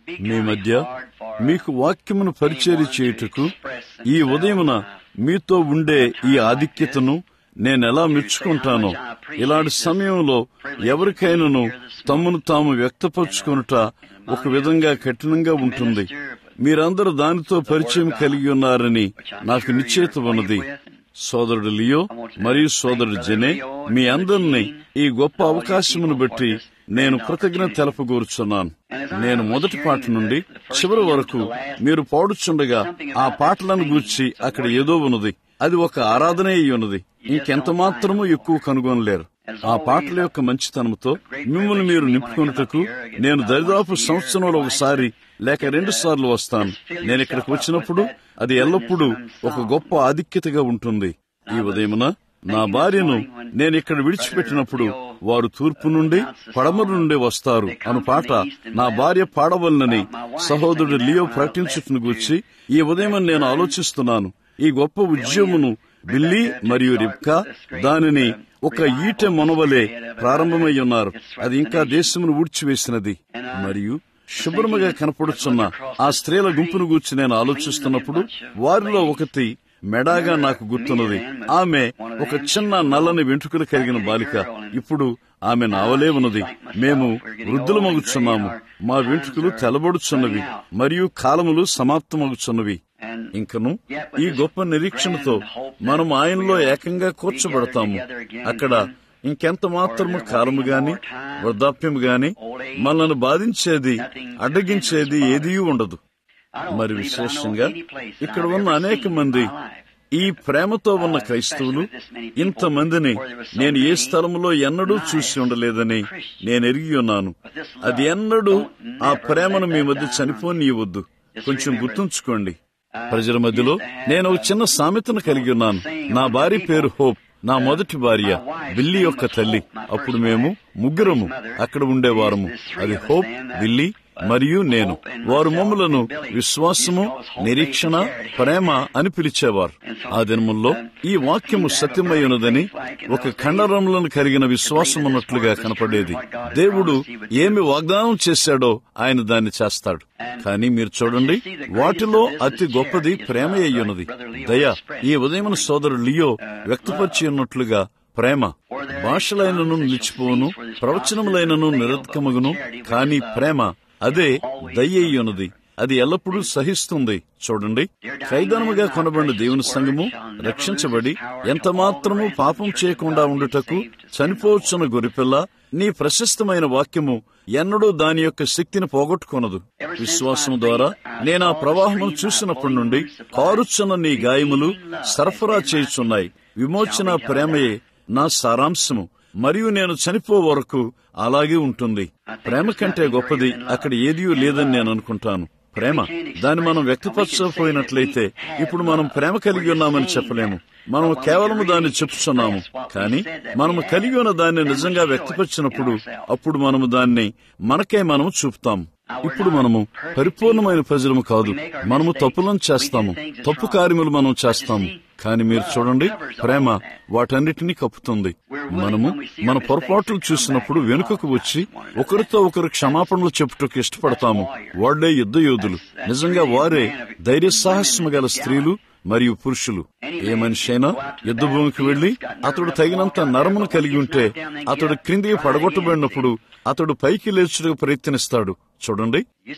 మీ మధ్య మీకు వాక్యమును పరిచర్య చేయుటకు ఈ ఉదయమున మీతో ఉండే ఈ ఆధిక్యతను నేనెలా మెచ్చుకుంటానో ఇలాంటి సమయంలో ఎవరికైనాను తమను తాము వ్యక్తపరుచుకొనుట ఒక విధంగా కఠినంగా ఉంటుంది మీరందరూ దానితో పరిచయం కలిగి ఉన్నారని నాకు నిశ్చేత ఉన్నది సోదరుడు లియో మరియు సోదరుడు జెనే మీ అందరినీ ఈ గొప్ప అవకాశమును బట్టి నేను కృతజ్ఞత తెలపగోరుచున్నాను నేను మొదటి పాట నుండి చివరి వరకు మీరు పాడుచుండగా ఆ పాటలను గూర్చి అక్కడ ఏదో ఉన్నది అది ఒక ఆరాధనే అయి ఉన్నది ఇంకెంత మాత్రమూ ఎక్కువ కనుగొనలేరు ఆ పాటల యొక్క మంచితనంతో మిమ్మల్ని మీరు నింపుకొనుటకు నేను దరిదాపు సంవత్సరంలో ఒకసారి లేక రెండు సార్లు వస్తాను నేను ఇక్కడికి వచ్చినప్పుడు అది ఎల్లప్పుడూ ఒక గొప్ప ఆధిక్యతగా ఉంటుంది ఈ ఉదయమున నా భార్యను నేను ఇక్కడ విడిచిపెట్టినప్పుడు వారు తూర్పు నుండి పడమరు నుండి వస్తారు అను పాట నా భార్య పాడవలనని సహోదరుడు లియో ప్రకటించుటను గూర్చి ఈ ఉదయం నేను ఆలోచిస్తున్నాను ఈ గొప్ప ఉద్యమమును బిల్లి మరియు రిబ్కా దానిని ఒక ఈట మొనవలే ప్రారంభమై ఉన్నారు అది ఇంకా దేశమును ఊడ్చివేసినది మరియు శుభ్రముగా కనపడుచున్న ఆ స్త్రీల గుంపును గూర్చి నేను ఆలోచిస్తున్నప్పుడు వారిలో ఒకటి మెడాగా నాకు గుర్తున్నది ఆమె ఒక చిన్న నల్లని వెంట్రుకలు కలిగిన బాలిక ఇప్పుడు ఆమె నావలే ఉన్నది మేము వృద్ధులమగుచున్నాము మా వెంట్రుకలు తెలబడుచున్నవి మరియు కాలములు సమాప్తమగుచున్నవి ఇంకను ఈ గొప్ప నిరీక్షణతో మనం ఆయనలో ఏకంగా కూర్చోబడతాము అక్కడ ఇంకెంత మాత్రము కాలము గాని వృద్ధాప్యము గాని మనల్ని బాధించేది అడ్డగించేది ఏదీ ఉండదు మరి విశేషంగా ఇక్కడ ఉన్న అనేక మంది ఈ ప్రేమతో ఉన్న క్రైస్తవులు ఇంతమందిని నేను ఏ స్థలంలో ఎన్నడూ చూసి ఉండలేదని నేను ఎరిగి ఉన్నాను అది ఎన్నడూ ఆ ప్రేమను మీ మధ్య చనిపోనీయవద్దు కొంచెం గుర్తుంచుకోండి ప్రజల మధ్యలో నేను ఒక చిన్న సామెతను కలిగి ఉన్నాను నా భార్య పేరు హోప్ నా మొదటి భార్య బిల్లి యొక్క తల్లి అప్పుడు మేము ముగ్గురము అక్కడ ఉండేవారము అది హోప్ బిల్లి మరియు నేను వారు మమ్ములను విశ్వాసము నిరీక్షణ ప్రేమ అని పిలిచేవారు ఆ దినముల్లో ఈ వాక్యము సత్యమై ఉన్నదని ఒక ఖండరములను కలిగిన విశ్వాసం ఉన్నట్లుగా కనపడేది దేవుడు ఏమి వాగ్దానం చేశాడో ఆయన దాన్ని చేస్తాడు కానీ మీరు చూడండి వాటిలో అతి గొప్పది ప్రేమ అయ్యున్నది దయ ఈ ఉదయమున సోదరుడు లియో వ్యక్తపరిచి ఉన్నట్లుగా ప్రేమ భాషలైనను నిలిచిపోవును ప్రవచనములైనను నిరర్ధకమగును కానీ ప్రేమ అదే దయ్యున్నది అది ఎల్లప్పుడూ సహిస్తుంది చూడండి ఖైదానముగా కొనబడిన దేవుని సంఘము రక్షించబడి ఎంత మాత్రము పాపం చేయకుండా ఉండుటకు చనిపోవచ్చున్న గొరిపిల్ల నీ ప్రశస్తమైన వాక్యము ఎన్నడూ దాని యొక్క శక్తిని పోగొట్టుకొనదు విశ్వాసం ద్వారా నేను ఆ ప్రవాహమును చూసినప్పటి నుండి కారుచున్న నీ గాయములు సరఫరా చేయుచున్నాయి విమోచన ప్రేమయే నా సారాంశము మరియు నేను చనిపో వరకు అలాగే ఉంటుంది ప్రేమ కంటే గొప్పది అక్కడ ఏదీ లేదని నేను అనుకుంటాను ప్రేమ దాన్ని మనం వ్యక్తపరచకపోయినట్లయితే ఇప్పుడు మనం ప్రేమ కలిగి ఉన్నామని చెప్పలేము మనం కేవలం దాన్ని చెప్పుచున్నాము కానీ మనము కలిగి ఉన్న దాన్ని నిజంగా వ్యక్తపరిచినప్పుడు అప్పుడు మనము దాన్ని మనకే మనము చూపుతాము ఇప్పుడు మనము పరిపూర్ణమైన ప్రజలము కాదు మనము తప్పులను చేస్తాము తప్పు కార్యములు మనం చేస్తాము కానీ మీరు చూడండి ప్రేమ వాటన్నిటినీ కప్పుతుంది మనము మన పొరపాట్లు చూసినప్పుడు వెనుకకు వచ్చి ఒకరితో ఒకరు క్షమాపణలు చెప్పుటకు ఇష్టపడతాము వాళ్లే యుద్ధ యోధులు నిజంగా వారే ధైర్య సాహసము గల స్త్రీలు మరియు పురుషులు ఏ మనిషి అయినా యుద్ధ భూమికి వెళ్లి అతడు తగినంత నరమును కలిగి ఉంటే అతడు క్రిందికి పడగొట్టబడినప్పుడు అతడు పైకి లేచుటకు ప్రయత్నిస్తాడు చూడండి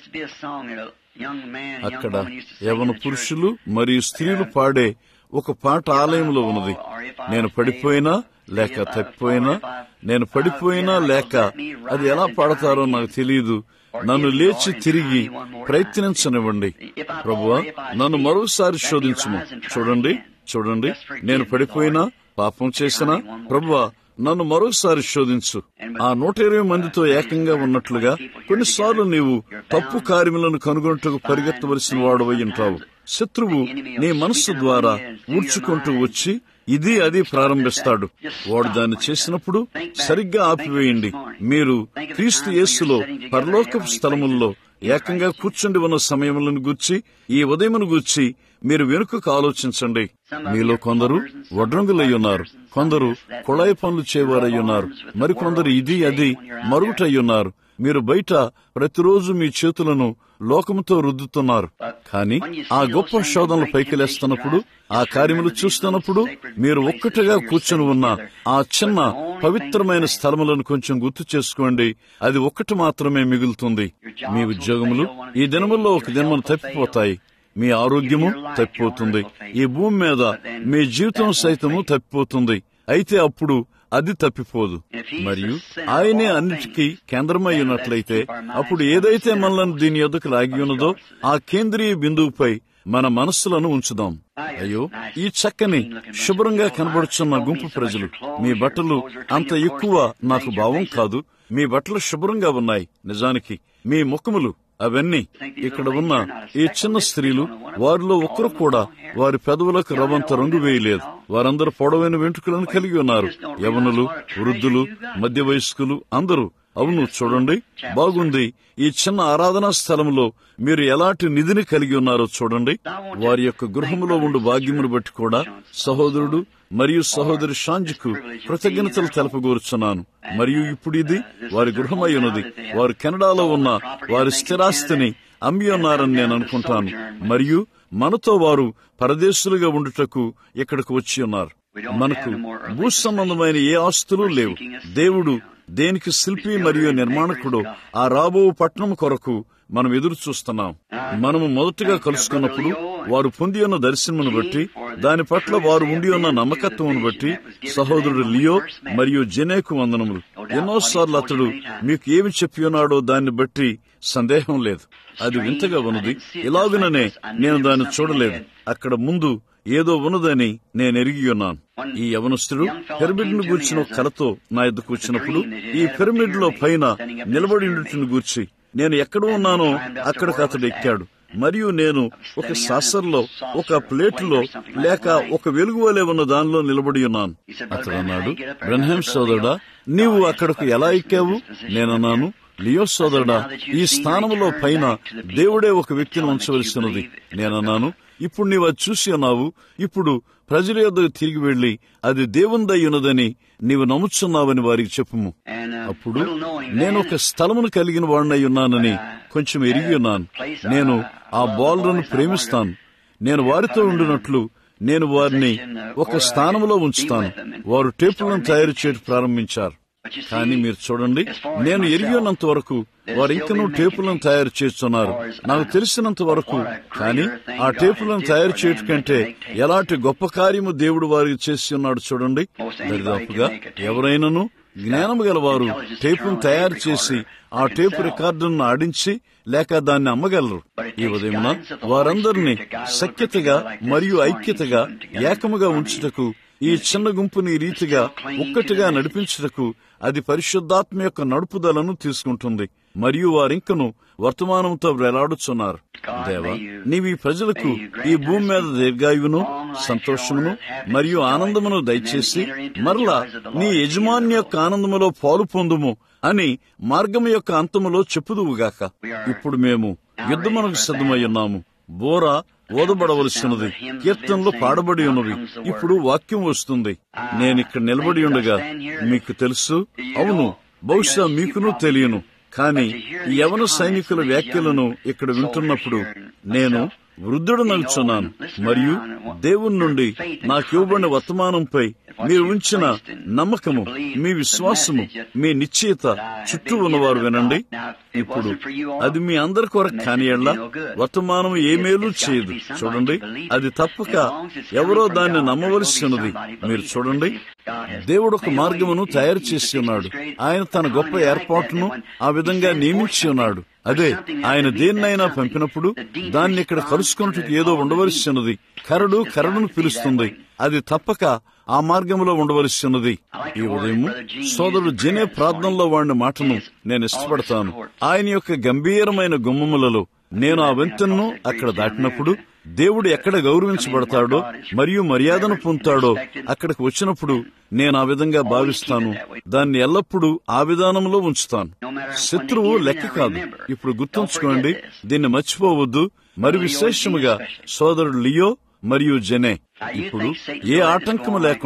అక్కడ యవన పురుషులు మరియు స్త్రీలు పాడే ఒక పాట ఆలయంలో ఉన్నది నేను పడిపోయినా లేక తప్పిపోయినా నేను పడిపోయినా లేక అది ఎలా పాడతారో నాకు తెలియదు నన్ను లేచి తిరిగి ప్రయత్నించనివ్వండి ప్రభువా నన్ను మరోసారి శోధించుము చూడండి చూడండి నేను పడిపోయినా పాపం చేసినా ప్రభువా నన్ను మరోసారి శోధించు ఆ నూట ఇరవై మందితో ఏకంగా ఉన్నట్లుగా కొన్నిసార్లు నీవు తప్పు కార్యములను కనుగొనటకు పరిగెత్తవలసిన వాడు ఉంటావు శత్రువు నీ మనస్సు ద్వారా ఊడ్చుకుంటూ వచ్చి ఇది అది ప్రారంభిస్తాడు వాడు దాన్ని చేసినప్పుడు సరిగ్గా ఆపివేయండి మీరు క్రీస్తు యేస్సులో పరలోకపు స్థలముల్లో ఏకంగా కూర్చుండి ఉన్న సమయములను గూర్చి ఈ ఉదయమును గూర్చి మీరు వెనుకకు ఆలోచించండి మీలో కొందరు వడ్రంగులై ఉన్నారు కొందరు కుళాయి పనులు చేయవారై ఉన్నారు మరికొందరు ఇది అది మరుగుటై ఉన్నారు మీరు బయట ప్రతిరోజు మీ చేతులను లోకముతో రుద్దుతున్నారు కానీ ఆ గొప్ప శోధనలు పైకిలేస్తున్నప్పుడు ఆ కార్యములు చూస్తున్నప్పుడు మీరు ఒక్కటిగా కూర్చొని ఉన్న ఆ చిన్న పవిత్రమైన స్థలములను కొంచెం గుర్తు చేసుకోండి అది ఒక్కటి మాత్రమే మిగులుతుంది మీ ఉద్యోగములు ఈ దినముల్లో ఒక దినమును తప్పిపోతాయి మీ ఆరోగ్యము తప్పిపోతుంది ఈ భూమి మీద మీ జీవితం సైతము తప్పిపోతుంది అయితే అప్పుడు అది తప్పిపోదు మరియు ఆయనే అన్నిటికీ కేంద్రమై ఉన్నట్లయితే అప్పుడు ఏదైతే మనలను దీని ఎదుకు లాగి ఉన్నదో ఆ కేంద్రీయ బిందువుపై మన మనస్సులను ఉంచుదాం అయ్యో ఈ చక్కని శుభ్రంగా కనబడుచున్న గుంపు ప్రజలు మీ బట్టలు అంత ఎక్కువ నాకు భావం కాదు మీ బట్టలు శుభ్రంగా ఉన్నాయి నిజానికి మీ ముఖములు అవన్నీ ఇక్కడ ఉన్న ఈ చిన్న స్త్రీలు వారిలో ఒక్కరు కూడా వారి పెదవులకు రవంత రంగు వేయలేదు వారందరూ పొడవైన వెంట్రుకలను కలిగి ఉన్నారు యవనులు వృద్ధులు మధ్య వయస్కులు అందరూ అవును చూడండి బాగుంది ఈ చిన్న ఆరాధనా స్థలంలో మీరు ఎలాంటి నిధిని కలిగి ఉన్నారో చూడండి వారి యొక్క గృహములో ఉండు భాగ్యమును బట్టి కూడా సహోదరుడు మరియు సహోదరి షాంజ్కు కృతజ్ఞతలు తెలపగోరుచున్నాను మరియు ఇప్పుడు ఇది వారి గృహమై ఉన్నది వారు కెనడాలో ఉన్న వారి స్థిరాస్తిని అమ్మి ఉన్నారని నేను అనుకుంటాను మరియు మనతో వారు పరదేశులుగా ఉండుటకు ఇక్కడికి వచ్చి ఉన్నారు మనకు భూ సంబంధమైన ఏ ఆస్తులు లేవు దేవుడు దేనికి శిల్పి మరియు నిర్మాణకుడు ఆ రాబో పట్టణం కొరకు మనం ఎదురు చూస్తున్నాం మనము మొదటగా కలుసుకున్నప్పుడు వారు పొంది ఉన్న దర్శనమును బట్టి దాని పట్ల వారు ఉండి ఉన్న నమ్మకత్వమును బట్టి సహోదరుడు లియో మరియు జెనేకు వందనములు ఎన్నోసార్లు అతడు మీకు ఏమి చెప్పి ఉన్నాడో దాన్ని బట్టి సందేహం లేదు అది వింతగా ఉన్నది ఇలాగుననే నేను దాన్ని చూడలేదు అక్కడ ముందు ఏదో ఉన్నదని నేను ఎరిగి ఉన్నాను ఈ యవనస్తుడు పిరమిడ్ ను గూర్చిన కలతో నా ఎద్దుకు వచ్చినప్పుడు ఈ పిరమిడ్ లో పైన నిలబడి ఉండుటను గూర్చి నేను ఎక్కడ ఉన్నానో అక్కడికి అతడు ఎక్కాడు మరియు నేను ఒక సాసర్లో ఒక ప్లేటులో లేక ఒక వెలుగు వలె ఉన్న దానిలో నిలబడి ఉన్నాను అతడు అన్నాడు బ్రహ్మ సోదరుడా నీవు అక్కడకు ఎలా ఎక్కావు నేనన్నాను లియో సోదరుడా ఈ స్థానంలో పైన దేవుడే ఒక వ్యక్తిని ఉంచవలసినది నేనన్నాను ఇప్పుడు నీవు అది చూసి ఉన్నావు ఇప్పుడు ప్రజల యొద్దకు తిరిగి వెళ్లి అది దేవుందై ఉన్నదని నీవు నమ్ముచున్నావని వారికి చెప్పుము అప్పుడు నేను ఒక స్థలమును కలిగిన వాడినై ఉన్నానని కొంచెం ఎరిగి ఉన్నాను నేను ఆ బాలులను ప్రేమిస్తాను నేను వారితో ఉండినట్లు నేను వారిని ఒక స్థానంలో ఉంచుతాను వారు టేపులను తయారు చేయడం ప్రారంభించారు కానీ మీరు చూడండి నేను ఎరిగినంత వరకు వారు ఇంకనూ టేపులను తయారు చేస్తున్నారు నాకు తెలిసినంత వరకు కానీ ఆ టేపులను తయారు చేయటం కంటే ఎలాంటి గొప్ప కార్యము దేవుడు వారికి చేసి ఉన్నాడు చూడండి దరిదాపుగా ఎవరైనాను జ్ఞానము గలవారు టేపును తయారు చేసి ఆ టేపు రికార్డును ఆడించి లేక దాన్ని అమ్మగలరు ఈ ఉదయమున వారందరినీ సఖ్యతగా మరియు ఐక్యతగా ఏకముగా ఉంచుటకు ఈ చిన్న గుంపుని ఈ రీతిగా ఒక్కటిగా నడిపించుటకు అది పరిశుద్ధాత్మ యొక్క నడుపుదలను తీసుకుంటుంది మరియు వారింకను వర్తమానంతో వేలాడుచున్నారు దేవా నీవి ప్రజలకు ఈ భూమి మీద దీర్ఘాయువును సంతోషమును మరియు ఆనందమును దయచేసి మరలా నీ యజమాని యొక్క ఆనందములో పాలు పొందుము అని మార్గము యొక్క అంతములో చెప్పుదువుగాక ఇప్పుడు మేము యుద్ధమునకు సిద్ధమై ఉన్నాము బోరా ఓదబడవలసినది కీర్తనలు పాడబడి ఉన్నవి ఇప్పుడు వాక్యం వస్తుంది నేనిక్కడ నిలబడి ఉండగా మీకు తెలుసు అవును బహుశా మీకును తెలియను కానీ ఈ యవన సైనికుల వ్యాఖ్యలను ఇక్కడ వింటున్నప్పుడు నేను వృద్ధుడు నలుచున్నాను మరియు దేవుని నుండి నాకు ఇవ్వబడిన వర్తమానంపై మీరు ఉంచిన నమ్మకము మీ విశ్వాసము మీ నిశ్చయిత చుట్టూ ఉన్నవారు వినండి ఇప్పుడు అది మీ అందరి కొరకు కానియల్లా వర్తమానం ఏ మేలు చేయదు చూడండి అది తప్పక ఎవరో దాన్ని నమ్మవలసినది మీరు చూడండి దేవుడు ఒక మార్గమును తయారు చేసి ఉన్నాడు ఆయన తన గొప్ప ఏర్పాటును ఆ విధంగా నియమించి ఉన్నాడు అదే ఆయన దేన్నైనా పంపినప్పుడు దాన్ని ఇక్కడ కలుసుకున్నట్టుకు ఏదో ఉండవలసినది కరడు కరడును పిలుస్తుంది అది తప్పక ఆ మార్గంలో ఉండవలసినది ఈ ఉదయం సోదరుడు జనే ప్రార్థనలో వాడిన మాటను నేను ఇష్టపడతాను ఆయన యొక్క గంభీరమైన గుమ్మములలో నేను ఆ వంతెనను అక్కడ దాటినప్పుడు దేవుడు ఎక్కడ గౌరవించబడతాడో మరియు మర్యాదను పొందుతాడో అక్కడికి వచ్చినప్పుడు నేను ఆ విధంగా భావిస్తాను దాన్ని ఎల్లప్పుడూ ఆ విధానంలో ఉంచుతాను శత్రువు లెక్క కాదు ఇప్పుడు గుర్తుంచుకోండి దీన్ని మర్చిపోవద్దు మరి విశేషముగా సోదరుడు లియో మరియు జనే ఇప్పుడు ఏ ఆటంకము లేకుండా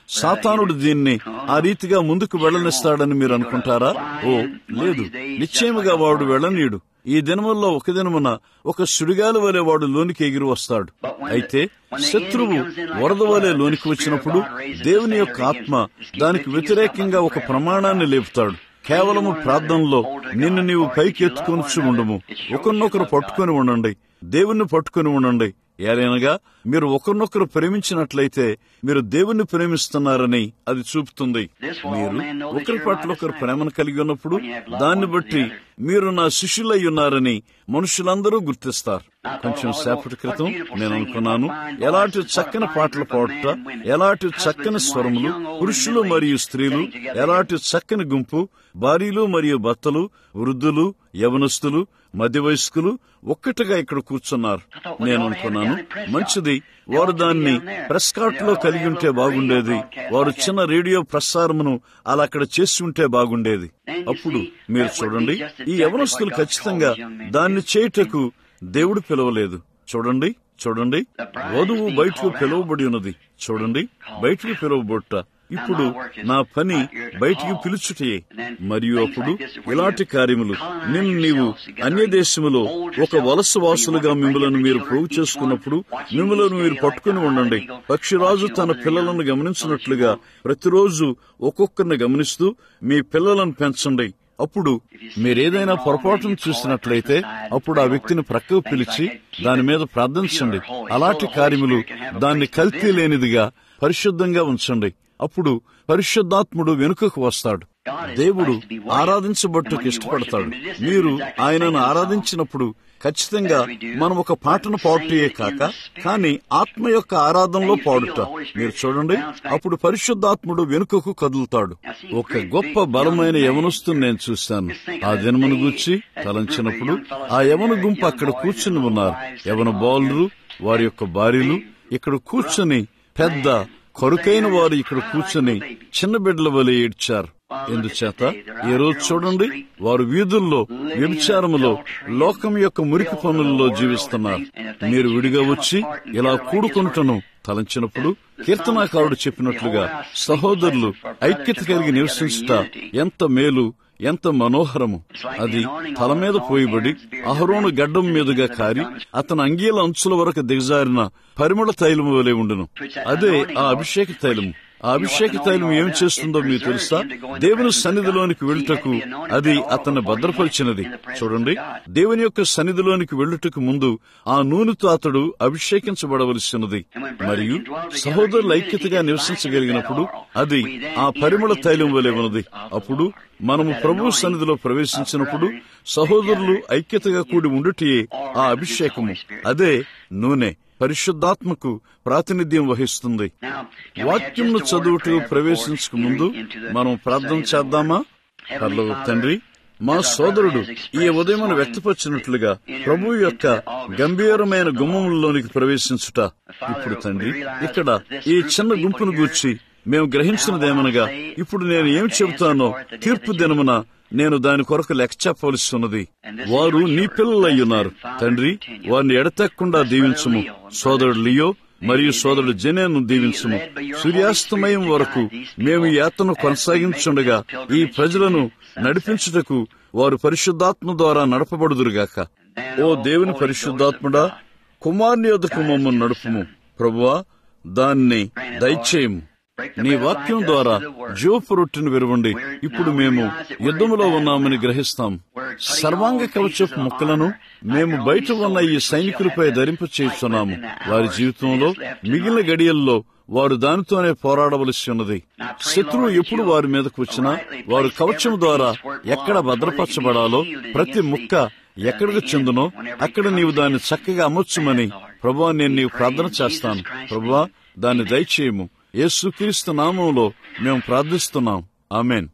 సాతానుడు దీన్ని ఆ రీతిగా ముందుకు వెళ్లనిస్తాడని మీరు అనుకుంటారా ఓ లేదు నిశ్చయముగా వాడు వెళ్ళనీయుడు ఈ దినముల్లో ఒక దినమున ఒక సుడిగాలి వలె వాడు లోనికి ఎగిరి వస్తాడు అయితే శత్రువు వరద వలె లోనికి వచ్చినప్పుడు దేవుని యొక్క ఆత్మ దానికి వ్యతిరేకంగా ఒక ప్రమాణాన్ని లేపుతాడు కేవలము ప్రార్థనలో నిన్ను నీవు పైకి ఎత్తుకొనిచ్చు ఉండము ఒకరినొకరు పట్టుకొని ఉండండి దేవుణ్ణి పట్టుకొని ఉండండి ఏలైనగా మీరు ఒకరినొకరు ప్రేమించినట్లయితే మీరు దేవుణ్ణి ప్రేమిస్తున్నారని అది చూపుతుంది మీరు ఒకరి పట్ల ఒకరు ప్రేమను కలిగి ఉన్నప్పుడు దాన్ని బట్టి మీరు నా శిష్యులై ఉన్నారని మనుషులందరూ గుర్తిస్తారు కొంచెం సేపటి క్రితం నేను అనుకున్నాను ఎలాంటి చక్కని పాటలు పాడుట ఎలాంటి చక్కని స్వరములు పురుషులు మరియు స్త్రీలు ఎలాంటి చక్కని గుంపు భార్యలు మరియు భర్తలు వృద్ధులు యవనస్తులు మధ్య వయస్కులు ఒక్కటిగా ఇక్కడ కూర్చున్నారు నేను అనుకున్నాను మంచిది వారు దాన్ని ప్రెస్ కార్ట్ లో కలిగి ఉంటే బాగుండేది వారు చిన్న రేడియో ప్రసారమును అలా అక్కడ చేసి ఉంటే బాగుండేది అప్పుడు మీరు చూడండి ఈ యవనస్తులు ఖచ్చితంగా దాన్ని చేయుటకు దేవుడు పిలవలేదు చూడండి చూడండి వధువు బయటకు పిలువబడి ఉన్నది చూడండి బయటకు పిలువబొట్ట ఇప్పుడు నా పని బయటికి పిలుచుటయే మరియు అప్పుడు ఇలాంటి కార్యములు నిన్ను నీవు అన్య దేశములో ఒక వలస వాసులుగా మిమ్మలను మీరు ప్రోగు చేసుకున్నప్పుడు మిమ్మలను మీరు పట్టుకుని ఉండండి పక్షిరాజు తన పిల్లలను గమనించినట్లుగా ప్రతిరోజు ఒక్కొక్కరిని గమనిస్తూ మీ పిల్లలను పెంచండి అప్పుడు మీరేదైనా పొరపాటును చూసినట్లయితే అప్పుడు ఆ వ్యక్తిని ప్రక్కకు పిలిచి దాని మీద ప్రార్థించండి అలాంటి కార్యములు దాన్ని కల్తీ లేనిదిగా పరిశుద్ధంగా ఉంచండి అప్పుడు పరిశుద్ధాత్ముడు వెనుకకు వస్తాడు దేవుడు ఆరాధించబట్టుకు ఇష్టపడతాడు మీరు ఆయనను ఆరాధించినప్పుడు ఖచ్చితంగా మనం ఒక పాటను పాడుటయే కాక కానీ ఆత్మ యొక్క ఆరాధనలో పాడుట మీరు చూడండి అప్పుడు పరిశుద్ధాత్ముడు వెనుకకు కదులుతాడు ఒక గొప్ప బలమైన యవనస్తుని నేను చూశాను ఆ దినమును గూర్చి తలంచినప్పుడు ఆ యవన గుంపు అక్కడ కూర్చుని ఉన్నారు యవన బాలురు వారి యొక్క భార్యలు ఇక్కడ కూర్చుని పెద్ద కొరుకైన వారు ఇక్కడ కూర్చుని చిన్న బిడ్డల వలె ఏడ్చారు ఎందుచేత ఈ రోజు చూడండి వారు వీధుల్లో వ్యభిచారములో లోకం యొక్క మురికి పనులలో జీవిస్తున్నారు మీరు విడిగా వచ్చి ఇలా కూడుకుంటును తలంచినప్పుడు కీర్తనాకారుడు చెప్పినట్లుగా సహోదరులు ఐక్యత కలిగి నివసించుట ఎంత మేలు ఎంత మనోహరము అది తల మీద పోయిబడి అహరోను గడ్డం మీదుగా కారి అతని అంగీల అంచుల వరకు దిగజారిన పరిమళ తైలము వలె ఉండును అదే ఆ అభిషేక తైలము ఆ అభిషేక తైలం ఏం చేస్తుందో మీకు తెలుసా దేవుని సన్నిధిలోనికి వెళ్ళుటకు అది అతన్ని భద్రపరిచినది చూడండి దేవుని యొక్క సన్నిధిలోనికి వెళ్ళుటకు ముందు ఆ నూనెతో అతడు అభిషేకించబడవలసినది మరియు సహోదరుల ఐక్యతగా నివసించగలిగినప్పుడు అది ఆ పరిమళ తైలం వలె ఉన్నది అప్పుడు మనము ప్రభు సన్నిధిలో ప్రవేశించినప్పుడు సహోదరులు ఐక్యతగా కూడి ఉండుటయే ఆ అభిషేకము అదే నూనె పరిశుద్ధాత్మకు ప్రాతినిధ్యం వహిస్తుంది వాక్యంను చదువుటూ ప్రవేశించక ముందు మనం ప్రార్థన చేద్దామా పర్లో తండ్రి మా సోదరుడు ఈ ఉదయం వ్యక్తపరిచినట్లుగా ప్రభు యొక్క గంభీరమైన గుమ్మములలోనికి ప్రవేశించుట ఇప్పుడు తండ్రి ఇక్కడ ఈ చిన్న గుంపును గూర్చి మేము గ్రహించినదేమనగా ఇప్పుడు నేను ఏం చెబుతానో తీర్పు దినమున నేను దాని కొరకు లెక్క చెప్పవలసి ఉన్నది వారు నీ పిల్లలయ్యున్నారు తండ్రి వారిని ఎడతెక్కకుండా దీవించుము సోదరుడు లియో మరియు సోదరుడు జనేను దీవించుము సూర్యాస్తమయం వరకు మేము యాత్రను కొనసాగించుండగా ఈ ప్రజలను నడిపించుటకు వారు పరిశుద్ధాత్మ ద్వారా నడపబడుదురుగాక ఓ దేవుని పరిశుద్ధాత్ముడా కుమార్ని యొద్దకు మమ్మల్ని నడుపుము ప్రభువా దాన్ని దయచేయము నీ వాక్యం ద్వారా జోపు రొట్టెను విరవండి ఇప్పుడు మేము యుద్ధములో ఉన్నామని గ్రహిస్తాం సర్వాంగ కవచపు ముక్కలను మేము బయట ఉన్న ఈ సైనికులపై ధరింప చేస్తున్నాము వారి జీవితంలో మిగిలిన గడియల్లో వారు దానితోనే పోరాడవలసి ఉన్నది శత్రువు ఎప్పుడు వారి మీదకు వచ్చినా వారు కవచం ద్వారా ఎక్కడ భద్రపరచబడాలో ప్రతి ముక్క ఎక్కడికి చెందునో అక్కడ నీవు దాన్ని చక్కగా అమర్చుమని ప్రభా నేను నీవు ప్రార్థన చేస్తాను ప్రభా దాన్ని దయచేయము యేసుక్రీస్తు నామంలో మేము ప్రార్థిస్తున్నాం ఆమెన్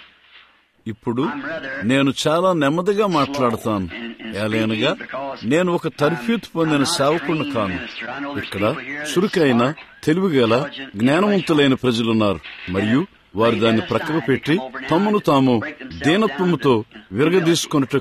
ఇప్పుడు నేను చాలా నెమ్మదిగా మాట్లాడతాను ఏలైనగా నేను ఒక తర్ఫీతు పొందిన సేవకుడిని కాను ఇక్కడ చురుకైన తెలివిగల జ్ఞానవంతులైన ప్రజలున్నారు మరియు వారు దాన్ని ప్రక్కకు పెట్టి తమను తాము దీనత్వముతో విరగదీసుకొనుటకు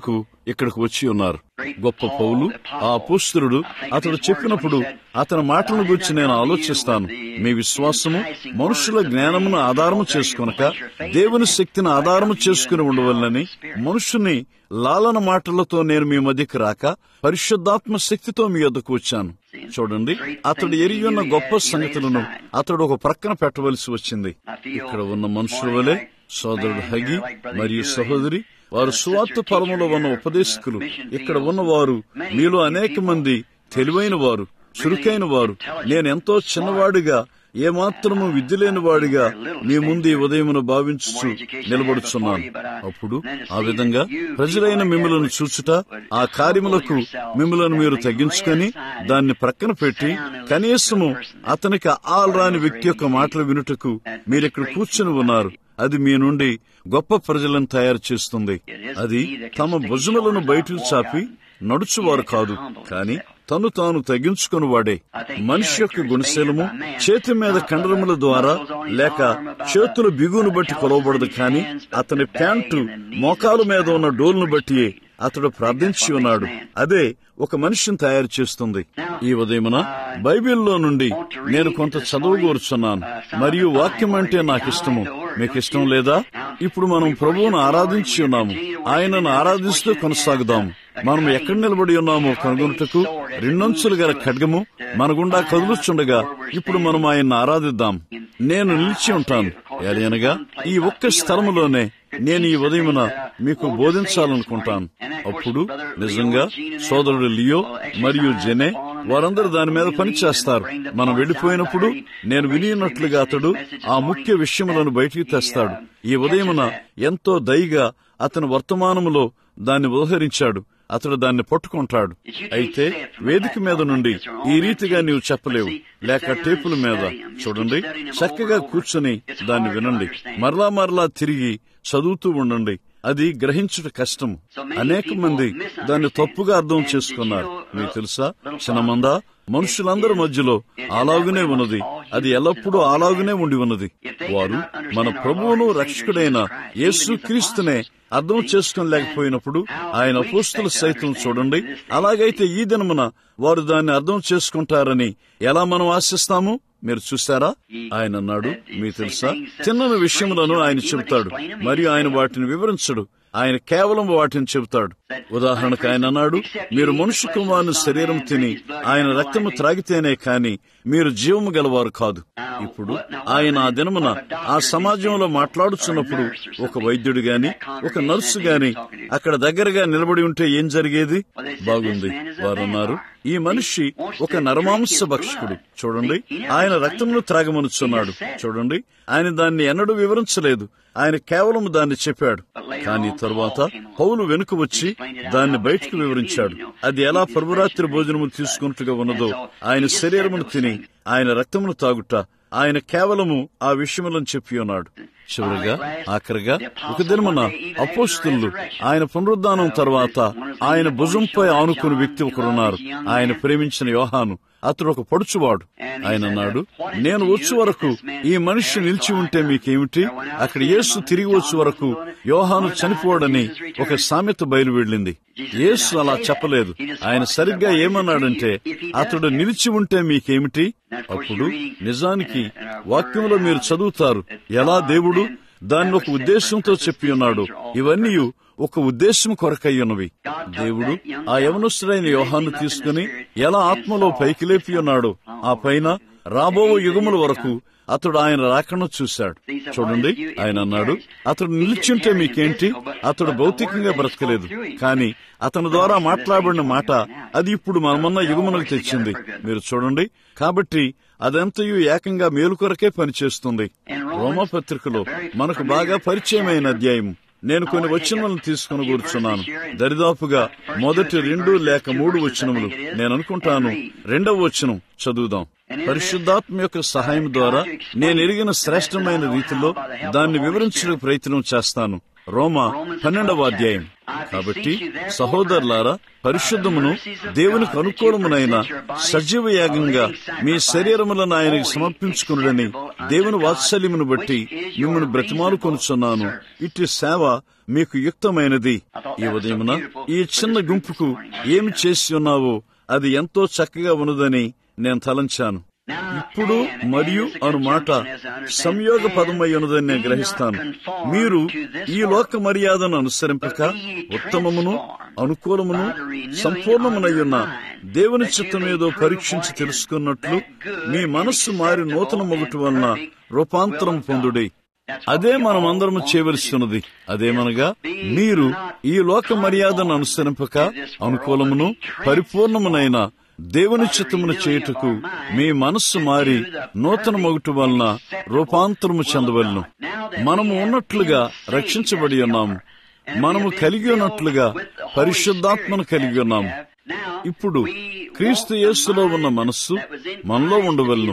ఇక్కడికి వచ్చి ఉన్నారు గొప్ప పౌలు ఆ అపోస్తురుడు అతడు చెప్పినప్పుడు అతని మాటలను గురించి నేను ఆలోచిస్తాను మీ విశ్వాసము మనుషుల జ్ఞానమును ఆధారము చేసుకొనక దేవుని శక్తిని ఆధారము చేసుకుని ఉండవల్లని మనుషుని లాలన మాటలతో నేను మీ మధ్యకి రాక పరిశుద్ధాత్మ శక్తితో మీ వద్దకు వచ్చాను చూడండి అతడు ఎరిగి ఉన్న గొప్ప సంగతులను అతడు ఒక ప్రక్కన పెట్టవలసి వచ్చింది ఇక్కడ ఉన్న మనుషుల వలె సోదరుడు హగి మరియు సహోదరి వారు సువార్త పరములో ఉన్న ఉపదేశకులు ఇక్కడ ఉన్నవారు మీలో అనేక మంది తెలివైన వారు చురుకైన వారు నేను ఎంతో చిన్నవాడిగా ఏమాత్రము విద్య లేని వాడిగా మీ ముందు ఈ ఉదయమును భావించుచు నిలబడుచున్నాను అప్పుడు ఆ విధంగా ప్రజలైన మిమ్మలను చూచుట ఆ కార్యములకు మిమ్మలను మీరు తగ్గించుకొని దాన్ని ప్రక్కన పెట్టి కనీసము అతనికి ఆల్రాని వ్యక్తి యొక్క మాటలు వినుటకు మీరిక్కడ కూర్చుని ఉన్నారు అది మీ నుండి గొప్ప ప్రజలను తయారు చేస్తుంది అది తమ భుజములను బయటకు చాపి నడుచువారు కాదు కాని తను తాను తగ్గించుకుని వాడే మనిషి యొక్క గుణశీలము చేతి మీద కండరముల ద్వారా లేక చేతుల బిగును బట్టి కొలవబడదు కాని అతని ప్యాంటు మోకాలు మీద ఉన్న డోల్ను బట్టి అతడు ప్రార్థించి ఉన్నాడు అదే ఒక మనిషిని తయారు చేస్తుంది ఈ ఉదయమున బైబిల్లో నుండి నేను కొంత చదవగోరుచున్నాను మరియు వాక్యం అంటే నాకు ఇష్టము మీకు ఇష్టం లేదా ఇప్పుడు మనం ప్రభువును ఆరాధించి ఉన్నాము ఆయనను ఆరాధిస్తూ కొనసాగుదాము మనం ఎక్కడ నిలబడి ఉన్నామో కనుగొనుటకు రెండొంచులు గల ఖడ్గము మన గుండా కదులుచుండగా ఇప్పుడు మనం ఆయన్ని ఆరాధిద్దాం నేను నిలిచి ఉంటాను ఎలయనగా ఈ ఒక్క స్థలములోనే నేను ఈ ఉదయమున మీకు బోధించాలనుకుంటాను అప్పుడు నిజంగా సోదరుడు లియో మరియు జెనే వారందరూ దాని మీద పని చేస్తారు మనం వెళ్లిపోయినప్పుడు నేను వినియున్నట్లుగా అతడు ఆ ముఖ్య విషయములను బయటికి తెస్తాడు ఈ ఉదయమున ఎంతో దయగా అతని వర్తమానములో దాన్ని ఉదహరించాడు అతడు దాన్ని పట్టుకుంటాడు అయితే వేదిక మీద నుండి ఈ రీతిగా నీవు చెప్పలేవు లేక టేపుల మీద చూడండి చక్కగా కూర్చొని దాన్ని వినండి మరలా మరలా తిరిగి చదువుతూ ఉండండి అది గ్రహించుట కష్టం అనేక మంది దాన్ని తప్పుగా అర్థం చేసుకున్నారు మీకు తెలుసా చిన్నమంద మనుషులందరి మధ్యలో అలాగునే ఉన్నది అది ఎల్లప్పుడూ అలాగునే ఉండి ఉన్నది వారు మన ప్రభువును రక్షకుడైన యేసు క్రీస్తునే అర్థం చేసుకోలేకపోయినప్పుడు ఆయన అపోస్తుల సైతం చూడండి అలాగైతే ఈ దినమున వారు దాన్ని అర్థం చేసుకుంటారని ఎలా మనం ఆశిస్తాము మీరు చూశారా ఆయన అన్నాడు మీకు తెలుసా చిన్న విషయములను ఆయన చెబుతాడు మరియు ఆయన వాటిని వివరించడు ఆయన కేవలం వాటిని చెబుతాడు ఉదాహరణకు ఆయన అన్నాడు మీరు మనుషు కుమారుని శరీరం తిని ఆయన రక్తము త్రాగితేనే కాని మీరు జీవము గలవారు కాదు ఇప్పుడు ఆయన ఆ దినమున ఆ సమాజంలో మాట్లాడుచున్నప్పుడు ఒక వైద్యుడు గాని ఒక నర్సు గాని అక్కడ దగ్గరగా నిలబడి ఉంటే ఏం జరిగేది బాగుంది వారన్నారు ఈ మనిషి ఒక నరమాంస భక్షకుడు చూడండి ఆయన రక్తమును త్రాగమనుచున్నాడు చూడండి ఆయన దాన్ని ఎన్నడూ వివరించలేదు ఆయన కేవలం దాన్ని చెప్పాడు కానీ తరువాత పౌలు వెనుక వచ్చి దాన్ని బయటకు వివరించాడు అది ఎలా ప్రభురాత్రి భోజనము తీసుకున్నట్టుగా ఉన్నదో ఆయన శరీరమును తిని ఆయన రక్తమును తాగుట ఆయన కేవలము ఆ విషయములను చెప్పి ఉన్నాడు చివరిగా ఆఖరిగా ఒక దినమున అపోస్తులు ఆయన పునరుద్ధానం తర్వాత ఆయన భుజంపై ఆనుకుని వ్యక్తి ఒకరున్నారు ఆయన ప్రేమించిన యోహాను అతడు ఒక పడుచువాడు ఆయన అన్నాడు నేను వచ్చే వరకు ఈ మనిషి నిలిచి ఉంటే మీకేమిటి అక్కడ యేసు తిరిగి వచ్చే వరకు యోహాను చనిపోవడని ఒక సామెత బయలు వెళ్ళింది యేసు అలా చెప్పలేదు ఆయన సరిగ్గా ఏమన్నాడంటే అతడు నిలిచి ఉంటే మీకేమిటి అప్పుడు నిజానికి వాక్యంలో మీరు చదువుతారు ఎలా దేవుడు దాన్ని ఒక ఉద్దేశంతో చెప్పి ఉన్నాడు ఇవన్నీ ఒక ఉద్దేశం కొరకై ఉన్నవి దేవుడు ఆ యవనస్తుడైన యోహాన్ని తీసుకుని ఎలా ఆత్మలో పైకి లేపి ఉన్నాడో ఆ పైన రాబో యుగముల వరకు అతడు ఆయన రాకను చూశాడు చూడండి ఆయన అన్నాడు అతడు నిలిచింటే మీకేంటి అతడు భౌతికంగా బ్రతకలేదు కానీ అతని ద్వారా మాట్లాడబడిన మాట అది ఇప్పుడు మనమన్న యుగమునకు తెచ్చింది మీరు చూడండి కాబట్టి అదంతయు ఏకంగా మేలు కొరకే పనిచేస్తుంది రోమపత్రికలో మనకు బాగా పరిచయమైన అధ్యాయం నేను కొన్ని వచనములను తీసుకుని కూర్చున్నాను దరిదాపుగా మొదటి రెండు లేక మూడు వచనములు నేను అనుకుంటాను రెండవ వచనం చదువుదాం పరిశుద్ధాత్మ యొక్క సహాయం ద్వారా నేను ఎరిగిన శ్రేష్టమైన రీతిలో దాన్ని వివరించడానికి ప్రయత్నం చేస్తాను రోమా పన్నెండవ అధ్యాయం కాబట్టి సహోదరులారా పరిశుద్ధమును దేవునికి అనుకూలమునైన సజీవ యాగంగా మీ శరీరములను ఆయనకి సమర్పించుకునుడని దేవుని వాత్సల్యమును బట్టి మిమ్మల్ని బ్రతిమాలు కొనుచున్నాను ఇట్టి సేవ మీకు యుక్తమైనది ఈ ఉదయమున ఈ చిన్న గుంపుకు ఏమి చేసి ఉన్నావో అది ఎంతో చక్కగా ఉన్నదని నేను తలంచాను ఇప్పుడు మరియు అను మాట సంయోగ పదమై ఉన్నదని నేను గ్రహిస్తాను మీరు ఈ లోక మర్యాదను అనుసరింపక ఉత్తమమును అనుకూలమును సంపూర్ణమునయ్యున్న దేవుని చిత్తమేదో పరీక్షించి తెలుసుకున్నట్లు మీ మనస్సు మారి నూతన మొగటు వలన రూపాంతరం పొందుడి అదే మనమందరము చేయవలసినది అదేమనగా మీరు ఈ లోక మర్యాదను అనుసరింపక అనుకూలమును పరిపూర్ణమునైన దేవుని చిత్తమును చేయుటకు మీ మనస్సు మారి నూతన మొగటు వలన రూపాంతరము చెందవలను మనము ఉన్నట్లుగా రక్షించబడి ఉన్నాము మనము కలిగి ఉన్నట్లుగా పరిశుద్ధాత్మను కలిగి ఉన్నాము ఇప్పుడు క్రీస్తు యేసులో ఉన్న మనస్సు మనలో ఉండవలను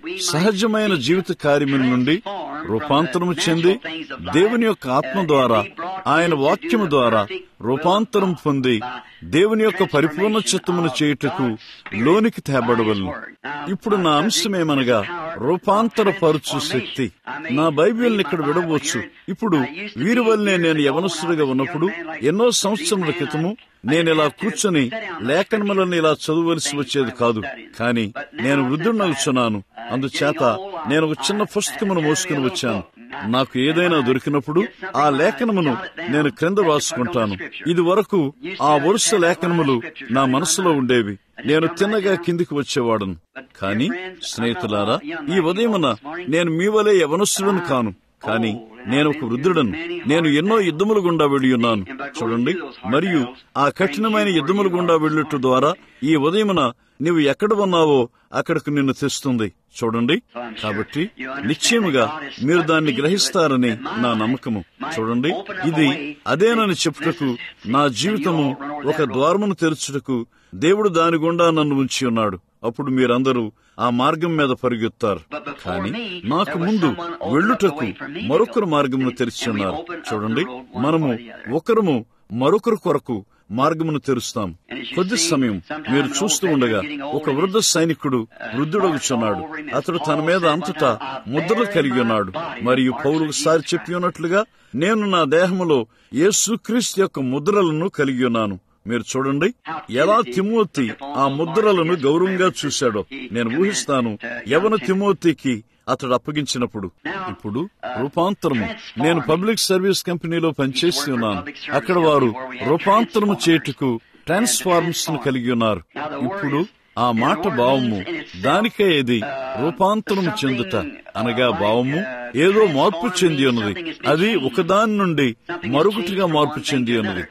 సహజమైన జీవిత కార్యముల నుండి రూపాంతరము చెంది దేవుని యొక్క ఆత్మ ద్వారా ఆయన వాక్యము ద్వారా రూపాంతరం పొంది దేవుని యొక్క పరిపూర్ణ చిత్తమును చేయుటకు లోనికి తేబడవలను ఇప్పుడు నా అంశమేమనగా రూపాంతరపరచు శక్తి నా బైబిల్ని ఇక్కడ విడవచ్చు ఇప్పుడు వీరి వల్లనే నేను యవనస్తుడిగా ఉన్నప్పుడు ఎన్నో సంవత్సరముల క్రితము నేను ఇలా కూర్చొని లేఖనములను ఇలా చదవలసి వచ్చేది కాదు కానీ నేను వృద్ధుడినవుచున్నాను అందుచేత నేను ఒక చిన్న పుస్తకమును మోసుకుని వచ్చాను నాకు ఏదైనా దొరికినప్పుడు ఆ లేఖనమును నేను క్రింద రాసుకుంటాను ఇది వరకు ఆ వరుస లేఖనములు నా మనసులో ఉండేవి నేను తిన్నగా కిందికి వచ్చేవాడను కానీ స్నేహితులారా ఈ ఉదయమున నేను మీ వలె యవనస్తుడను కాను కానీ నేను ఒక వృద్ధుడను నేను ఎన్నో యుద్ధముల గుండా వెళ్ళి ఉన్నాను చూడండి మరియు ఆ కఠినమైన యుద్ధముల గుండా వెళ్ళుట ద్వారా ఈ ఉదయమున నీవు ఎక్కడ ఉన్నావో అక్కడకు నిన్ను తెస్తుంది చూడండి కాబట్టి నిశ్చయముగా మీరు దాన్ని గ్రహిస్తారని నా నమ్మకము చూడండి ఇది అదేనని చెప్పుటకు నా జీవితము ఒక ద్వారమును తెరచుటకు దేవుడు దాని గుండా నన్ను ఉంచి ఉన్నాడు అప్పుడు మీరందరూ ఆ మార్గం మీద పరిగెత్తారు కానీ నాకు ముందు వెళ్ళుటకు మరొకరు మార్గమును తెరిచి ఉన్నారు చూడండి మనము ఒకరము మరొకరు కొరకు మార్గమును తెరుస్తాం కొద్ది సమయం మీరు చూస్తూ ఉండగా ఒక వృద్ధ సైనికుడు వృద్ధుడగుచున్నాడు అతడు తన మీద అంతటా ముద్రలు కలిగి ఉన్నాడు మరియు పౌరులు సారి చెప్పి ఉన్నట్లుగా నేను నా దేహములో యేసుక్రీస్తు యొక్క ముద్రలను కలిగి ఉన్నాను మీరు చూడండి ఎలా తిమోతి ఆ ముద్రలను గౌరవంగా చూశాడో నేను ఊహిస్తాను యవన తిమోతికి అతడు అప్పగించినప్పుడు ఇప్పుడు రూపాంతరము నేను పబ్లిక్ సర్వీస్ కంపెనీలో పనిచేసి ఉన్నాను అక్కడ వారు రూపాంతరము చేటుకు ట్రాన్స్ఫార్మర్స్ ను కలిగి ఉన్నారు ఇప్పుడు ఆ మాట భావము దానికే ఇది రూపాంతరము చెందుట అనగా భావము ఏదో మార్పు చెంది ఉన్నది అది ఒకదాని నుండి మరొకటిగా మార్పు చెంది ఉన్నది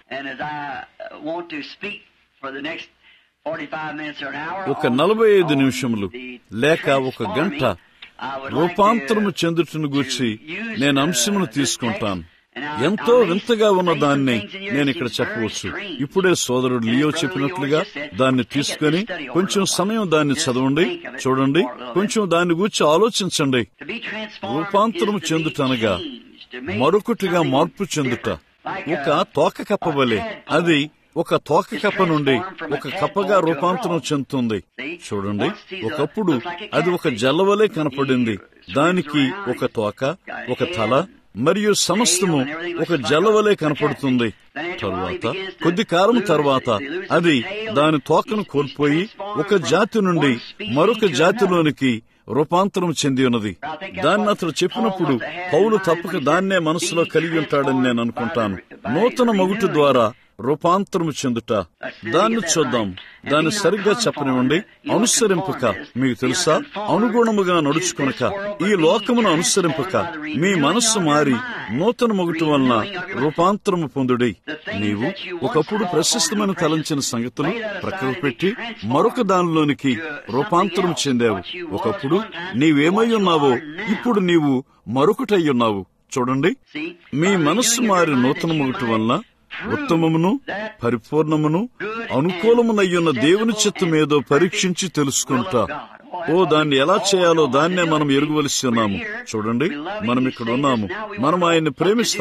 ఒక నలభై ఐదు నిమిషములు లేక ఒక గంట రూపాంతరము చెందుటను గూర్చి నేను అంశమును తీసుకుంటాను ఎంతో వింతగా ఉన్న దాన్ని నేను ఇక్కడ చెప్పవచ్చు ఇప్పుడే సోదరుడు లియో చెప్పినట్లుగా దాన్ని తీసుకుని కొంచెం సమయం దాన్ని చదవండి చూడండి కొంచెం దాన్ని గురించి ఆలోచించండి రూపాంతరం చెందుటనగా మరొకటిగా మార్పు చెందుట ఒక తోక కప్పవలే అది ఒక తోక కప్ప నుండి ఒక కప్పగా రూపాంతరం చెందుతుంది చూడండి ఒకప్పుడు అది ఒక జల్లవలే కనపడింది దానికి ఒక తోక ఒక తల మరియు సమస్తము ఒక జలవలే కనపడుతుంది తరువాత కొద్ది కాలం తర్వాత అది దాని తోకను కోల్పోయి ఒక జాతి నుండి మరొక జాతిలోనికి రూపాంతరం చెంది ఉన్నది దాన్ని అతడు చెప్పినప్పుడు పౌలు తప్పక దాన్నే మనసులో కలిగి ఉంటాడని నేను అనుకుంటాను నూతన మగుటు ద్వారా రూపాంతరము చెందుట దాన్ని చూద్దాం దాన్ని సరిగ్గా చెప్పనివ్వండి అనుసరింపక మీకు తెలుసా అనుగుణముగా నడుచుకొనక ఈ లోకమును అనుసరింపక మీ మనస్సు మారి నూతన మొగుటి వలన రూపాంతరము పొందుడి నీవు ఒకప్పుడు ప్రశస్తమైన తలంచిన సంగతులు ప్రక్కకు పెట్టి మరొక దానిలోనికి రూపాంతరం చెందావు ఒకప్పుడు నీవేమై ఉన్నావో ఇప్పుడు నీవు మరొకటై ఉన్నావు చూడండి మీ మనస్సు మారి నూతన మొగుటి వలన ఉత్తమమును పరిపూర్ణమును అనుకూలమునయ్యున్న దేవుని చిత్తమేదో పరీక్షించి తెలుసుకుంటా ఓ దాన్ని ఎలా చేయాలో దాన్నే మనం ఎరుగువలసి ఉన్నాము చూడండి మనం ఇక్కడ ఉన్నాము మనం ఆయన్ని ప్రేమిస్తాము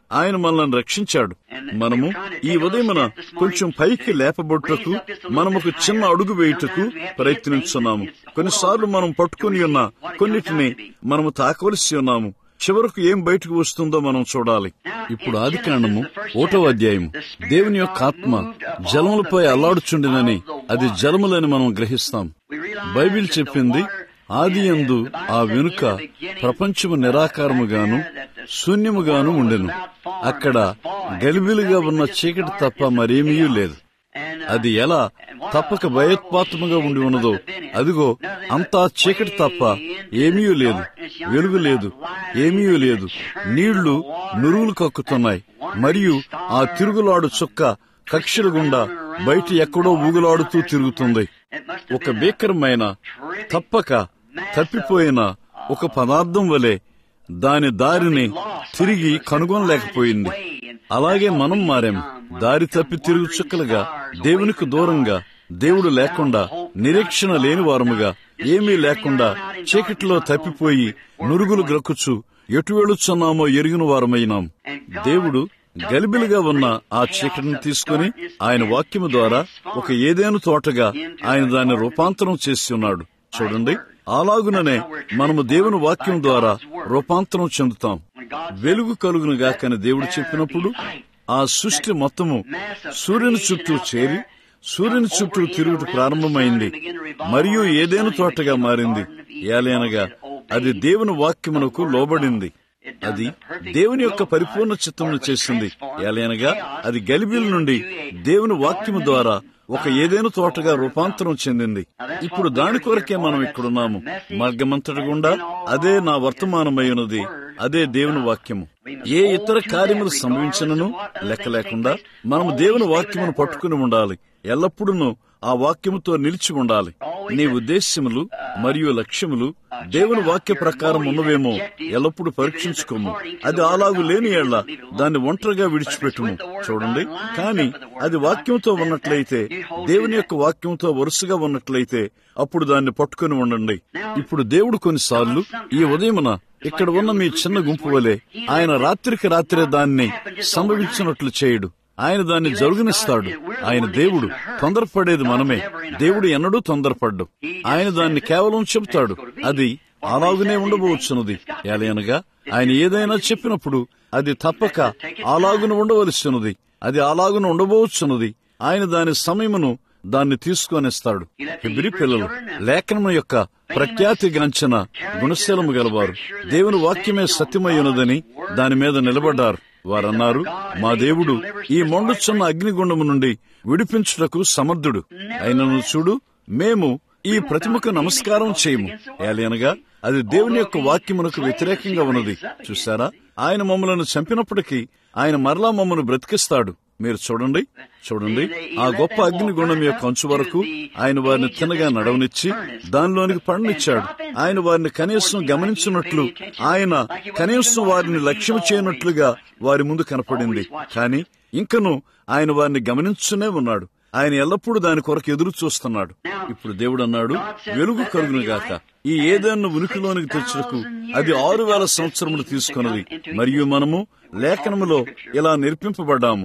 ఆయన మనల్ని రక్షించాడు మనము ఈ ఉదయమున కొంచెం పైకి లేపబొట్టుకు మనం ఒక చిన్న అడుగు వేయుటకు ప్రయత్నించున్నాము కొన్నిసార్లు మనం పట్టుకుని ఉన్న కొన్నిటిని మనము తాకవలసి ఉన్నాము చివరకు ఏం బయటకు వస్తుందో మనం చూడాలి ఇప్పుడు ఆది కాండము ఓటో అధ్యాయం దేవుని యొక్క ఆత్మ జలములపై అల్లాడుచుండినని అది జలములని మనం గ్రహిస్తాం బైబిల్ చెప్పింది ఆది యందు ఆ వెనుక ప్రపంచము నిరాకారముగాను శూన్యముగాను ఉండెను అక్కడ గలిబిలిగా ఉన్న చీకటి తప్ప మరేమీ లేదు అది ఎలా తప్పక భయోత్పాతముగా ఉండి ఉన్నదో అదిగో అంతా చీకటి తప్ప ఏమీ లేదు వెలుగు లేదు ఏమీ లేదు నీళ్లు నురువులు కక్కుతున్నాయి మరియు ఆ తిరుగులాడు చుక్క కక్షల గుండా బయట ఎక్కడో ఊగులాడుతూ తిరుగుతుంది ఒక భీకరమైన తప్పక తప్పిపోయిన ఒక పదార్థం వలె దాని దారిని తిరిగి కనుగొనలేకపోయింది అలాగే మనం మారాం దారి తప్పి తిరుగు చుక్కలుగా దేవునికి దూరంగా దేవుడు లేకుండా నిరీక్షణ లేని వారముగా ఏమీ లేకుండా చీకటిలో తప్పిపోయి నురుగులు గ్రక్కుచు ఎటు వెళుచున్నామో ఎరిగిన వారమైనాం దేవుడు గలిబిలిగా ఉన్న ఆ చీకటిని తీసుకుని ఆయన వాక్యము ద్వారా ఒక ఏదేను తోటగా ఆయన దాన్ని రూపాంతరం చేసి ఉన్నాడు చూడండి అలాగుననే మనము దేవుని వాక్యం ద్వారా రూపాంతరం చెందుతాం వెలుగు కలుగును గాకని దేవుడు చెప్పినప్పుడు ఆ సృష్టి మొత్తము సూర్యుని చుట్టూ చేరి సూర్యుని చుట్టూ తిరుగుట ప్రారంభమైంది మరియు ఏదేను తోటగా మారింది ఏలైనగా అది దేవుని వాక్యమునకు లోబడింది అది దేవుని యొక్క పరిపూర్ణ చిత్తమును చేసింది ఏలైనగా అది గలిబిల నుండి దేవుని వాక్యము ద్వారా ఒక ఏదైనా తోటగా రూపాంతరం చెందింది ఇప్పుడు దాని కొరకే మనం ఇక్కడున్నాము మార్గమంతటి గుండా అదే నా వర్తమానమై ఉన్నది అదే దేవుని వాక్యము ఏ ఇతర కార్యములు సంభవించినను లెక్క లేకుండా మనము దేవుని వాక్యమును పట్టుకుని ఉండాలి ఎల్లప్పుడూ ఆ వాక్యముతో నిలిచి ఉండాలి నీ ఉద్దేశ్యములు మరియు లక్ష్యములు దేవుని వాక్య ప్రకారం ఉన్నవేమో ఎల్లప్పుడూ పరీక్షించుకోము అది అలాగు లేని ఏళ్ల దాన్ని ఒంటరిగా విడిచిపెట్టుము చూడండి కానీ అది వాక్యంతో ఉన్నట్లయితే దేవుని యొక్క వాక్యంతో వరుసగా ఉన్నట్లయితే అప్పుడు దాన్ని పట్టుకుని ఉండండి ఇప్పుడు దేవుడు కొన్నిసార్లు ఈ ఉదయమున ఇక్కడ ఉన్న మీ చిన్న గుంపు వలె ఆయన రాత్రికి రాత్రే దాన్ని సంభవించినట్లు చేయడు ఆయన దాన్ని జరుగునిస్తాడు ఆయన దేవుడు తొందరపడేది మనమే దేవుడు ఎన్నడూ తొందరపడ్డు ఆయన దాన్ని కేవలం చెబుతాడు అది అలాగునే ఉండబోవచ్చున్నది ఏలయనగా ఆయన ఏదైనా చెప్పినప్పుడు అది తప్పక అలాగున ఉండవలసినది అది అలాగున ఉండబోవచ్చున్నది ఆయన దాని సమయమును దాన్ని తీసుకొనిస్తాడు హిబ్రి పిల్లలు లేఖనం యొక్క ప్రఖ్యాతిగాంచిన గుణశీలము గలవారు దేవుని వాక్యమే సత్యమయ్యున్నదని దాని మీద నిలబడ్డారు వారన్నారు మా దేవుడు ఈ మొండుచున్న అగ్నిగుండము నుండి విడిపించుటకు సమర్థుడు అయినను చూడు మేము ఈ ప్రతిమకు నమస్కారం చేయము ఏలయనగా అది దేవుని యొక్క వాక్యమునకు వ్యతిరేకంగా ఉన్నది చూసారా ఆయన మమ్మలను చంపినప్పటికీ ఆయన మరలా మమ్మను బ్రతికిస్తాడు మీరు చూడండి చూడండి ఆ గొప్ప అగ్నిగుండం యొక్క అంచు వరకు ఆయన వారిని తినగా నడవనిచ్చి దానిలోనికి పడనిచ్చాడు ఆయన వారిని కనీసం గమనించినట్లు ఆయన కనీసం వారిని లక్ష్యం చేయనట్లుగా వారి ముందు కనపడింది కానీ ఇంకను ఆయన వారిని గమనించునే ఉన్నాడు ఆయన ఎల్లప్పుడూ దాని కొరకు ఎదురు చూస్తున్నాడు ఇప్పుడు దేవుడు అన్నాడు వెలుగు కలుగును గాక ఈ ఏదైనా ఉనికిలోనికి తెచ్చుటకు అది ఆరు వేల సంవత్సరములు తీసుకున్నది మరియు మనము లేఖనములో ఇలా నిర్పింపబడ్డాము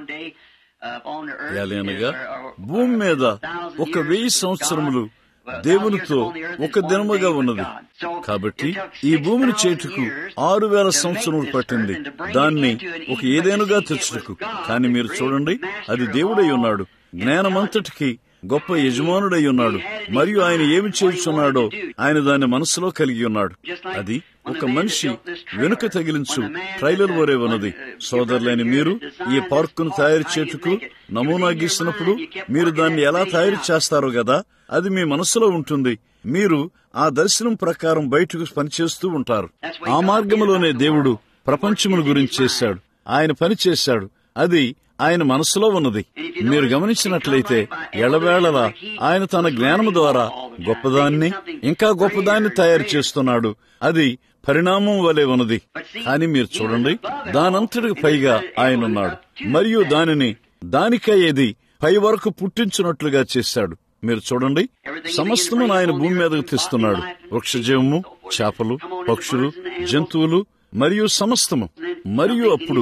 ఏలైనగా భూమి మీద ఒక వెయ్యి సంవత్సరములు దేవునితో ఒక దినముగా ఉన్నది కాబట్టి ఈ భూమిని చేటుకు ఆరు వేల సంవత్సరములు పట్టింది దాన్ని ఒక ఏదేనుగా తెచ్చుటకు కానీ మీరు చూడండి అది దేవుడై ఉన్నాడు జ్ఞానమంతటికి గొప్ప యజమానుడై ఉన్నాడు మరియు ఆయన ఏమి చేయుచున్నాడో ఆయన దాన్ని మనసులో కలిగి ఉన్నాడు అది ఒక మనిషి వెనుక తగిలించు ట్రైలర్ వరే ఉన్నది సోదరులైన మీరు ఈ పార్కును తయారు చేటుకు నమూనా గీసినప్పుడు మీరు దాన్ని ఎలా తయారు చేస్తారో కదా అది మీ మనసులో ఉంటుంది మీరు ఆ దర్శనం ప్రకారం బయటకు పనిచేస్తూ ఉంటారు ఆ మార్గంలోనే దేవుడు ప్రపంచముల గురించి చేశాడు ఆయన పని చేశాడు అది ఆయన మనసులో ఉన్నది మీరు గమనించినట్లయితే ఎళవేళలా ఆయన తన జ్ఞానము ద్వారా గొప్పదాన్ని ఇంకా గొప్పదాన్ని తయారు చేస్తున్నాడు అది పరిణామం వలె ఉన్నది కానీ మీరు చూడండి దానంతటికి పైగా ఆయన ఉన్నాడు మరియు దానిని దానికయ్యేది పై వరకు పుట్టించినట్లుగా చేశాడు మీరు చూడండి సమస్తము ఆయన భూమి మీదకు తెస్తున్నాడు వృక్షజీవము చేపలు పక్షులు జంతువులు మరియు సమస్తము మరియు అప్పుడు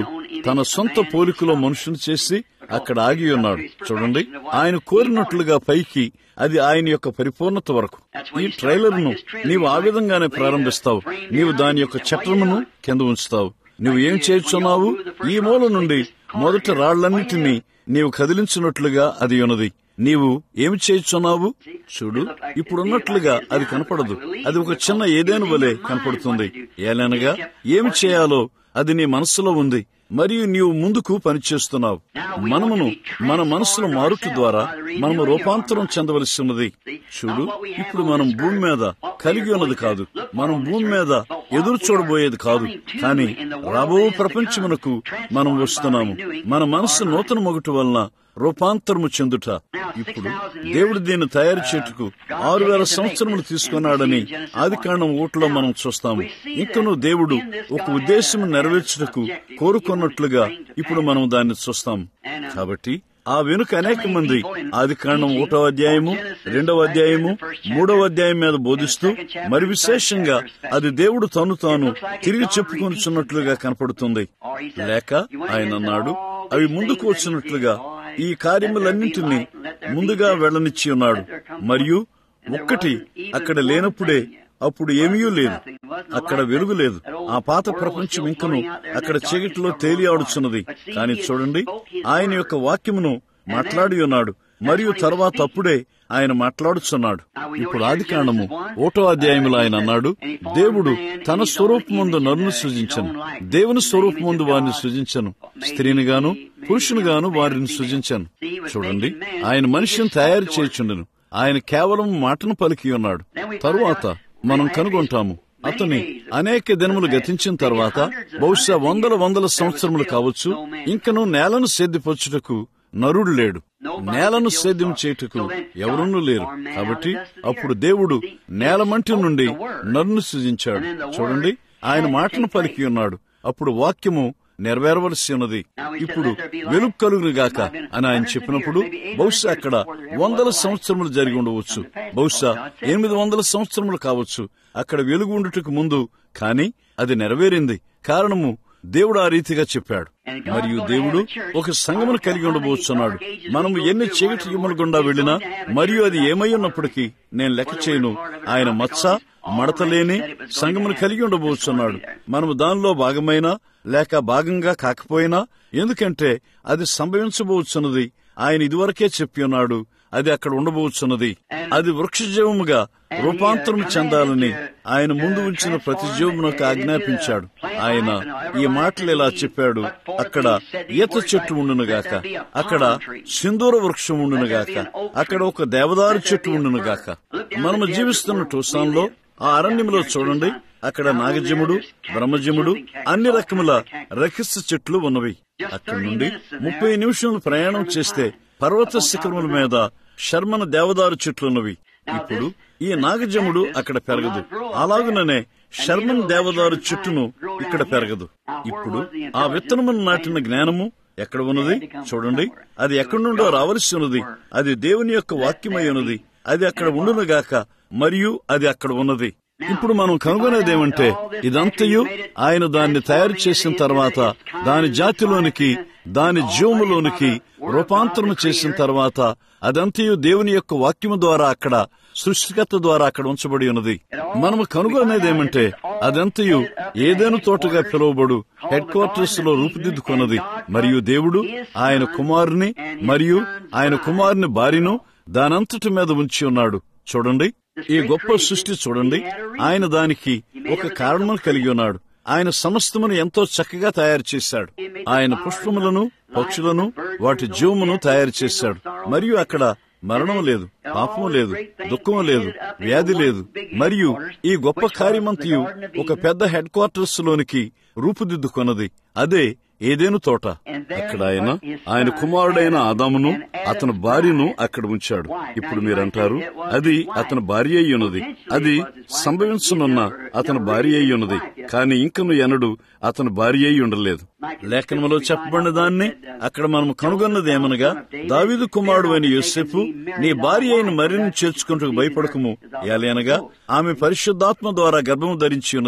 తన సొంత పోలికలో మనుషుని చేసి అక్కడ ఆగి ఉన్నాడు చూడండి ఆయన కోరినట్లుగా పైకి అది ఆయన యొక్క పరిపూర్ణత వరకు ఈ ట్రైలర్ ను నీవు ఆ విధంగానే ప్రారంభిస్తావు నీవు దాని యొక్క చట్రమును కింద ఉంచుతావు నువ్వు ఏం చేస్తున్నావు ఈ మూల నుండి మొదట రాళ్లన్నిటినీ నీవు కదిలించినట్లుగా అది ఉన్నది నీవు ఏమి చేయుచున్నావు చూడు ఇప్పుడున్నట్లుగా అది కనపడదు అది ఒక చిన్న ఏదేను వలె కనపడుతుంది ఏలనగా ఏమి చేయాలో అది నీ మనస్సులో ఉంది మరియు నీవు ముందుకు పనిచేస్తున్నావు మనమును మన మనస్సులో మారుట ద్వారా మనము రూపాంతరం చెందవలసి ఉన్నది చూడు ఇప్పుడు మనం భూమి మీద కలిగి ఉన్నది కాదు మనం భూమి మీద ఎదురు చూడబోయేది కాదు కానీ రాబో ప్రపంచమునకు మనం వస్తున్నాము మన మనస్సు నూతన మొగటు వలన రూపాంతరము చెందుట ఇప్పుడు దేవుడు దీన్ని తయారు చేటుకు ఆరు వేల సంవత్సరములు తీసుకున్నాడని ఆది కాండం ఊటలో మనం చూస్తాము ఇంకను దేవుడు ఒక ఉద్దేశం నెరవేర్చుటకు కోరుకున్నట్లుగా ఇప్పుడు మనం దాన్ని చూస్తాం కాబట్టి ఆ వెనుక అనేక మంది ఆది కాండం ఒకటో అధ్యాయము రెండవ అధ్యాయము మూడవ అధ్యాయం మీద బోధిస్తూ మరి విశేషంగా అది దేవుడు తను తాను తిరిగి చెప్పుకొనిచున్నట్లుగా కనపడుతుంది లేక ఆయన అన్నాడు అవి ముందుకు వచ్చినట్లుగా ఈ కార్యములన్నింటినీ ముందుగా వెళ్లనిచ్చి ఉన్నాడు మరియు ఒక్కటి అక్కడ లేనప్పుడే అప్పుడు ఏమీ లేదు అక్కడ వెలుగు లేదు ఆ పాత ప్రపంచం ఇంకను అక్కడ చీకటిలో తేలియాడుచున్నది కానీ చూడండి ఆయన యొక్క వాక్యమును మాట్లాడి ఉన్నాడు మరియు తర్వాత అప్పుడే ఆయన మాట్లాడుచున్నాడు ఇప్పుడు ఆది కాండము ఓటో అధ్యాయములు ఆయన అన్నాడు దేవుడు తన స్వరూపముందు నరును సృజించను దేవుని స్వరూపముందు వారిని సృజించను స్త్రీని గాను పురుషుని గాను వారిని సృజించాను చూడండి ఆయన మనిషిని తయారు చేయుచుండెను ఆయన కేవలం మాటను పలికి ఉన్నాడు తరువాత మనం కనుగొంటాము అతని అనేక దినములు గతించిన తర్వాత బహుశా వందల వందల సంవత్సరములు కావచ్చు ఇంకను నేలను సేద్యపరచుటకు నరుడు లేడు నేలను సేద్యం చేయుటకు ఎవరున్నూ లేరు కాబట్టి అప్పుడు దేవుడు నేలమంటి నుండి నరును సృజించాడు చూడండి ఆయన మాటను పలికి ఉన్నాడు అప్పుడు వాక్యము నెరవేరవలసి ఉన్నది ఇప్పుడు వెలుగు కలుగును గాక అని ఆయన చెప్పినప్పుడు బహుశా అక్కడ వందల సంవత్సరములు జరిగి ఉండవచ్చు బహుశా ఎనిమిది వందల సంవత్సరములు కావచ్చు అక్కడ వెలుగు ఉండుటకు ముందు కానీ అది నెరవేరింది కారణము దేవుడు ఆ రీతిగా చెప్పాడు మరియు దేవుడు ఒక సంగమును కలిగి ఉండబోతున్నాడు మనము ఎన్ని చీకటి యుమ్మల గుండా వెళ్ళినా మరియు అది ఏమై ఉన్నప్పటికీ నేను లెక్క చేయను ఆయన మచ్చ మడతలేని సంగమును కలిగి ఉండబోతున్నాడు మనము దానిలో భాగమైనా లేక భాగంగా కాకపోయినా ఎందుకంటే అది సంభవించబోతున్నది ఆయన ఇదివరకే చెప్పి ఉన్నాడు అది అక్కడ ఉండబోతున్నది అది వృక్షజీవముగా రూపాంతరం చెందాలని ఆయన ముందు ఉంచిన ప్రతి జీవమునకు ఆజ్ఞాపించాడు ఆయన ఈ మాటలు ఇలా చెప్పాడు అక్కడ ఈత చెట్టు ఉండునుగాక అక్కడ సింధూర వృక్షం ఉండునుగాక అక్కడ ఒక దేవదారు చెట్టు ఉండునుగాక మనము జీవిస్తున్న టూసాన్లో ఆ అరణ్యంలో చూడండి అక్కడ నాగజముడు బ్రహ్మజముడు అన్ని రకముల రహస్య చెట్లు ఉన్నవి అక్కడి నుండి ముప్పై నిమిషాలు ప్రయాణం చేస్తే పర్వత శిఖరముల మీద శర్మన దేవదారు చెట్లున్నవి ఇప్పుడు ఈ నాగజముడు అక్కడ పెరగదు అలాగుననే శర్మన్ దేవదారు చెట్టును ఇక్కడ పెరగదు ఇప్పుడు ఆ విత్తనమును నాటిన జ్ఞానము ఎక్కడ ఉన్నది చూడండి అది ఎక్కడి నుండో రావలసి ఉన్నది అది దేవుని యొక్క వాక్యమై ఉన్నది అది అక్కడ ఉండునుగాక మరియు అది అక్కడ ఉన్నది ఇప్పుడు మనం కనుగొనేదేమంటే ఇదంతయు ఆయన దాన్ని తయారు చేసిన తర్వాత దాని జాతిలోనికి దాని జీవములోనికి రూపాంతరం చేసిన తర్వాత అదంతయు దేవుని యొక్క వాక్యము ద్వారా అక్కడ సృష్టికర్త ద్వారా అక్కడ ఉంచబడి ఉన్నది మనము కనుగొనేదేమంటే అదంతయు ఏదేను తోటగా పిలువబడు హెడ్ క్వార్టర్స్ లో రూపుదిద్దుకున్నది మరియు దేవుడు ఆయన కుమారుని మరియు ఆయన కుమారుని భార్యను దానంతటి మీద ఉంచి ఉన్నాడు చూడండి ఈ గొప్ప సృష్టి చూడండి ఆయన దానికి ఒక కారణం కలిగి ఉన్నాడు ఆయన సమస్తమును ఎంతో చక్కగా తయారు చేశాడు ఆయన పుష్పములను పక్షులను వాటి జీవమును తయారు చేశాడు మరియు అక్కడ మరణం లేదు పాపము లేదు దుఃఖము లేదు వ్యాధి లేదు మరియు ఈ గొప్ప కార్యమంతయు ఒక పెద్ద హెడ్ క్వార్టర్స్ లోనికి రూపుదిద్దుకొన్నది అదే ఏదేను తోట అక్కడ ఆయన ఆయన కుమారుడైన ఆదామును అతని భార్యను అక్కడ ఉంచాడు ఇప్పుడు మీరంటారు అది అతని భార్య అయి ఉన్నది అది సంభవించనున్న అతని భార్య అయి ఉన్నది కానీ ఇంకను ఎనడు అతని భార్య అయి ఉండలేదు లేఖనంలో చెప్పబడిన దాన్ని అక్కడ మనం కనుగొన్నది ఏమనగా దావిదు కుమారుడు అయిన యోసేపు నీ భార్య అయిన మరిని చేర్చుకుంటూ భయపడకము ఏలనగా ఆమె పరిశుద్ధాత్మ ద్వారా గర్భము ధరించి ఉన్నది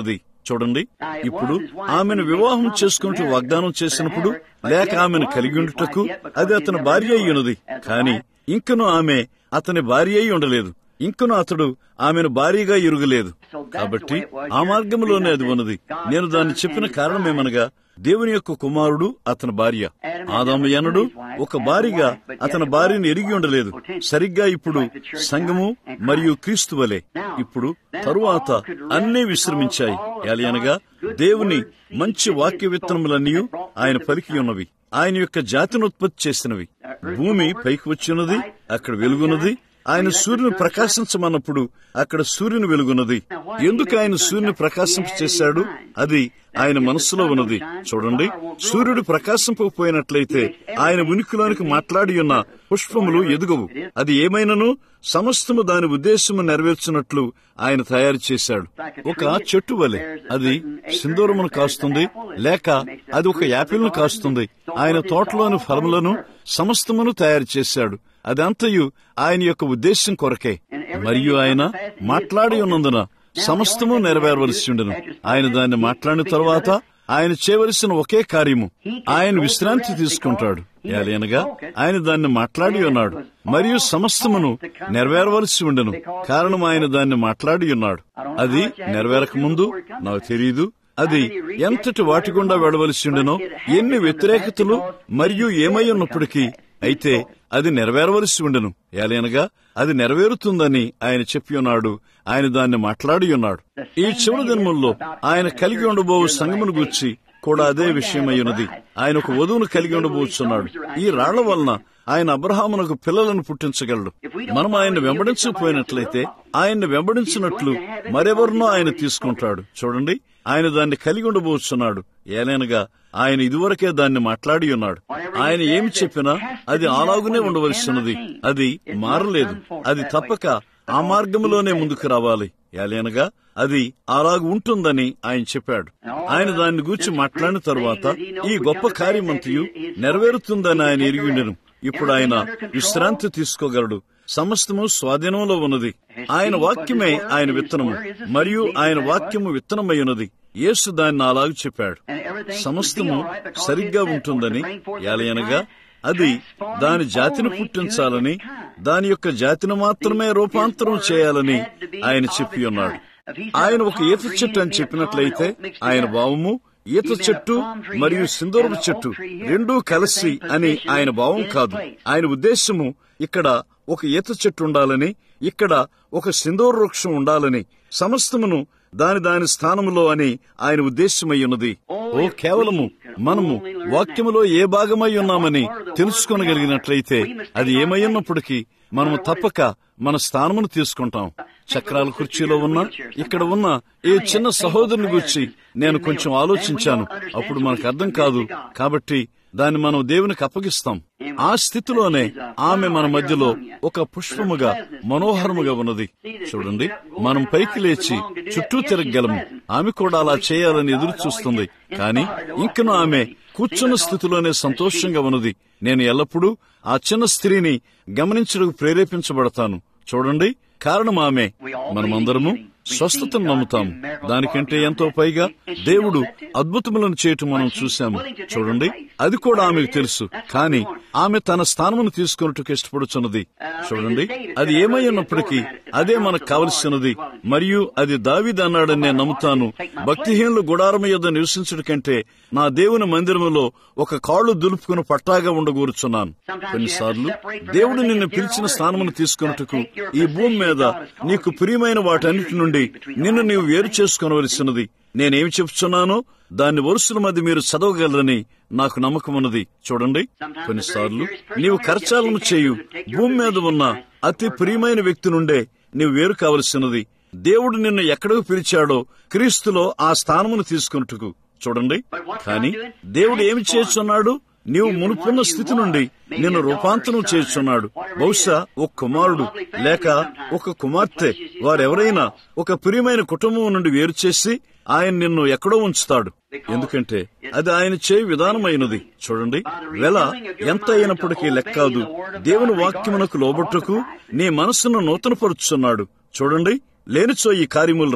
చూడండి ఇప్పుడు ఆమెను వివాహం చేసుకుంటూ వాగ్దానం చేసినప్పుడు లేక ఆమెను కలిగి ఉండుటకు అది అతని భార్య అయి ఉన్నది కాని ఇంకను ఆమె అతని భార్య అయి ఉండలేదు ఇంకను అతడు ఆమెను భారీగా ఎరుగలేదు కాబట్టి ఆ మార్గంలోనే అది ఉన్నది నేను దాన్ని చెప్పిన కారణమేమనగా దేవుని యొక్క కుమారుడు అతని భార్య ఆదాము ఎనడు ఒక భార్యగా అతని భార్యను ఎరిగి ఉండలేదు సరిగ్గా ఇప్పుడు సంఘము మరియు క్రీస్తు వలె ఇప్పుడు తరువాత అన్నీ విశ్రమించాయి అనగా దేవుని మంచి వాక్య విత్తనములన్నీ ఆయన పలికి ఉన్నవి ఆయన యొక్క జాతిని ఉత్పత్తి చేసినవి భూమి పైకి వచ్చినది అక్కడ వెలుగున్నది ఆయన సూర్యుని ప్రకాశించమన్నప్పుడు అక్కడ సూర్యుని వెలుగున్నది ఎందుకు ఆయన సూర్యుని ప్రకాశింప చేశాడు అది ఆయన మనస్సులో ఉన్నది చూడండి సూర్యుడు ప్రకాశింపకపోయినట్లయితే ఆయన ఉనికిలోనికి మాట్లాడి ఉన్న పుష్పములు ఎదుగవు అది ఏమైనను సమస్తము దాని ఉద్దేశము నెరవేర్చినట్లు ఆయన తయారు చేశాడు ఒక చెట్టు వలె అది సింధూరమును కాస్తుంది లేక అది ఒక యాపిల్ను కాస్తుంది ఆయన తోటలోని ఫలములను సమస్తమును తయారు చేశాడు అదంతయు ఆయన యొక్క ఉద్దేశం కొరకే మరియు ఆయన మాట్లాడి ఉన్నందున సమస్తము నెరవేరవలసి ఉండను ఆయన దాన్ని మాట్లాడిన తరువాత ఆయన చేయవలసిన ఒకే కార్యము ఆయన విశ్రాంతి తీసుకుంటాడు ఏలైనగా ఆయన దాన్ని మాట్లాడి ఉన్నాడు మరియు సమస్తమును నెరవేరవలసి ఉండను కారణం ఆయన దాన్ని మాట్లాడి ఉన్నాడు అది నెరవేరక ముందు నాకు తెలియదు అది ఎంతటి వాటి గుండా వెడవలసి ఉండెనో ఎన్ని వ్యతిరేకతలు మరియు ఏమై ఉన్నప్పటికీ అయితే అది నెరవేరవలసి ఉండెను ఏలైనగా అది నెరవేరుతుందని ఆయన చెప్పి ఉన్నాడు ఆయన దాన్ని మాట్లాడి ఉన్నాడు ఈ చివరి దినముల్లో ఆయన కలిగి ఉండబో సంగమును గూర్చి కూడా అదే విషయమై ఉన్నది ఆయన ఒక వధువును కలిగి ఉండబోచున్నాడు ఈ రాళ్ల వలన ఆయన అబ్రహామునకు పిల్లలను పుట్టించగలడు మనం ఆయన్ని వెంబడించకపోయినట్లయితే ఆయన్ని వెంబడించినట్లు మరెవరినో ఆయన తీసుకుంటాడు చూడండి ఆయన దాన్ని కలిగి ఉండబోచున్నాడు ఏలైనగా ఆయన ఇదివరకే దాన్ని మాట్లాడి ఉన్నాడు ఆయన ఏమి చెప్పినా అది అలాగునే ఉండవలసినది అది మారలేదు అది తప్పక ఆ మార్గంలోనే ముందుకు రావాలి ఏలైనగా అది అలాగ ఉంటుందని ఆయన చెప్పాడు ఆయన దాన్ని గూర్చి మాట్లాడిన తరువాత ఈ గొప్ప కార్యమంతయు నెరవేరుతుందని ఆయన ఎరిగిండెను ఇప్పుడు ఆయన విశ్రాంతి తీసుకోగలడు సమస్తము స్వాధీనంలో ఉన్నది ఆయన వాక్యమే ఆయన విత్తనము మరియు ఆయన వాక్యము విత్తనమై ఉన్నది యేసు దాన్ని అలాగ చెప్పాడు సమస్తము సరిగ్గా ఉంటుందని ఏలయనగా అది దాని జాతిని పుట్టించాలని దాని యొక్క జాతిని మాత్రమే రూపాంతరం చేయాలని ఆయన చెప్పి ఉన్నాడు ఆయన ఒక ఈత చెట్టు అని చెప్పినట్లయితే ఆయన భావము ఈత చెట్టు మరియు సింధూరపు చెట్టు రెండూ కలిసి అని ఆయన భావం కాదు ఆయన ఉద్దేశము ఇక్కడ ఒక ఈత చెట్టు ఉండాలని ఇక్కడ ఒక సింధూర వృక్షం ఉండాలని సమస్తమును దాని దాని స్థానములో అని ఆయన ఉద్దేశమై ఉన్నది ఓ కేవలము మనము వాక్యములో ఏ భాగమై ఉన్నామని తెలుసుకొనగలిగినట్లయితే అది ఏమై ఉన్నప్పటికీ మనము తప్పక మన స్థానమును తీసుకుంటాం చక్రాల కుర్చీలో ఉన్న ఇక్కడ ఉన్న ఈ చిన్న సహోదరుని గురించి నేను కొంచెం ఆలోచించాను అప్పుడు మనకు అర్థం కాదు కాబట్టి దాన్ని మనం దేవునికి అప్పగిస్తాం ఆ స్థితిలోనే ఆమె మన మధ్యలో ఒక పుష్పముగా మనోహరముగా ఉన్నది చూడండి మనం పైకి లేచి చుట్టూ తిరగలము ఆమె కూడా అలా చేయాలని ఎదురు చూస్తుంది కానీ ఇంకను ఆమె కూర్చున్న స్థితిలోనే సంతోషంగా ఉన్నది నేను ఎల్లప్పుడూ ఆ చిన్న స్త్రీని గమనించడానికి ప్రేరేపించబడతాను చూడండి కారణం ఆమె మనమందరము స్వస్థతను నమ్ముతాం దానికంటే ఎంతో పైగా దేవుడు అద్భుతములను చేయటం మనం చూశాము చూడండి అది కూడా ఆమెకు తెలుసు కానీ ఆమె తన స్థానమును తీసుకున్నట్టుకు ఇష్టపడుచున్నది చూడండి అది ఏమై ఉన్నప్పటికీ అదే మనకు కావలసినది మరియు అది దావిది అన్నాడని నేను నమ్ముతాను భక్తిహీనులు గుడారము యొద్ద నివసించడం కంటే నా దేవుని మందిరములో ఒక కాళ్ళు దులుపుకుని పట్టాగా ఉండగూరుచున్నాను కొన్నిసార్లు దేవుడు నిన్ను పిలిచిన స్థానమును తీసుకున్నట్టుకు ఈ భూమి మీద నీకు ప్రియమైన వాటన్నిటి నుండి నిన్ను నీవు వేరు చేసుకునవలసినది నేనేమి చెప్తున్నానో దాన్ని వరుసల మధ్య మీరు చదవగలరని నాకు నమ్మకం ఉన్నది చూడండి కొన్నిసార్లు నీవు ఖర్చాలను చేయు భూమి మీద ఉన్న అతి ప్రియమైన వ్యక్తి నుండే నీవు వేరు కావలసినది దేవుడు నిన్ను ఎక్కడకు పిలిచాడో క్రీస్తులో ఆ స్థానమును తీసుకున్నట్టుకు చూడండి కానీ దేవుడు ఏమి చేస్తున్నాడు నీవు మునుపున్న స్థితి నుండి నిన్ను రూపాంతరం చేస్తున్నాడు బహుశా ఒక కుమారుడు లేక ఒక కుమార్తె వారెవరైనా ఒక ప్రియమైన కుటుంబం నుండి వేరు చేసి ఆయన నిన్ను ఎక్కడో ఉంచుతాడు ఎందుకంటే అది ఆయన చేయి విధానమైనది చూడండి వెల ఎంత అయినప్పటికీ లెక్కాదు దేవుని వాక్యమునకు లోబట్టుకు నీ మనస్సును నూతనపరుచున్నాడు చూడండి లేనిచో ఈ కార్యములు రావు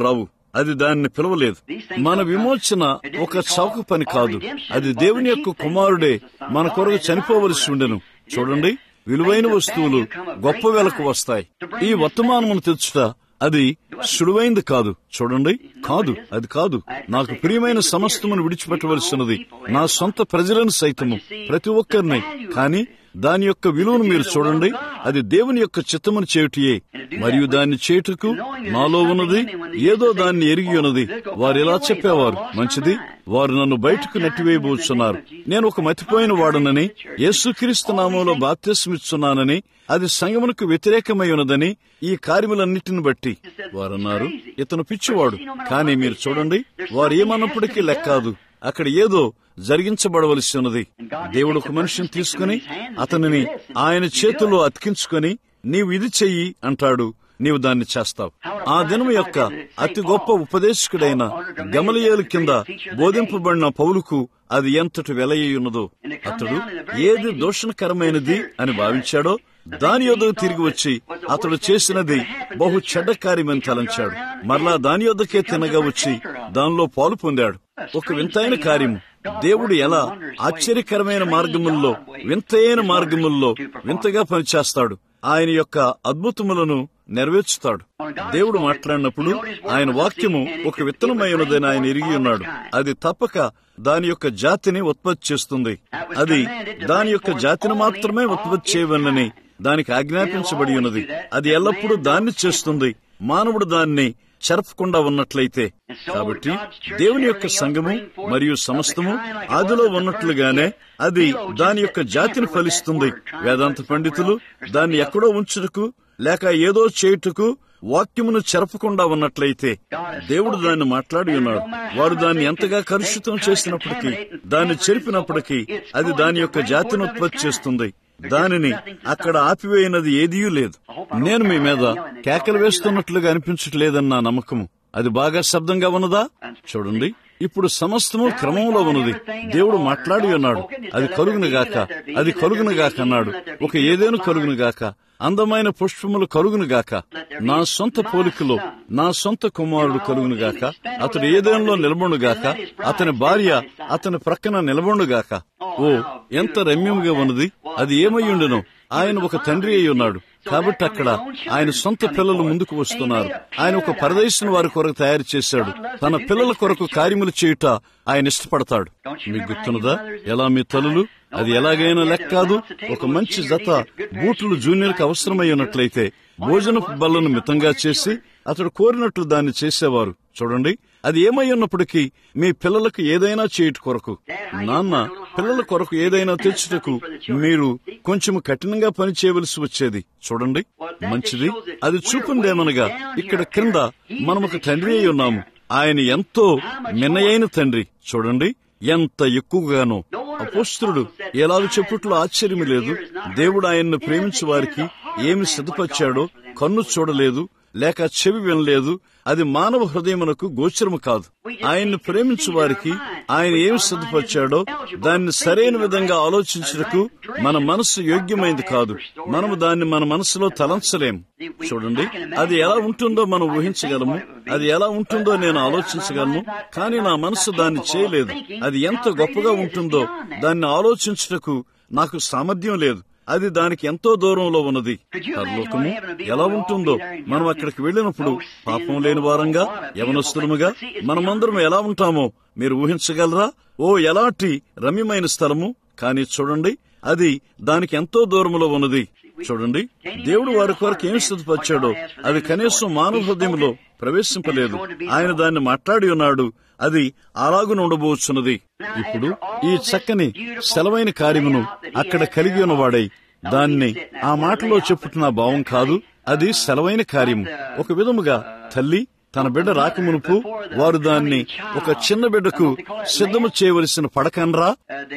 అది దాన్ని పిలవలేదు మన విమోచన ఒక చౌక పని కాదు అది దేవుని యొక్క కుమారుడే మన కొరకు చనిపోవలసి ఉండెను చూడండి విలువైన వస్తువులు గొప్ప వెలకు వస్తాయి ఈ వర్తమానమును తెచ్చుట అది సులువైంది కాదు చూడండి కాదు అది కాదు నాకు ప్రియమైన సమస్తమును విడిచిపెట్టవలసినది నా సొంత ప్రజలను సైతము ప్రతి ఒక్కరిని కానీ దాని యొక్క విలువను మీరు చూడండి అది దేవుని యొక్క చిత్తమును చేయుటియే మరియు దాన్ని చేయుటకు నాలో ఉన్నది ఏదో దాన్ని ఎరిగి ఉన్నది వారు ఇలా చెప్పేవారు మంచిది వారు నన్ను బయటకు నెట్టివేయబోతున్నారు నేను ఒక మతిపోయిన వాడనని యేసుక్రీస్తు నామంలో బాప్తిస్మిచ్చున్నానని అది సంగమునకు వ్యతిరేకమై ఉన్నదని ఈ కార్యములన్నిటిని బట్టి వారన్నారు ఇతను పిచ్చివాడు కానీ మీరు చూడండి వారు ఏమన్నప్పటికీ లెక్కాదు అక్కడ ఏదో జరిగించబడవలసి ఉన్నది దేవుడు ఒక మనిషిని తీసుకుని అతనిని ఆయన చేతుల్లో అతికించుకొని నీవు ఇది చెయ్యి అంటాడు నీవు దాన్ని చేస్తావు ఆ దినం యొక్క అతి గొప్ప ఉపదేశకుడైన గమలియేలు కింద బోధింపబడిన పౌలుకు అది ఎంతటి వెలయ్యున్నదో అతడు ఏది దోషణకరమైనది అని భావించాడో దాని యొద్దకు తిరిగి వచ్చి అతడు చేసినది బహు చెడ్డ కార్యమని తలంచాడు మరలా దాని యొద్దకే తినగా వచ్చి దానిలో పాలు పొందాడు ఒక వింతైన కార్యము దేవుడు ఎలా ఆశ్చర్యకరమైన మార్గముల్లో వింతైన మార్గముల్లో వింతగా పనిచేస్తాడు ఆయన యొక్క అద్భుతములను నెరవేర్చుతాడు దేవుడు మాట్లాడినప్పుడు ఆయన వాక్యము ఒక విత్తనమైనదని ఆయన ఎరిగి ఉన్నాడు అది తప్పక దాని యొక్క జాతిని ఉత్పత్తి చేస్తుంది అది దాని యొక్క జాతిని మాత్రమే ఉత్పత్తి చేయవలనని దానికి ఆజ్ఞాపించబడి ఉన్నది అది ఎల్లప్పుడూ దాన్ని చేస్తుంది మానవుడు దాన్ని చెరపకుండా ఉన్నట్లయితే కాబట్టి దేవుని యొక్క సంఘము మరియు సమస్తము ఆదిలో ఉన్నట్లుగానే అది దాని యొక్క జాతిని ఫలిస్తుంది వేదాంత పండితులు దాన్ని ఎక్కడో ఉంచుటకు లేక ఏదో చేయుటకు వాక్యమును చెరపకుండా ఉన్నట్లయితే దేవుడు దాన్ని మాట్లాడి ఉన్నాడు వారు దాన్ని ఎంతగా కలుషితం చేసినప్పటికీ దాన్ని చెరిపినప్పటికీ అది దాని యొక్క జాతిని ఉత్పత్తి చేస్తుంది దానిని అక్కడ ఆపివేయనది ఏదీ లేదు నేను మీ మీద కేకలు వేస్తున్నట్లుగా అనిపించట్లేదని నా నమ్మకము అది బాగా శబ్దంగా ఉన్నదా చూడండి ఇప్పుడు సమస్తము క్రమంలో ఉన్నది దేవుడు మాట్లాడి ఉన్నాడు అది కలుగునుగాక అది కలుగునుగాక అన్నాడు ఒక ఏదేను కలుగునుగాక అందమైన పుష్పములు కలుగునుగాక నా సొంత పోలికలో నా సొంత కుమారుడు కలుగునుగాక అతడు ఏదేనలో నిలబడుగాక అతని భార్య అతని ప్రక్కన నిలబడుగాక ఓ ఎంత రమ్యంగా ఉన్నది అది ఏమయ్యుండెను ఆయన ఒక తండ్రి అయి ఉన్నాడు కాబట్టి అక్కడ ఆయన సొంత పిల్లలు ముందుకు వస్తున్నారు ఆయన ఒక పరదేశం వారి కొరకు తయారు చేశాడు తన పిల్లల కొరకు కార్యములు చేయుట ఆయన ఇష్టపడతాడు మీకు గుర్తున్నదా ఎలా మీ తల్లులు అది ఎలాగైనా లెక్క కాదు ఒక మంచి జత బూట్లు జూనియర్కి అవసరమై ఉన్నట్లయితే భోజనపు బల్లను మితంగా చేసి అతడు కోరినట్లు దాన్ని చేసేవారు చూడండి అది ఏమై ఉన్నప్పటికీ మీ పిల్లలకు ఏదైనా చేయుట కొరకు నాన్న పిల్లల కొరకు ఏదైనా తెచ్చుటకు మీరు కొంచెం కఠినంగా పని చేయవలసి వచ్చేది చూడండి మంచిది అది చూపుందేమనగా ఇక్కడ క్రింద మనం ఒక తండ్రి అయి ఉన్నాము ఆయన ఎంతో మిన్నయైన తండ్రి చూడండి ఎంత ఎక్కువగానో అపోస్తుడు ఎలాగ చెప్పుట్లో ఆశ్చర్యం లేదు దేవుడు ఆయన్ను ప్రేమించే వారికి ఏమి సిద్ధపరిచాడో కన్ను చూడలేదు లేక చెవి వినలేదు అది మానవ హృదయమునకు గోచరము కాదు ఆయన్ను ప్రేమించు వారికి ఆయన ఏమి సిద్ధపరిచాడో దాన్ని సరైన విధంగా ఆలోచించుటకు మన మనస్సు యోగ్యమైంది కాదు మనము దాన్ని మన మనసులో తలంచలేము చూడండి అది ఎలా ఉంటుందో మనం ఊహించగలము అది ఎలా ఉంటుందో నేను ఆలోచించగలను కానీ నా మనసు దాన్ని చేయలేదు అది ఎంత గొప్పగా ఉంటుందో దాన్ని ఆలోచించుటకు నాకు సామర్థ్యం లేదు అది దానికి ఎంతో దూరంలో ఉన్నది పరలోకము ఎలా ఉంటుందో మనం అక్కడికి వెళ్ళినప్పుడు పాపం లేని వారంగా యవనస్తులముగా మనమందరం ఎలా ఉంటామో మీరు ఊహించగలరా ఓ ఎలాంటి రమ్యమైన స్థలము కానీ చూడండి అది దానికి ఎంతో దూరంలో ఉన్నది చూడండి దేవుడు వారి కొరకు ఏం సిద్ధపరిచాడో అది కనీసం మానవ హృదయంలో ప్రవేశింపలేదు ఆయన దాన్ని మాట్లాడి ఉన్నాడు అది అలాగున ఉండబోచున్నది ఇప్పుడు ఈ చక్కని సెలవైన కార్యమును అక్కడ కలిగి ఉన్నవాడై దాన్ని ఆ మాటలో చెప్పుట నా భావం కాదు అది సెలవైన కార్యము ఒక విధముగా తల్లి తన బిడ్డ రాకమునుపు వారు దాన్ని ఒక చిన్న బిడ్డకు సిద్ధము చేయవలసిన పడకనరా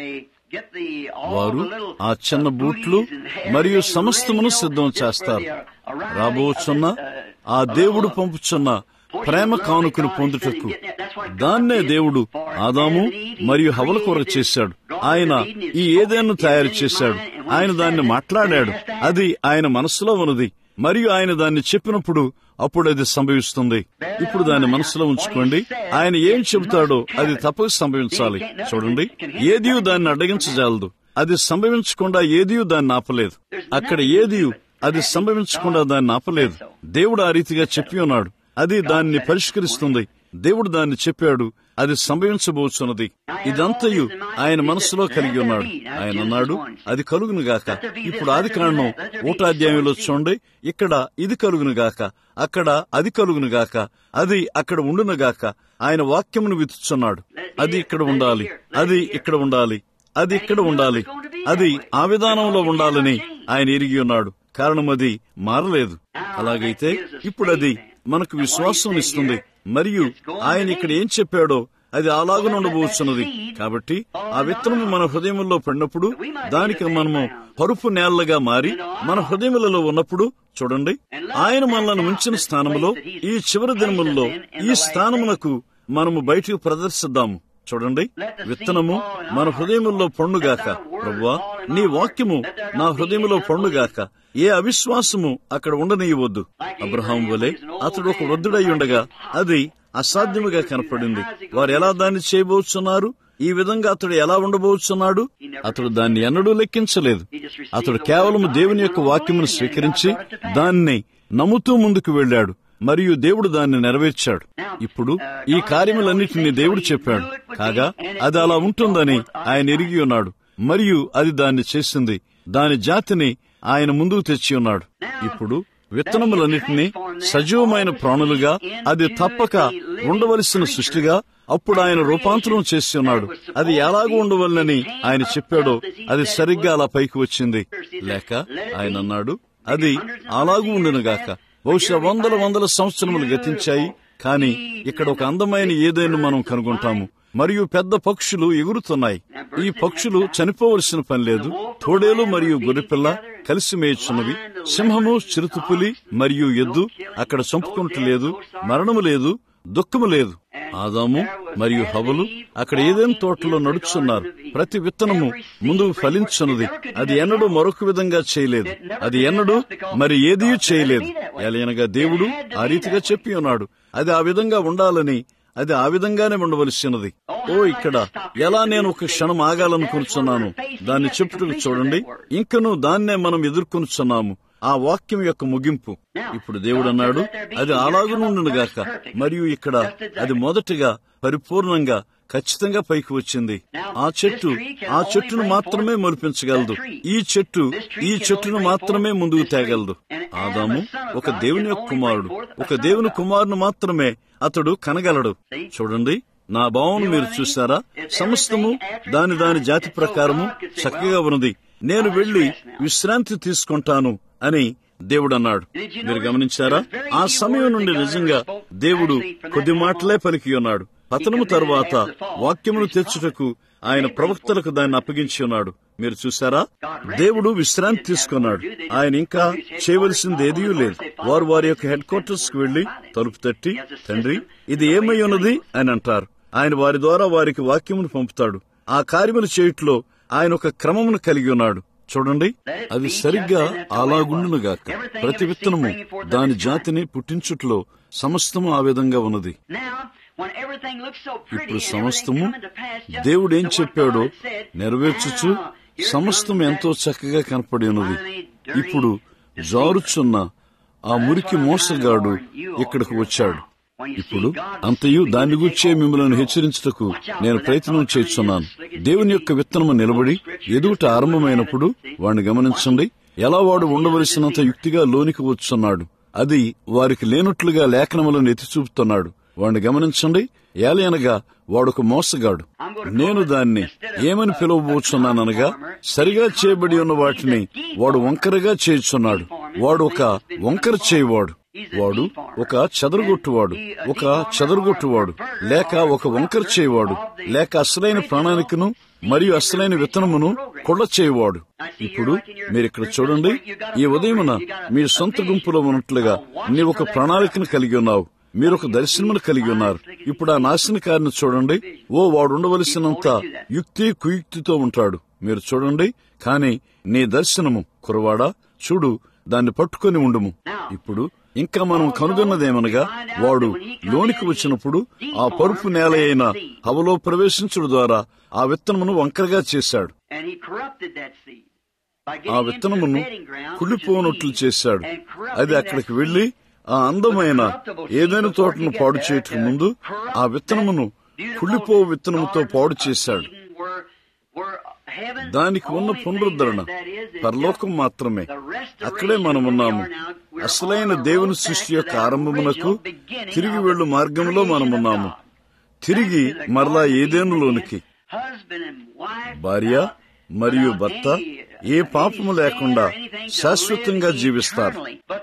వారు ఆ చిన్న బూట్లు మరియు సమస్తమును సిద్ధం చేస్తారు రాబోచున్న ఆ దేవుడు పంపుచున్న ప్రేమ కానుకను పొందుటకు దాన్నే దేవుడు ఆదాము మరియు హవల కొరకు చేశాడు ఆయన ఈ ఏదేను తయారు చేశాడు ఆయన దాన్ని మాట్లాడాడు అది ఆయన మనస్సులో ఉన్నది మరియు ఆయన దాన్ని చెప్పినప్పుడు అప్పుడు అది సంభవిస్తుంది ఇప్పుడు దాన్ని మనసులో ఉంచుకోండి ఆయన ఏం చెబుతాడో అది తప్పక సంభవించాలి చూడండి ఏదియు దాన్ని అడ్డగించజాలదు అది సంభవించకుండా ఏదియు దాన్ని ఆపలేదు అక్కడ ఏదియు అది సంభవించకుండా దాన్ని ఆపలేదు దేవుడు ఆ రీతిగా చెప్పి ఉన్నాడు అది దాన్ని పరిష్కరిస్తుంది దేవుడు దాన్ని చెప్పాడు అది సంభవించబోచున్నది ఇదంతయు ఆయన మనసులో కలిగి ఉన్నాడు ఆయన అన్నాడు అది కలుగును గాక ఇప్పుడు ఆది కారణం ఊటాధ్యాయంలో చూడండి ఇక్కడ ఇది కలుగును గాక అక్కడ అది కలుగును గాక అది అక్కడ ఉండును గాక ఆయన వాక్యమును వితుచున్నాడు అది ఇక్కడ ఉండాలి అది ఇక్కడ ఉండాలి అది ఇక్కడ ఉండాలి అది ఆ విధానంలో ఉండాలని ఆయన ఎరిగి ఉన్నాడు కారణం అది మారలేదు అలాగైతే ఇప్పుడు అది మనకు విశ్వాసం ఇస్తుంది మరియు ఆయన ఇక్కడ ఏం చెప్పాడో అది అలాగనే ఉండబోతున్నది కాబట్టి ఆ విత్తనము మన హృదయముల్లో పడినప్పుడు దానికి మనము పరుపు నేలగా మారి మన హృదయములలో ఉన్నప్పుడు చూడండి ఆయన మనల్ని ఉంచిన స్థానములో ఈ చివరి దినముల్లో ఈ స్థానమునకు మనము బయటకు ప్రదర్శిద్దాము చూడండి విత్తనము మన హృదయములో పండుగాక ప్రవ్వా నీ వాక్యము నా హృదయములో పండుగాక ఏ అవిశ్వాసము అక్కడ ఉండనీయవద్దు అబ్రహాం వలె అతడు ఒక వృద్ధుడై ఉండగా అది అసాధ్యముగా కనపడింది వారు ఎలా దాన్ని చేయబోతున్నారు ఈ విధంగా అతడు ఎలా ఉండబోతున్నాడు అతడు దాన్ని ఎన్నడూ లెక్కించలేదు అతడు కేవలం దేవుని యొక్క వాక్యమును స్వీకరించి దాన్ని నమ్ముతూ ముందుకు వెళ్ళాడు మరియు దేవుడు దాన్ని నెరవేర్చాడు ఇప్పుడు ఈ కార్యములన్నిటినీ దేవుడు చెప్పాడు కాగా అది అలా ఉంటుందని ఆయన ఎరిగి ఉన్నాడు మరియు అది దాన్ని చేసింది దాని జాతిని ఆయన ముందుకు తెచ్చి ఉన్నాడు ఇప్పుడు విత్తనములన్నిటినీ సజీవమైన ప్రాణులుగా అది తప్పక ఉండవలసిన సృష్టిగా అప్పుడు ఆయన రూపాంతరం చేసి ఉన్నాడు అది ఎలాగూ ఉండవలనని ఆయన చెప్పాడో అది సరిగ్గా అలా పైకి వచ్చింది లేక ఆయన అన్నాడు అది అలాగూ ఉండునుగాక బహుశా వందల వందల సంవత్సరములు గతించాయి కానీ ఇక్కడ ఒక అందమైన ఏదైనా మనం కనుగొంటాము మరియు పెద్ద పక్షులు ఎగురుతున్నాయి ఈ పక్షులు చనిపోవలసిన పని లేదు తోడేలు మరియు గొర్రెపిల్ల కలిసి మేయుచున్నవి సింహము చిరుతుపులి మరియు ఎద్దు అక్కడ చంపుకుంటలేదు మరణము లేదు దుఃఖము లేదు ఆదాము మరియు హవలు అక్కడ ఏదైనా తోటలో నడుచున్నారు ప్రతి విత్తనము ముందు ఫలించున్నది అది ఎన్నడూ మరొక విధంగా చేయలేదు అది ఎన్నడూ మరి ఏదీ చేయలేదు ఎలయనగా దేవుడు ఆ రీతిగా చెప్పి ఉన్నాడు అది ఆ విధంగా ఉండాలని అది ఆ విధంగానే ఉండవలసినది ఓ ఇక్కడ ఎలా నేను ఒక క్షణం ఆగాలనుకుంటున్నాను దాన్ని చెప్పుటకు చూడండి ఇంకను దాన్నే మనం ఎదుర్కొనుచున్నాము ఆ వాక్యం యొక్క ముగింపు ఇప్పుడు దేవుడు అన్నాడు అది అలాగునుండుగాక మరియు ఇక్కడ అది మొదటిగా పరిపూర్ణంగా ఖచ్చితంగా పైకి వచ్చింది ఆ చెట్టు ఆ చెట్టును మాత్రమే మొలిపించగలదు ఈ చెట్టు ఈ చెట్టును మాత్రమే ముందుకు తేగలదు ఆదాము ఒక దేవుని యొక్క కుమారుడు ఒక దేవుని కుమారుని మాత్రమే అతడు కనగలడు చూడండి నా భావన మీరు చూసారా సమస్తము దాని దాని జాతి ప్రకారము చక్కగా ఉన్నది నేను వెళ్లి విశ్రాంతి తీసుకుంటాను అని దేవుడు అన్నాడు మీరు గమనించారా ఆ సమయం నుండి నిజంగా దేవుడు కొద్ది మాటలే పలికి ఉన్నాడు పతనము తరువాత వాక్యమును తెచ్చుటకు ఆయన ప్రవక్తలకు దాన్ని అప్పగించి ఉన్నాడు మీరు చూసారా దేవుడు విశ్రాంతి తీసుకున్నాడు ఆయన ఇంకా చేయవలసింది ఏదీ లేదు వారు వారి యొక్క హెడ్ క్వార్టర్స్ కు వెళ్లి తలుపు తట్టి తండ్రి ఇది ఏమై ఉన్నది అని అంటారు ఆయన వారి ద్వారా వారికి వాక్యమును పంపుతాడు ఆ కార్యములు చేయుట్లో ఆయన ఒక క్రమమును కలిగి ఉన్నాడు చూడండి అది సరిగ్గా అలాగుండునుగాక ప్రతి విత్తనము దాని జాతిని పుట్టించుట్లో సమస్తము ఆ విధంగా ఉన్నది ఇప్పుడు సమస్తము దేవుడు ఏం చెప్పాడో నెరవేర్చుచు సమస్తం ఎంతో చక్కగా కనపడి ఉన్నది ఇప్పుడు జారుచున్న ఆ మురికి మోసగాడు ఇక్కడికి వచ్చాడు ఇప్పుడు అంతయు దాని గురించే మిమ్మల్ని హెచ్చరించుటకు నేను ప్రయత్నం చేస్తున్నాను దేవుని యొక్క విత్తనము నిలబడి ఎదుట ఆరంభమైనప్పుడు వాడిని గమనించండి ఎలా వాడు ఉండవలసినంత యుక్తిగా లోనికి వచ్చున్నాడు అది వారికి లేనట్లుగా లేఖనములను ఎత్తి చూపుతున్నాడు వాడిని గమనించండి ఏలయనగా వాడొక మోసగాడు నేను దాన్ని ఏమని పిలువబోచున్నాననగా సరిగా చేయబడి ఉన్న వాటిని వాడు వంకరగా చేయుచున్నాడు వాడు ఒక వంకర చేయవాడు వాడు ఒక చెదరగొట్టువాడు ఒక చెదరగొట్టువాడు లేక ఒక వంకర చేయవాడు లేక అసలైన ప్రణాళికను మరియు అసలైన విత్తనమును కొళ్ళ చేయవాడు ఇప్పుడు మీరు ఇక్కడ చూడండి ఈ ఉదయమున మీ సొంత గుంపులో ఉన్నట్లుగా నీ ఒక ప్రణాళికను కలిగి ఉన్నావు మీరు ఒక దర్శనమును కలిగి ఉన్నారు ఇప్పుడు ఆ నాశనకారిని చూడండి ఓ వాడు ఉండవలసినంత యుక్తి కుయుక్తితో ఉంటాడు మీరు చూడండి కాని నీ దర్శనము కురవాడా చూడు దాన్ని పట్టుకొని ఉండుము ఇప్పుడు ఇంకా మనం కనుగొన్నదేమనగా వాడు లోనికి వచ్చినప్పుడు ఆ పరుపు నేల అయిన హవలో ప్రవేశించడం ద్వారా ఆ విత్తనమును వంకరగా చేశాడు And he corrupted that seed. By ఆ getting into the విత్తనమును bedding ground, కుళ్ళిపోనట్లు which is చేశాడు and corrupting అది that అక్కడికి seed. వెళ్లి ఆ అందమైన ఏదైనా తోటను పాడు చేయటం ముందు ఆ విత్తనమును కుళ్ళిపో విత్తనముతో పాడు చేశాడు దానికి ఉన్న పునరుద్ధరణ పరలోకం మాత్రమే అక్కడే మనం ఉన్నాము అసలైన దేవుని సృష్టి యొక్క ఆరంభమునకు తిరిగి వెళ్ళు మార్గంలో మనం ఉన్నాము తిరిగి మరలా ఏదేనులోనికి భార్య మరియు భర్త ఏ పాపము లేకుండా శాశ్వతంగా జీవిస్తారు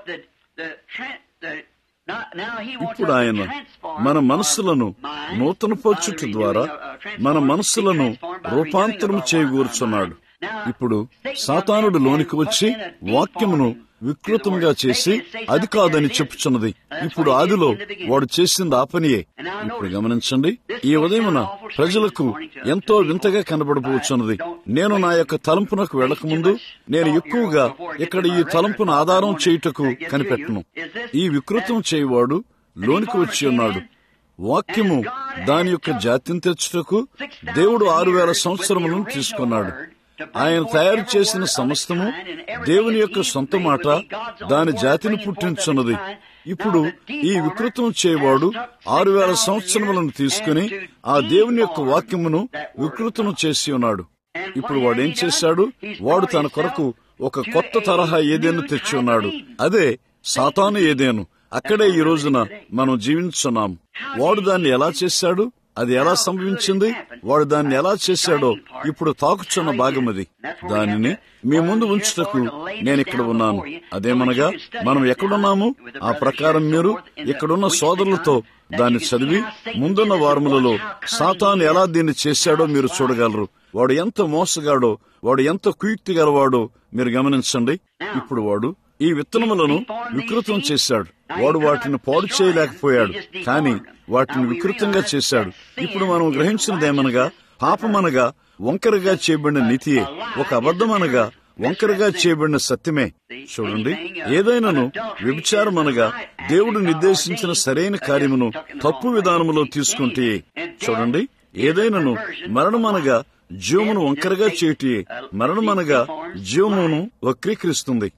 ఇప్పుడు ఆయన మన మనస్సులను నూతనపరచుట ద్వారా మన మనస్సులను రూపాంతరం చేయగూర్చున్నాడు ఇప్పుడు సాతానుడు లోనికి వచ్చి వాక్యమును వికృతంగా చేసి అది కాదని చెప్పుచున్నది ఇప్పుడు ఆదిలో వాడు చేసింది ఆ పనియే ఇప్పుడు గమనించండి ఈ ఉదయమున ప్రజలకు ఎంతో వింతగా కనబడబోచున్నది నేను నా యొక్క తలంపునకు వెళ్లకముందు నేను ఎక్కువగా ఇక్కడ ఈ తలంపును ఆధారం చేయుటకు కనిపెట్టను ఈ వికృతం చేయవాడు లోనికి వచ్చి ఉన్నాడు వాక్యము దాని యొక్క జాతిని తెచ్చుటకు దేవుడు ఆరు వేల సంవత్సరములను తీసుకున్నాడు ఆయన తయారు చేసిన సమస్తము దేవుని యొక్క సొంత మాట దాని జాతిని పుట్టించున్నది ఇప్పుడు ఈ వికృతం చేయవాడు ఆరు వేల సంవత్సరములను తీసుకుని ఆ దేవుని యొక్క వాక్యమును వికృతం చేసి ఉన్నాడు ఇప్పుడు వాడేం చేశాడు వాడు తన కొరకు ఒక కొత్త తరహా ఏదేను తెచ్చి ఉన్నాడు అదే సాతాను ఏదేను అక్కడే ఈ రోజున మనం జీవించున్నాం వాడు దాన్ని ఎలా చేశాడు అది ఎలా సంభవించింది వాడు దాన్ని ఎలా చేశాడో ఇప్పుడు తాకుచున్న భాగం అది దానిని మీ ముందు ఉంచుటకు నేను ఇక్కడ ఉన్నాను అదేమనగా మనం ఎక్కడున్నాము ఆ ప్రకారం మీరు ఇక్కడున్న సోదరులతో దాన్ని చదివి ముందున్న వారములలో సాతాను ఎలా దీన్ని చేశాడో మీరు చూడగలరు వాడు ఎంత మోసగాడో వాడు ఎంత కుయుక్తి గలవాడో మీరు గమనించండి ఇప్పుడు వాడు ఈ విత్తనములను వికృతం చేశాడు వాడు వాటిని పాడు చేయలేకపోయాడు కానీ వాటిని వికృతంగా చేశాడు ఇప్పుడు మనం గ్రహించినదేమనగా పాపమనగా వంకరగా చేయబడిన నీతియే ఒక అబద్ధమనగా వంకరగా చేయబడిన సత్యమే చూడండి ఏదైనాను వ్యభిచారం అనగా దేవుడు నిర్దేశించిన సరైన కార్యమును తప్పు విధానములో తీసుకుంటే చూడండి ఏదైనాను మరణమనగా జీవమును వంకరగా చేటి మరణమనగా జీవమును వక్రీకరిస్తుంది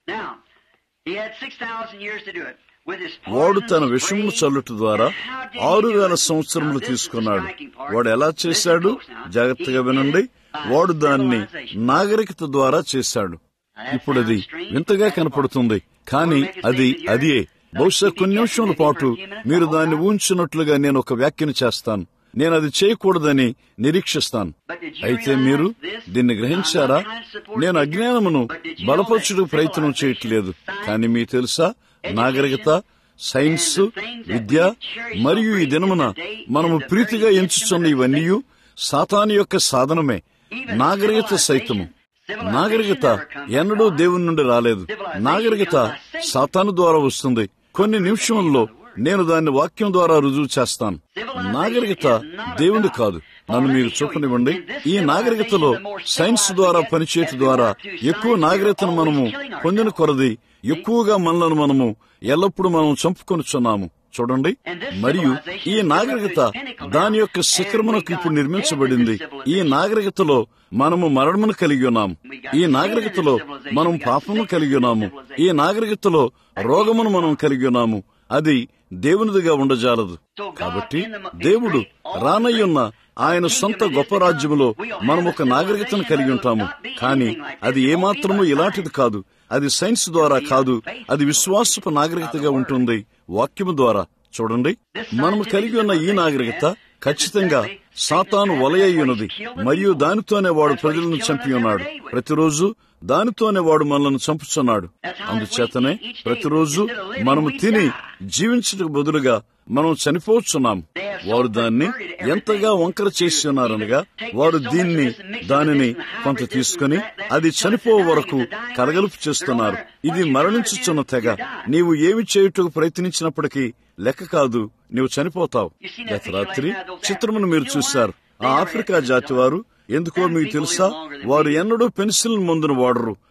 వాడు తన విషమును చల్లుట ద్వారా ఆరు వేల సంవత్సరములు తీసుకున్నాడు వాడు ఎలా చేశాడు జాగ్రత్తగా వినండి వాడు దాన్ని నాగరికత ద్వారా చేశాడు ఇప్పుడు అది వింతగా కనపడుతుంది కానీ అది అదే బహుశా కొన్ని నిమిషముల పాటు మీరు దాన్ని ఊహించినట్లుగా నేను ఒక వ్యాఖ్యను చేస్తాను నేను అది చేయకూడదని నిరీక్షిస్తాను అయితే మీరు దీన్ని గ్రహించారా నేను అజ్ఞానమును బలపరచుడు ప్రయత్నం చేయట్లేదు కానీ మీ తెలుసా నాగరికత సైన్స్ విద్య మరియు ఈ దినమున మనము ప్రీతిగా ఎంచుచున్న ఇవన్నీ సాతాను యొక్క సాధనమే నాగరికత సైతము నాగరికత ఎన్నడూ దేవుని నుండి రాలేదు నాగరికత సాతాను ద్వారా వస్తుంది కొన్ని నిమిషముల్లో నేను దాన్ని వాక్యం ద్వారా రుజువు చేస్తాను నాగరికత దేవుని కాదు నన్ను మీరు చూపనివ్వండి ఈ నాగరికతలో సైన్స్ ద్వారా పనిచేయటం ద్వారా ఎక్కువ నాగరికతను మనము పొందిన కొరది ఎక్కువగా మనలను మనము ఎల్లప్పుడూ మనం చంపుకొనిచున్నాము చూడండి మరియు ఈ నాగరికత దాని యొక్క శిఖరమునకు ఇప్పుడు నిర్మించబడింది ఈ నాగరికతలో మనము మరణమును కలిగి ఉన్నాము ఈ నాగరికతలో మనం పాపమును కలిగి ఉన్నాము ఈ నాగరికతలో రోగమును మనం కలిగి ఉన్నాము అది దేవునిదిగా ఉండజాలదు కాబట్టి దేవుడు రానయ్యున్న ఆయన సొంత గొప్ప రాజ్యములో మనం ఒక నాగరికతను కలిగి ఉంటాము కానీ అది ఏమాత్రము ఇలాంటిది కాదు అది సైన్స్ ద్వారా కాదు అది విశ్వాసపు నాగరికతగా ఉంటుంది వాక్యము ద్వారా చూడండి మనము కలిగి ఉన్న ఈ నాగరికత ఖచ్చితంగా సాతాను వలయ్యున్నది మరియు దానితోనే వాడు ప్రజలను చంపి ఉన్నాడు ప్రతిరోజు దానితోనే వాడు మనల్ని చంపుతున్నాడు అందుచేతనే ప్రతిరోజు మనము తిని జీవించటకు బదులుగా మనం చనిపోతున్నాం వారు దాన్ని ఎంతగా వంకర చేసి ఉన్నారనగా వారు దీన్ని దానిని కొంత తీసుకుని అది చనిపో వరకు కలగలుపు చేస్తున్నారు ఇది మరణించుచున్న తెగ నీవు ఏమి చేయుటకు ప్రయత్నించినప్పటికీ లెక్క కాదు నీవు చనిపోతావు గత రాత్రి చిత్రమును మీరు చూశారు ఆ ఆఫ్రికా జాతి వారు ఎందుకో మీకు తెలుసా వారు ఎన్నడూ పెన్సిల్ మందును వాడరు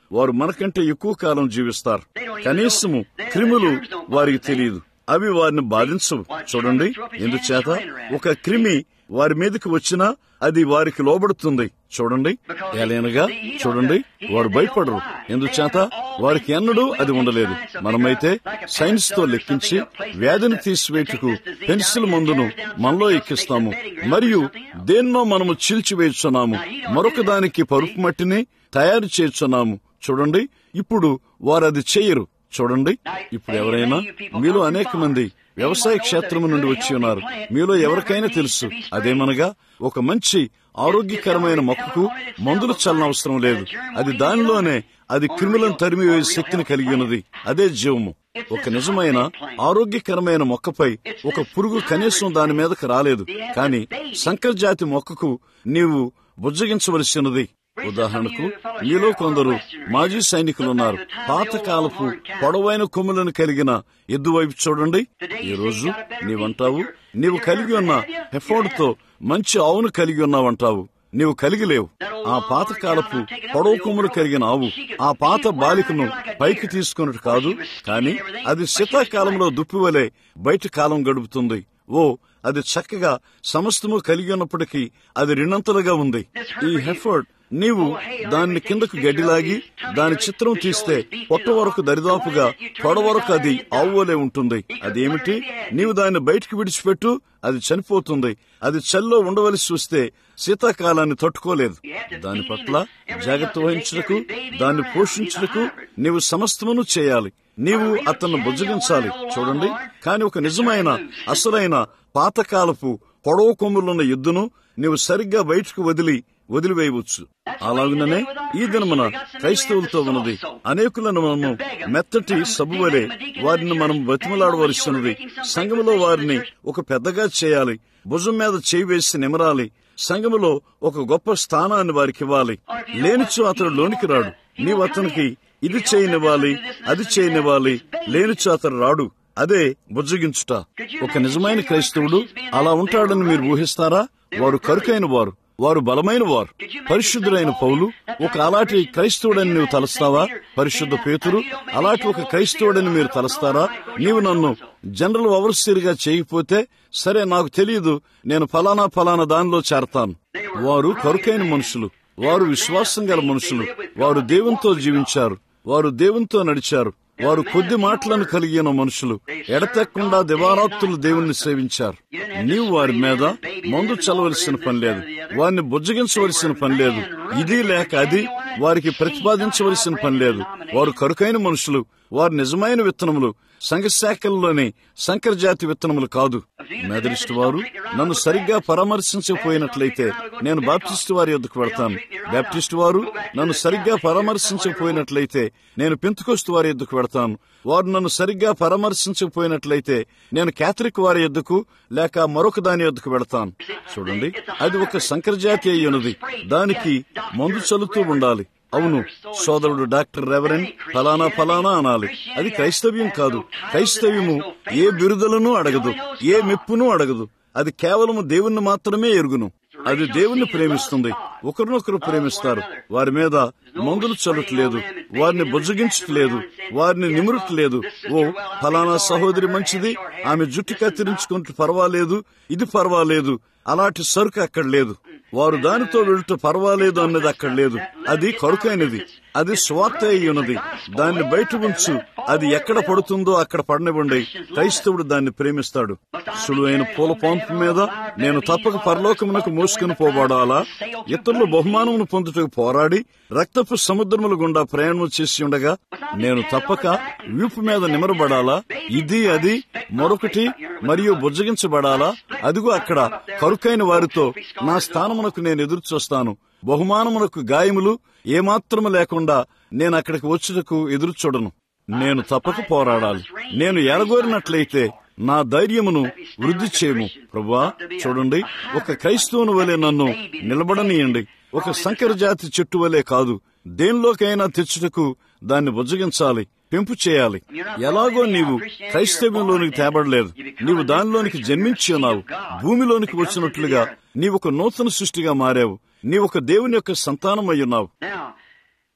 వారు మనకంటే ఎక్కువ కాలం జీవిస్తారు కనీసము క్రిములు వారికి తెలియదు అవి వారిని బాధించవు చూడండి ఎందుచేత ఒక క్రిమి వారి మీదకి వచ్చినా అది వారికి లోబడుతుంది చూడండి ఎలైనగా చూడండి వారు భయపడరు ఎందుచేత వారికి ఎన్నడూ అది ఉండలేదు మనమైతే సైన్స్ తో లెక్కించి వ్యాధిని తీసివేటుకు పెన్సిల్ మందును మనలో ఎక్కిస్తాము మరియు దేన్నో మనము చీల్చివేస్తున్నాము మరొక దానికి పరుపు మట్టిని తయారు చేస్తున్నాము చూడండి ఇప్పుడు వారు అది చేయరు చూడండి ఇప్పుడు ఎవరైనా మీలో అనేక మంది వ్యవసాయ క్షేత్రం నుండి వచ్చి ఉన్నారు మీలో ఎవరికైనా తెలుసు అదేమనగా ఒక మంచి ఆరోగ్యకరమైన మొక్కకు మందులు చల్లనవసరం లేదు అది దానిలోనే అది క్రిములను తరిమివేసే శక్తిని కలిగి ఉన్నది అదే జీవము ఒక నిజమైన ఆరోగ్యకరమైన మొక్కపై ఒక పురుగు కనీసం దాని మీదకి రాలేదు కానీ సంకరజాతి మొక్కకు నీవు బుజ్జగించవలసినది ఉదాహరణకు మీలో కొందరు మాజీ సైనికులున్నారు పాతకాలపు పొడవైన కొమ్ములను కలిగిన ఎద్దు వైపు చూడండి ఈ రోజు నీవంటావు నీవు కలిగి ఉన్న హెఫోర్డ్తో మంచి ఆవును కలిగి ఉన్నావంటావు నీవు కలిగి లేవు ఆ పాతకాలపు పొడవు కొమ్ములు కలిగిన ఆవు ఆ పాత బాలికను పైకి తీసుకున్నట్టు కాదు కానీ అది శీతాకాలంలో దుప్పివలే బయట కాలం గడుపుతుంది ఓ అది చక్కగా సమస్తము కలిగి ఉన్నప్పటికీ అది రిణంతలుగా ఉంది ఈ హెఫర్డ్ నీవు దాన్ని కిందకు గడ్డిలాగి దాని చిత్రం తీస్తే పొట్ట వరకు దరిదాపుగా పొడ వరకు అది ఆవువలే ఉంటుంది అదేమిటి నీవు దాన్ని బయటికి విడిచిపెట్టు అది చనిపోతుంది అది చల్లో ఉండవలసి వస్తే శీతాకాలాన్ని తట్టుకోలేదు దాని పట్ల జాగ్రత్త వహించుటకు దాన్ని పోషించుటకు నీవు సమస్తమును చేయాలి నీవు అతన్ని బుజ్జగించాలి చూడండి కాని ఒక నిజమైన అసలైన పాతకాలపు పొడవు కొమ్ములున్న ఎద్దును నీవు సరిగ్గా బయటకు వదిలి వదిలివేయవచ్చు అలాగుననే ఈ దినమున క్రైస్తవులతో ఉన్నది అనేకులను మనము మెత్తటి సబ్బువలే వారిని మనం బతిమలాడవలసినది సంఘములో వారిని ఒక పెద్దగా చేయాలి భుజం మీద చేయి వేసి నిమరాలి సంఘములో ఒక గొప్ప స్థానాన్ని వారికి ఇవ్వాలి లేనిచో అతడు లోనికి రాడు నీవు అతనికి ఇది చేయనివ్వాలి అది చేయనివ్వాలి లేనిచో అతడు రాడు అదే బుజ్జగించుట ఒక నిజమైన క్రైస్తవుడు అలా ఉంటాడని మీరు ఊహిస్తారా వారు కరుకైన వారు వారు బలమైన వారు పరిశుద్ధులైన పౌలు ఒక అలాంటి క్రైస్తవుడని నీవు తలస్తావా పరిశుద్ధ పేతురు అలాంటి ఒక క్రైస్తవుడని మీరు తలస్తారా నీవు నన్ను జనరల్ ఓవర్సీర్గా చేయకపోతే సరే నాకు తెలియదు నేను ఫలానా ఫలానా దానిలో చేరతాను వారు కరుకైన మనుషులు వారు విశ్వాసం గల మనుషులు వారు దేవునితో జీవించారు వారు దేవునితో నడిచారు వారు కొద్ది మాటలను కలిగిన మనుషులు ఎడతెక్కకుండా దివారాత్తులు దేవుణ్ణి సేవించారు నీవు వారి మీద మందు చల్లవలసిన పని లేదు వారిని బుజ్జగించవలసిన పని లేదు ఇది లేక అది వారికి ప్రతిపాదించవలసిన పని లేదు వారు కరుకైన మనుషులు వారు నిజమైన విత్తనములు సంఘశాఖల్లోని సంకర జాతి విత్తనములు కాదు మెదరిస్ట్ వారు నన్ను సరిగ్గా పరామర్శించకపోయినట్లయితే నేను బాప్టిస్ట్ వారి యొద్దకు వెళ్తాను బాప్టిస్ట్ వారు నన్ను సరిగ్గా పరామర్శించకపోయినట్లయితే నేను పెంతుకొస్తు వారి యొద్దకు వెళ్తాను వారు నన్ను సరిగ్గా పరామర్శించకపోయినట్లయితే నేను క్యాథలిక్ వారి యొద్దకు లేక మరొక దాని యొద్దకు వెళతాను చూడండి అది ఒక సంకరజాతి అయి ఉన్నది దానికి మందు చల్లుతూ ఉండాలి అవును సోదరుడు డాక్టర్ రెవరెన్ ఫలానా ఫలానా అనాలి అది క్రైస్తవ్యం కాదు క్రైస్తవ్యము ఏ బిరుదులను అడగదు ఏ మెప్పును అడగదు అది కేవలము దేవుణ్ణి మాత్రమే ఎరుగును అది దేవుణ్ణి ప్రేమిస్తుంది ఒకరినొకరు ప్రేమిస్తారు వారి మీద మందులు చల్లట్లేదు వారిని బుజ్జగించట్లేదు వారిని నిమురట్లేదు ఓ ఫలానా సహోదరి మంచిది ఆమె జుట్టు కత్తిరించుకుంటూ పర్వాలేదు ఇది పర్వాలేదు అలాంటి సరుకు అక్కడ లేదు వారు దానితో వెళ్తూ పర్వాలేదు అన్నది అక్కడ లేదు అది కొరకైనది అది స్వార్థ అయి ఉన్నది దాన్ని బయట ఉంచు అది ఎక్కడ పడుతుందో అక్కడ పడనివ్వండి క్రైస్తవుడు దాన్ని ప్రేమిస్తాడు సులువైన పూల పంపు మీద నేను తప్పక పరలోకమునకు మోసుకుని పోబడాలా ఇతరులు బహుమానమును పొందుటకు పోరాడి రక్తపు సముద్రముల గుండా ప్రయాణం చేసి ఉండగా నేను తప్పక వీపు మీద నిమరబడాలా ఇది అది మరొకటి మరియు బుజ్జగించబడాలా అదిగో అక్కడ కరుకైన వారితో నా స్థానమునకు నేను ఎదురు చూస్తాను బహుమానమునకు గాయములు ఏమాత్రము లేకుండా నేను అక్కడికి వచ్చుటకు ఎదురు చూడను నేను తప్పక పోరాడాలి నేను ఎలగోరినట్లయితే నా ధైర్యమును వృద్ధి చేయము ప్రభువా చూడండి ఒక క్రైస్తవుని వలె నన్ను నిలబడనీయండి ఒక సంకర జాతి చెట్టు వలె కాదు దేనిలోకైనా తెచ్చుటకు దాన్ని బుజ్జగించాలి పెంపు చేయాలి ఎలాగో నీవు క్రైస్తవ్యంలోనికి తేబడలేదు నీవు దానిలోనికి జన్మించి ఉన్నావు భూమిలోనికి వచ్చినట్లుగా నీవు ఒక నూతన సృష్టిగా మారావు నీవు ఒక దేవుని యొక్క సంతానం ఉన్నావు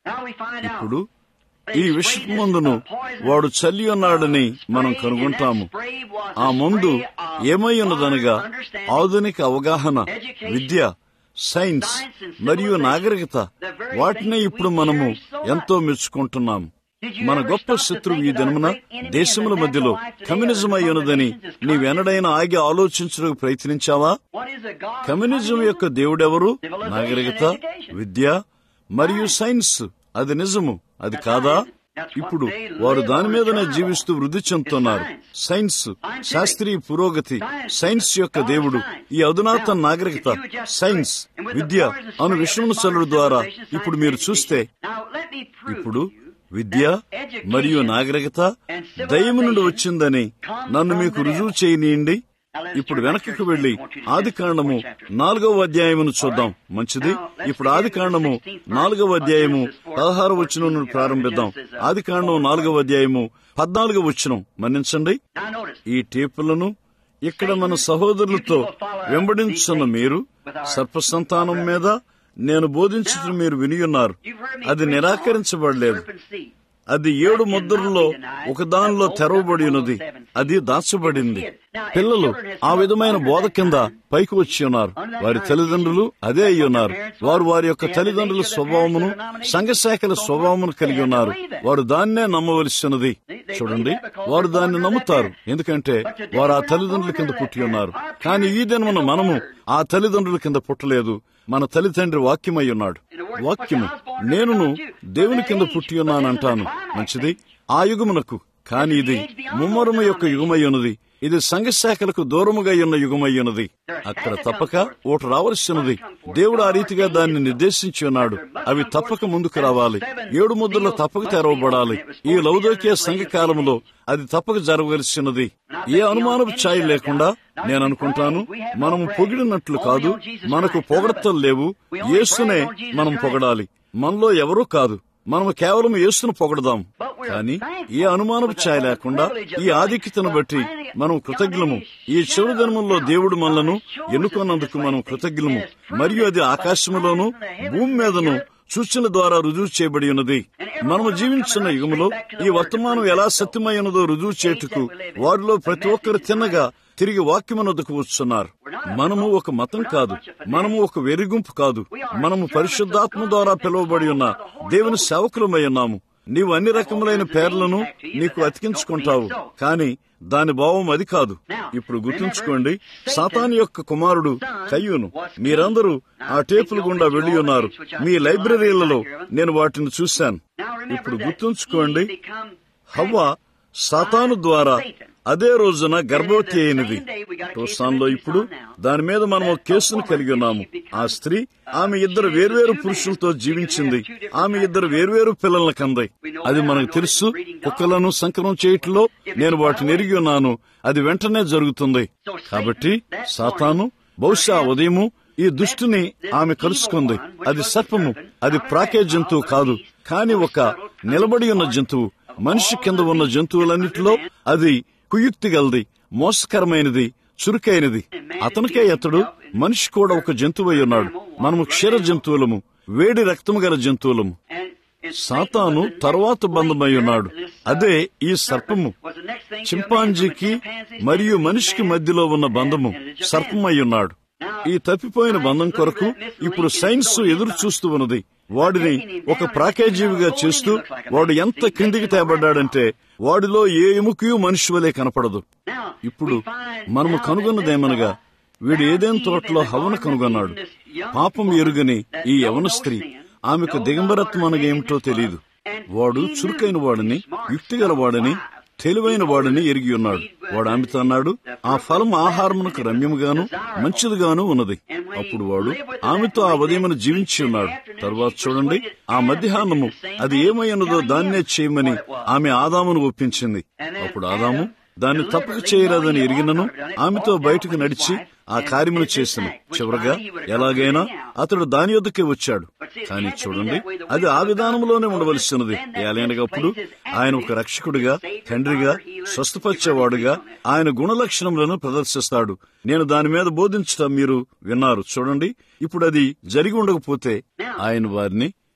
Now we find out. ఇప్పుడు ఈ విషమందును వాడు చల్లి ఉన్నాడని మనం కనుగొంటాము ఆ మందు ఏమై ఉన్నదనగా ఆధునిక అవగాహన విద్య సైన్స్ మరియు నాగరికత వాటినే ఇప్పుడు మనము ఎంతో మెచ్చుకుంటున్నాము మన గొప్ప శత్రువు ఈ దినమున దేశముల మధ్యలో కమ్యూనిజం అయి ఉన్నదని నీవెనడైనా ఆగి ఆలోచించడానికి ప్రయత్నించావా What is a God? Communism యొక్క దేవుడెవరు నాగరికత విద్య మరియు సైన్స్ అది నిజము అది కాదా ఇప్పుడు వారు దాని మీదనే జీవిస్తూ వృద్ధి చెందుతున్నారు సైన్స్ శాస్త్రీయ పురోగతి సైన్స్ యొక్క దేవుడు ఈ అధునాతన నాగరికత సైన్స్ విద్య అను విషయమును చల్లుడు ద్వారా ఇప్పుడు మీరు చూస్తే Now let me prove ఇప్పుడు to you విద్య మరియు నాగరికత దయ్యము నుండి వచ్చిందని నన్ను మీకు రుజువు చేయనీయండి ఇప్పుడు వెనక్కి వెళ్లి ఆది కాండము నాలుగవ అధ్యాయమును చూద్దాం మంచిది ఇప్పుడు ఆది కాండము నాలుగవ అధ్యాయము పదహారు వచ్చిన నుండి ప్రారంభిద్దాం ఆది కాండం నాలుగవ అధ్యాయము పద్నాలుగవ వచ్చినం మన్నించండి Now notice. ఈ టేపులను ఇక్కడ మన సహోదరులతో వెంబడించున్న మీరు సర్పసంతానం మీద నేను బోధించడం మీరు వినియున్నారు You've heard me అది preach on నిరాకరించబడలేదు serpent seed. అది ఏడు ముద్రల్లో ఒక దానిలో తెరవబడి ఉన్నది అది దాచబడింది పిల్లలు ఆ విధమైన బోధ కింద పైకి వచ్చి ఉన్నారు వారి తల్లిదండ్రులు అదే అయి ఉన్నారు వారు వారి యొక్క తల్లిదండ్రుల స్వభావమును సంఘశాఖల స్వభావమును కలిగి ఉన్నారు వారు దాన్నే నమ్మవలసినది చూడండి వారు దాన్ని నమ్ముతారు ఎందుకంటే వారు ఆ తల్లిదండ్రుల కింద పుట్టి ఉన్నారు కానీ ఈ దినమున మనము ఆ తల్లిదండ్రుల కింద పుట్టలేదు మన తల్లిదండ్రి వాక్యమై ఉన్నాడు వాక్యము నేనును దేవుని కింద పుట్టి ఉన్నానంటాను మంచిది ఆ యుగమునకు కాని ఇది ముమ్మరము యొక్క యుగమై ఉన్నది ఇది సంఘశాఖలకు దూరముగా ఉన్న యుగమై ఉన్నది అక్కడ తప్పక ఓటు రావలసినది దేవుడు ఆ రీతిగా దాన్ని నిర్దేశించి ఉన్నాడు అవి తప్పక ముందుకు రావాలి ఏడు ముద్రలు తప్పక తెరవబడాలి ఈ లౌదోకియ సంఘ కాలంలో అది తప్పక జరగవలసినది ఏ అనుమానపు ఛాయ లేకుండా నేను అనుకుంటాను మనము పొగిడినట్లు కాదు మనకు పొగడతలు లేవు యేసునే మనం పొగడాలి మనలో ఎవరూ కాదు మనము కేవలం యేసును పొగడదాం కానీ ఏ అనుమానపు ఛాయ లేకుండా ఈ ఆధిక్యతను బట్టి మనం కృతజ్ఞము ఈ చివరి దినముల్లో దేవుడు మనలను ఎన్నుకున్నందుకు మనం కృతజ్ఞము మరియు అది ఆకాశములోను భూమి మీదను సూచనల ద్వారా రుజువు చేయబడి ఉన్నది మనము జీవించిన యుగములో ఈ వర్తమానం ఎలా సత్యమై ఉన్నదో రుజువు చేటుకు వారిలో ప్రతి ఒక్కరు తిన్నగా తిరిగి వాక్యమునొద్దకు వస్తున్నారు మనము ఒక మతం కాదు మనము ఒక వెరిగుంపు కాదు మనము పరిశుద్ధాత్మ ద్వారా పిలువబడి ఉన్న దేవుని సేవకులమై ఉన్నాము నీవు అన్ని రకములైన పేర్లను నీకు అతికించుకుంటావు కానీ దాని భావం అది కాదు ఇప్పుడు గుర్తుంచుకోండి సాతాను యొక్క కుమారుడు కయ్యూను మీరందరూ ఆ టేపుల గుండా వెళ్లి ఉన్నారు మీ లైబ్రరీలలో నేను వాటిని చూశాను ఇప్పుడు గుర్తుంచుకోండి హవ్వ సాతాను ద్వారా అదే రోజున గర్భవతి అయినది టోసాన్లో ఇప్పుడు దాని మీద మనం ఒక కేసును కలిగి ఉన్నాము ఆ స్త్రీ ఆమె ఇద్దరు వేర్వేరు పురుషులతో జీవించింది ఆమె ఇద్దరు వేర్వేరు పిల్లలను కంది అది మనకు తెలుసు కుక్కలను సంకలం చేయట్లో నేను వాటిని ఎరిగి ఉన్నాను అది వెంటనే జరుగుతుంది కాబట్టి సాతాను బహుశా ఉదయము ఈ దుష్టుని ఆమె కలుసుకుంది అది సర్పము అది ప్రాకే జంతువు కాదు కాని ఒక నిలబడి ఉన్న జంతువు మనిషి కింద ఉన్న జంతువులన్నిటిలో అది కుయుక్తి గలది మోసకరమైనది చురుకైనది అతనికే అతడు మనిషి కూడా ఒక జంతువై ఉన్నాడు మనము క్షీర జంతువులము వేడి రక్తము గల జంతువులము సాతాను తర్వాత బంధమై ఉన్నాడు అదే ఈ సర్పము చింపాంజీకి మరియు మనిషికి మధ్యలో ఉన్న బంధము సర్పమై ఉన్నాడు ఈ తప్పిపోయిన బంధం కొరకు ఇప్పుడు సైన్స్ ఎదురు చూస్తూ ఉన్నది వాడిని ఒక ప్రాకేజీవిగా చేస్తూ వాడు ఎంత కిందికి తేబడ్డాడంటే వాడిలో ఏ ఎముకయు మనిషి వలె కనపడదు ఇప్పుడు మనము కనుగొన్నదేమనగా వీడు ఏదేం తోటలో హవన కనుగొన్నాడు పాపం ఎరుగని ఈ యవన స్త్రీ ఆమెకు దిగంబరత్వం అనగేమిటో తెలియదు వాడు చురుకైన వాడిని యుక్తిగల వాడిని తెలివైన వాడిని ఎరిగి ఉన్నాడు వాడు ఆమెతో అన్నాడు ఆ ఫలం ఆహారమునకు రమ్యముగాను మంచిదిగాను ఉన్నది అప్పుడు వాడు ఆమెతో ఆ ఉదయమును జీవించి ఉన్నాడు తరువాత చూడండి ఆ మధ్యాహ్నము అది ఏమైనదో దాన్నే చేయమని ఆమె ఆదామును ఒప్పించింది అప్పుడు ఆదాము దాన్ని తప్పక చేయరాదని ఎరిగినను ఆమెతో బయటకు నడిచి ఆ కార్యమును చేసిన చివరగా ఎలాగైనా అతడు దాని యొద్దకే వచ్చాడు కానీ చూడండి అది ఆ ఉండవలసినది ఏలైనప్పుడు ఆయన ఒక రక్షకుడిగా తండ్రిగా స్వస్థపరిచేవాడుగా ఆయన గుణలక్షణములను ప్రదర్శిస్తాడు నేను దాని మీద బోధించటం మీరు విన్నారు చూడండి ఇప్పుడు అది జరిగి ఉండకపోతే ఆయన వారిని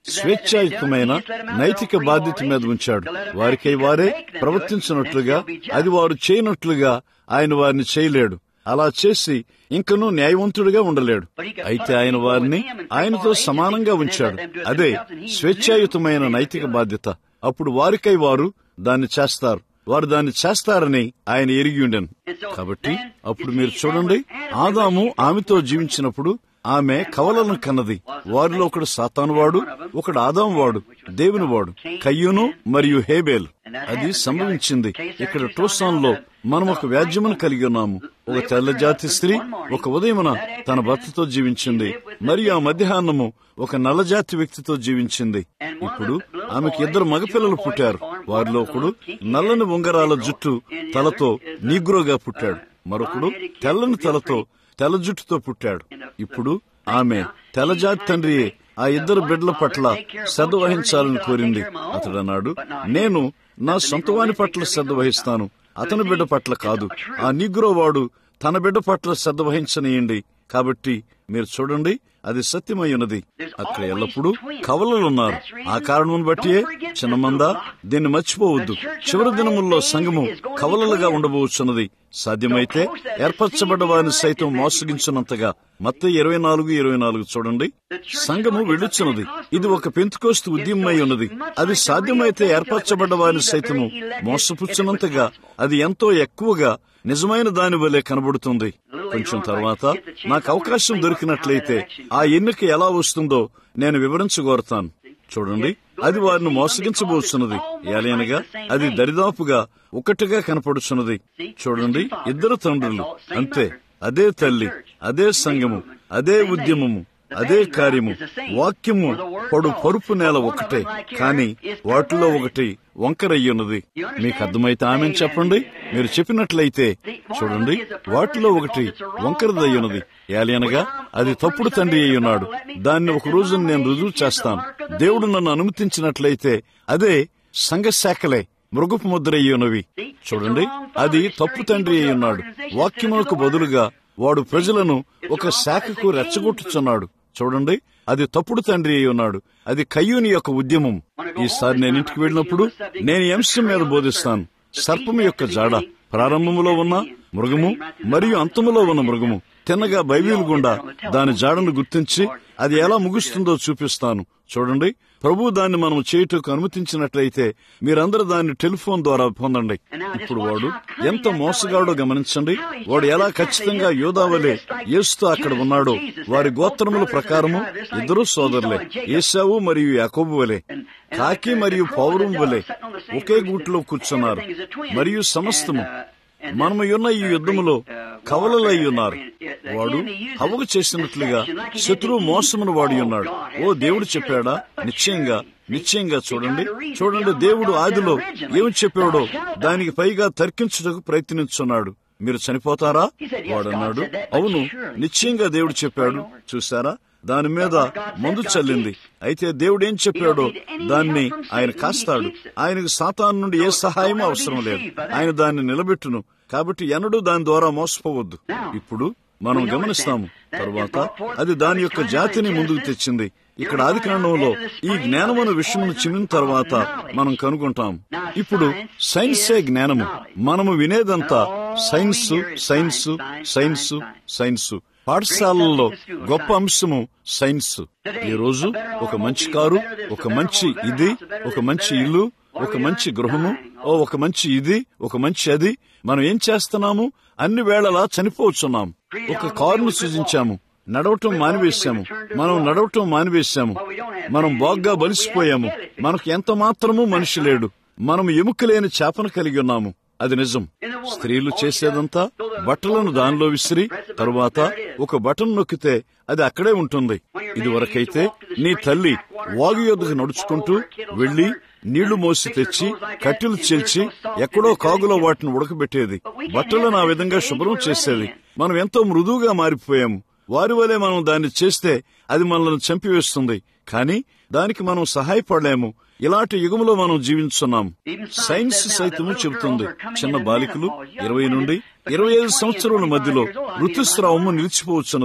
స్వేచ్ఛాయుతమైన నైతిక బాధ్యత మీద ఉంచాడు వారికై వారే ప్రవర్తించినట్లుగా అది వారు చేయనట్లుగా ఆయన వారిని చేయలేడు అలా చేసి ఇంకనూ న్యాయవంతుడిగా ఉండలేడు అయితే ఆయన వారిని ఆయనతో సమానంగా ఉంచాడు అదే స్వేచ్ఛాయుతమైన నైతిక బాధ్యత అప్పుడు వారికై వారు దాన్ని చేస్తారు వారు దాన్ని చేస్తారని ఆయన ఎరిగి ఉండెను కాబట్టి అప్పుడు మీరు చూడండి ఆదాము ఆమెతో జీవించినప్పుడు ఆమె కవలను కన్నది వారిలో ఒకడు సాతాను వాడు ఒకడు ఆదాం వాడు దేవుని వాడు కయ్యూను మరియు హేబేల్ అది సంభవించింది ఇక్కడ టోసాన్ లో మనం ఒక వ్యాజ్యమును కలిగి ఉన్నాము ఒక తెల్ల జాతి స్త్రీ ఒక ఉదయమున తన భర్తతో జీవించింది మరియు ఆ మధ్యాహ్నము ఒక నల్లజాతి వ్యక్తితో జీవించింది ఇప్పుడు ఆమెకు ఇద్దరు మగపిల్లలు పుట్టారు వారిలో ఒకడు నల్లని ఉంగరాల జుట్టు తలతో నీగ్రోగా పుట్టాడు మరొకడు తెల్లని తలతో తెల్ల జుట్టుతో పుట్టాడు ఇప్పుడు ఆమె తెల్లజాతి తండ్రియే ఆ ఇద్దరు బిడ్డల పట్ల శ్రద్ధ వహించాలని కోరింది అతడన్నాడు నేను నా సొంత వాని పట్ల శ్రద్ధ వహిస్తాను అతని బిడ్డ పట్ల కాదు ఆ నిగ్రో వాడు తన బిడ్డ పట్ల శ్రద్ధ వహించనీయండి కాబట్టి మీరు చూడండి అది సత్యమై ఉన్నది అక్కడ ఎల్లప్పుడూ కవలలున్నారు ఆ కారణం బట్టియే చిన్నమంద దీన్ని మర్చిపోవద్దు చివరి దినముల్లో సంఘము కవలలుగా ఉండబోచున్నది సాధ్యమైతే ఏర్పరచబడ్డ వారిని సైతం మోసగించినంతగా మత్త ఇరవై నాలుగు ఇరవై నాలుగు చూడండి సంఘము వెళ్ళుచున్నది ఇది ఒక పెంతుకోస్తు ఉద్యమమై ఉన్నది అది సాధ్యమైతే ఏర్పరచబడ్డ వారిని సైతము మోసపుచ్చినంతగా అది ఎంతో ఎక్కువగా నిజమైన దాని వలె కనబడుతుంది కొంచెం తర్వాత నాకు అవకాశం దొరికినట్లయితే ఆ ఎన్నిక ఎలా వస్తుందో నేను వివరించగోరతాను చూడండి అది వారిని మోసగించబోతున్నది ఏలైనగా అది దరిదాపుగా ఒకటిగా కనపడుచున్నది చూడండి ఇద్దరు తండ్రులు అంతే అదే తల్లి అదే సంఘము అదే ఉద్యమము అదే కార్యము వాక్యము పొడు పరుపు నేల ఒకటే కాని వాటిలో ఒకటి వంకరయ్యున్నది మీకు అర్థమైతే ఆమె చెప్పండి మీరు చెప్పినట్లయితే చూడండి వాటిలో ఒకటి వంకరదయ్యున్నది ఏలియనగా అది తప్పుడు తండ్రి అయి ఉన్నాడు దాన్ని ఒక రోజు నేను రుజువు చేస్తాను దేవుడు నన్ను అనుమతించినట్లయితే అదే సంఘశాఖలే మృగపు ముద్ర ఉన్నవి చూడండి అది తప్పు తండ్రి అయి ఉన్నాడు వాక్యములకు బదులుగా వాడు ప్రజలను ఒక శాఖకు రెచ్చగొట్టుచున్నాడు చూడండి అది తప్పుడు తండ్రి అయి ఉన్నాడు అది కయ్యూని యొక్క ఉద్యమం ఈసారి నేను ఇంటికి వెళ్ళినప్పుడు నేను ఈ అంశం మీద బోధిస్తాను సర్పము యొక్క జాడ ప్రారంభములో ఉన్న మృగము మరియు అంతములో ఉన్న మృగము తిన్నగా బైబిల్ గుండా దాని జాడను గుర్తించి అది ఎలా ముగుస్తుందో చూపిస్తాను చూడండి ప్రభు దాన్ని మనం చేయుటకు అనుమతించినట్లయితే మీరందరూ దాన్ని టెలిఫోన్ ద్వారా పొందండి ఇప్పుడు వాడు ఎంత మోసగాడో గమనించండి వాడు ఎలా ఖచ్చితంగా యోధావలే ఏస్తూ అక్కడ ఉన్నాడో వారి గోత్రముల ప్రకారము ఇద్దరు సోదరులే ఏసావు మరియు యాకోబు వలె కాకి మరియు పౌరం వలె ఒకే గూట్లో కూర్చున్నారు మరియు సమస్తము మనము ఉన్న ఈ యుద్ధములో కవలలై ఉన్నారు వాడు హవకు చేసినట్లుగా శత్రువు మోసమును వాడి ఉన్నాడు ఓ దేవుడు చెప్పాడా నిశ్చయంగా నిశ్చయంగా చూడండి చూడండి దేవుడు ఆదిలో ఏమి చెప్పాడో దానికి పైగా తర్కించుటకు ప్రయత్నించున్నాడు మీరు చనిపోతారా వాడన్నాడు అవును నిశ్చయంగా దేవుడు చెప్పాడు చూసారా దాని మీద మందు చల్లింది అయితే దేవుడు ఏం చెప్పాడో దాన్ని ఆయన కాస్తాడు ఆయనకు సాతాను నుండి ఏ సహాయం అవసరం లేదు ఆయన దాన్ని నిలబెట్టును కాబట్టి ఎన్నడూ దాని ద్వారా మోసపోవద్దు ఇప్పుడు మనం గమనిస్తాము తరువాత అది దాని యొక్క జాతిని ముందుకు తెచ్చింది ఇక్కడ ఆది కాండంలో ఈ జ్ఞానమున విషయమును చిన్న తర్వాత మనం కనుగొంటాం ఇప్పుడు సైన్సే జ్ఞానము మనము వినేదంతా సైన్స్ సైన్స్ సైన్స్ సైన్స్ పాఠశాలల్లో గొప్ప అంశము సైన్స్ ఈ రోజు ఒక మంచి కారు ఒక మంచి ఇది ఒక మంచి ఇల్లు ఒక మంచి గృహము ఓ ఒక మంచి ఇది ఒక మంచి అది మనం ఏం చేస్తున్నాము అన్ని వేళలా చనిపోవచ్చున్నాం ఒక కారును సృజించాము నడవటం మానివేశాము మనం నడవటం మానివేశాము మనం బాగ్గా బలిసిపోయాము మనకు ఎంత మాత్రమూ మనిషి లేడు మనం ఎముకలేని చేపను కలిగి ఉన్నాము అది నిజం స్త్రీలు చేసేదంతా బట్టలను దానిలో విసిరి తరువాత ఒక బటన్ నొక్కితే అది అక్కడే ఉంటుంది ఇది వరకైతే నీ తల్లి వాగు యొద్దకు నడుచుకుంటూ వెళ్లి నీళ్లు మోసి తెచ్చి కట్టెలు చీల్చి ఎక్కడో కాగులో వాటిని ఉడకబెట్టేది బట్టలను ఆ విధంగా శుభ్రం చేసేది మనం ఎంతో మృదువుగా మారిపోయాము వారి వలె మనం దాన్ని చేస్తే అది మనల్ని చంపివేస్తుంది కానీ దానికి మనం సహాయపడలేము ఇలాంటి యుగంలో మనం జీవించున్నాం సైన్స్ సైతము చెబుతుంది చిన్న బాలికలు ఇరవై నుండి ఇరవై ఐదు సంవత్సరాల మధ్యలో ఋతుస్రావము నిలిచిపోవచ్చున్నది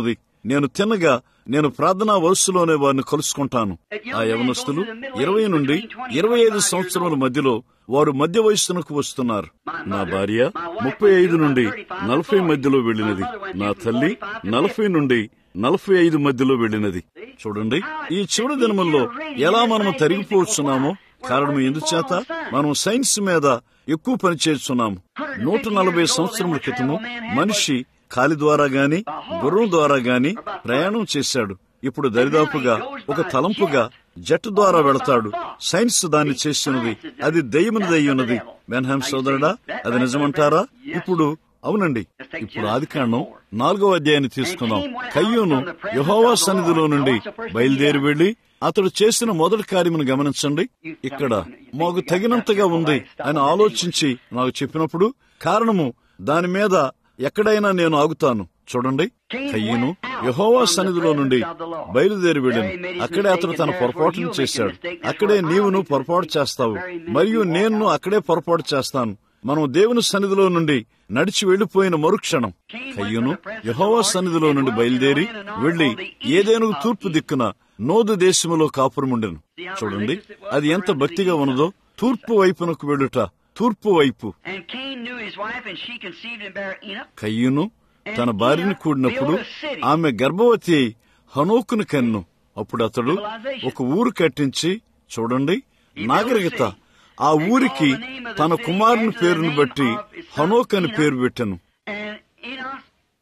నేను తినగా నేను ప్రార్థనా వరుసలోనే వారిని కలుసుకుంటాను ఆ యవనస్తులు ఇరవై నుండి ఇరవై ఐదు సంవత్సరముల మధ్యలో వారు మధ్య వయస్సునకు వస్తున్నారు నా భార్య ముప్పై ఐదు నుండి నలభై మధ్యలో వెళ్ళినది నా తల్లి నలభై నుండి నలభై ఐదు మధ్యలో వెళ్ళినది చూడండి ఈ చివరి దినముల్లో ఎలా మనము తరిగిపోతున్నామో కారణం ఎందుచేత మనం సైన్స్ మీద ఎక్కువ పని చేస్తున్నాము నూట నలభై సంవత్సరముల క్రితము మనిషి కాలి ద్వారా గాని గుర్రం ద్వారా గాని ప్రయాణం చేశాడు ఇప్పుడు దరిదాపుగా ఒక తలంపుగా జట్టు ద్వారా వెళతాడు సైన్స్ దాన్ని చేస్తున్నది అది దయ్యమునది అయ్యున్నది బెన్హామ్ సోదరుడా అది నిజమంటారా ఇప్పుడు అవునండి ఇప్పుడు ఆది కాండం నాలుగో అధ్యాయాన్ని తీసుకుందాం కయ్యూను యహోవా సన్నిధిలో నుండి బయలుదేరి వెళ్లి అతడు చేసిన మొదటి కార్యమును గమనించండి ఇక్కడ మాకు తగినంతగా ఉంది అని ఆలోచించి నాకు చెప్పినప్పుడు కారణము దాని మీద ఎక్కడైనా నేను ఆగుతాను చూడండి కయ్యను యహోవా సన్నిధిలో నుండి బయలుదేరి వెళ్ళాను అక్కడే అతడు తన పొరపాటును చేశాడు అక్కడే నీవును పొరపాటు చేస్తావు మరియు నేను అక్కడే పొరపాటు చేస్తాను మనం దేవుని సన్నిధిలో నుండి నడిచి వెళ్లిపోయిన మరుక్షణం కయ్యను యహోవా సన్నిధిలో నుండి బయలుదేరి వెళ్లి ఏదేనుగు తూర్పు దిక్కున నోదు దేశములో కాపురముండెను చూడండి అది ఎంత భక్తిగా ఉన్నదో తూర్పు వైపునకు వెళ్ళుట తూర్పు వైపు And Cain knew his wife, and she conceived and bare Enoch. కయ్యూను తన భార్యను కూడినప్పుడు ఆమె గర్భవతి అయి హనోకును కన్ను అప్పుడు అతడు ఒక ఊరు కట్టించి చూడండి నాగరికత ఆ ఊరికి తన కుమారుని పేరును బట్టి హనోక్ అని పేరు పెట్టాను And Enoch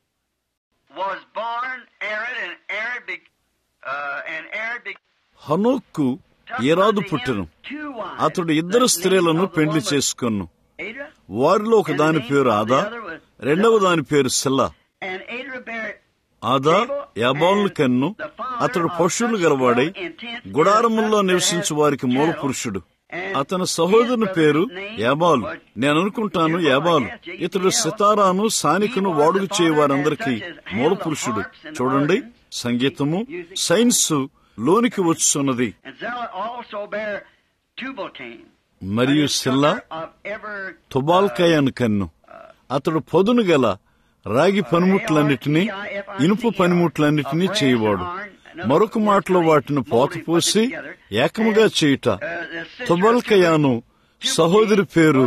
was born Arad, and Arad be, uh, and Arad be, హనోక్కు ఏరాదు పుట్టెను two wives. అతడు ఇద్దరు స్త్రీలను పెండ్లి చేసుకొను Adra, వారిలో ఒక దాని పేరు ఆదా రెండవ దాని పేరు సెల్లా and Adra bare ఆదా యాబాలు కన్ను అతడు పశువులు గలవాడై గుడారముల్లో నివసించు వారికి మూల పురుషుడు అతని సహోదరుని పేరు యాబాలు నేను అనుకుంటాను యాబాలు ఇతడు సితారాను సానికను వాడుక చేయ వారందరికీ మూల పురుషుడు చూడండి సంగీతము సైన్స్ లోనికి వచ్చున్నది And Zerah also bare Tubal-Cain. మరియు సిల్లా Of ever తుబాల్కయాను కన్ను అతడు పొదును గల రాగి పనిముట్లన్నిటినీ ఇనుప పనిముట్లన్నిటినీ చేయవాడు మరొక మాటలో వాటిని పోతపోసి ఏకముగా చేయుట తుబల్కయాను సహోదరి పేరు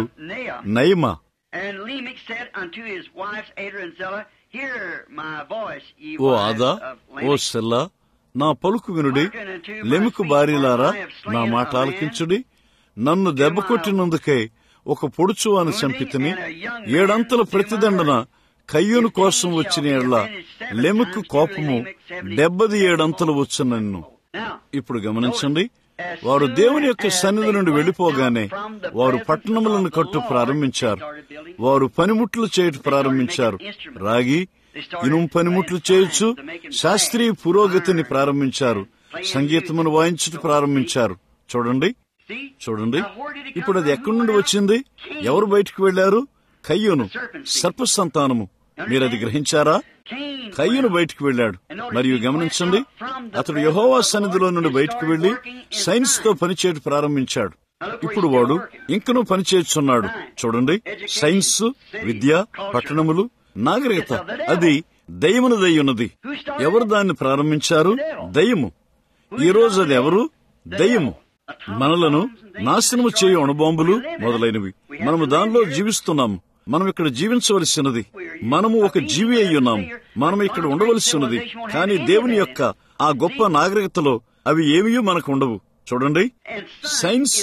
నయమ And Lamech said unto his wives Adra and Zillah, Hear my voice, ye oh wives ఆదా of ఓ Lamech. సెల్లా నా పలుకు వినుడి లెముకు భార్యలారా నా మాట ఆలకించుడి నన్ను దెబ్బ కొట్టినందుకే ఒక పొడుచు అని చంపితిని ఏడంతల ప్రతిదండన కయ్యూను కోసం వచ్చిన ఎడ్ల లెముకు కోపము డెబ్బది ఏడంతలు వచ్చు నన్ను Now, ఇప్పుడు గమనించండి వారు దేవుని యొక్క సన్నిధి నుండి వెళ్లిపోగానే వారు పట్టణములను కట్టు ప్రారంభించారు వారు పనిముట్లు చేయటం ప్రారంభించారు రాగి ఇనుము పనిముట్లు చేయొచ్చు శాస్త్రీయ పురోగతిని ప్రారంభించారు సంగీతమును వాయించటం ప్రారంభించారు చూడండి see, చూడండి now where did it come ఇప్పుడు అది from? ఎక్కడి నుండి వచ్చింది ఎవరు బయటికి వెళ్లారు కయ్యూను సర్ప సంతానము మీరు అది గ్రహించారా Cain కయ్యూను బయటికి వెళ్ళాడు మరియు గమనించండి అతడు యహోవా సన్నిధిలో నుండి బయటికి వెళ్లి సైన్స్ తో పనిచేయడం ప్రారంభించాడు ఇప్పుడు వాడు ఇంకనూ పనిచేస్తున్నాడు చూడండి సైన్స్ విద్య పట్టణములు నాగరికత అది దయ్యమును దయ్యున్నది ఎవరు దాన్ని ప్రారంభించారు దయ్యము ఈ రోజు అది ఎవరు దయ్యము మనలను నాశనము చేయు అణుబాంబులు మొదలైనవి మనము దానిలో జీవిస్తున్నాము మనం ఇక్కడ జీవించవలసినది మనము ఒక జీవి అయి ఉన్నాము మనం ఇక్కడ ఉండవలసి ఉన్నది కానీ దేవుని యొక్క ఆ గొప్ప నాగరికతలో అవి ఏమీ మనకు ఉండవు చూడండి సైన్స్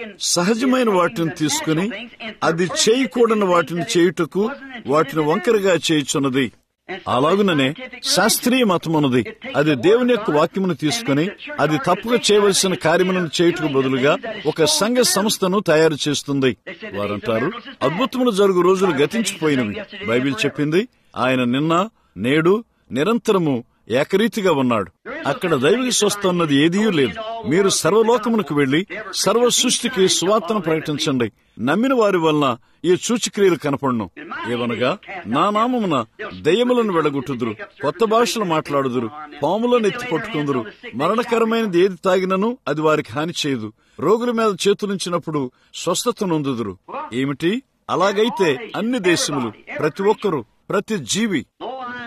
సహజమైన వాటిని తీసుకుని అది చేయకూడని వాటిని చేయుటకు వాటిని వంకరగా చేయుచున్నది అలాగుననే శాస్త్రీయ మతమున్నది అది దేవుని యొక్క వాక్యమును తీసుకుని అది తప్పుగా చేయవలసిన కార్యములను చేయుటకు బదులుగా ఒక సంఘ సంస్థను తయారు చేస్తుంది వారంటారు అద్భుతములు జరుగు రోజులు గతించిపోయినవి బైబిల్ చెప్పింది ఆయన నిన్న నేడు నిరంతరము ఏకరీతిగా ఉన్నాడు అక్కడ దైవిక స్వస్థ అన్నది ఏదీ లేదు మీరు సర్వలోకమునకు వెళ్లి సర్వ సృష్టికి సువార్తను ప్రకటించండి నమ్మిన వారి వలన ఈ సూచక్రియలు కనపడును ఏవనగా నా నామమున దయ్యములను వెడగొట్టుదురు కొత్త భాషలు మాట్లాడుదురు పాములను ఎత్తి పట్టుకుందురు మరణకరమైనది ఏది తాగినను అది వారికి హాని చేయదు రోగుల మీద చేతులుంచినప్పుడు స్వస్థత నొందుదురు ఏమిటి అలాగైతే అన్ని దేశములు ప్రతి ఒక్కరూ ప్రతి జీవి Lo, I am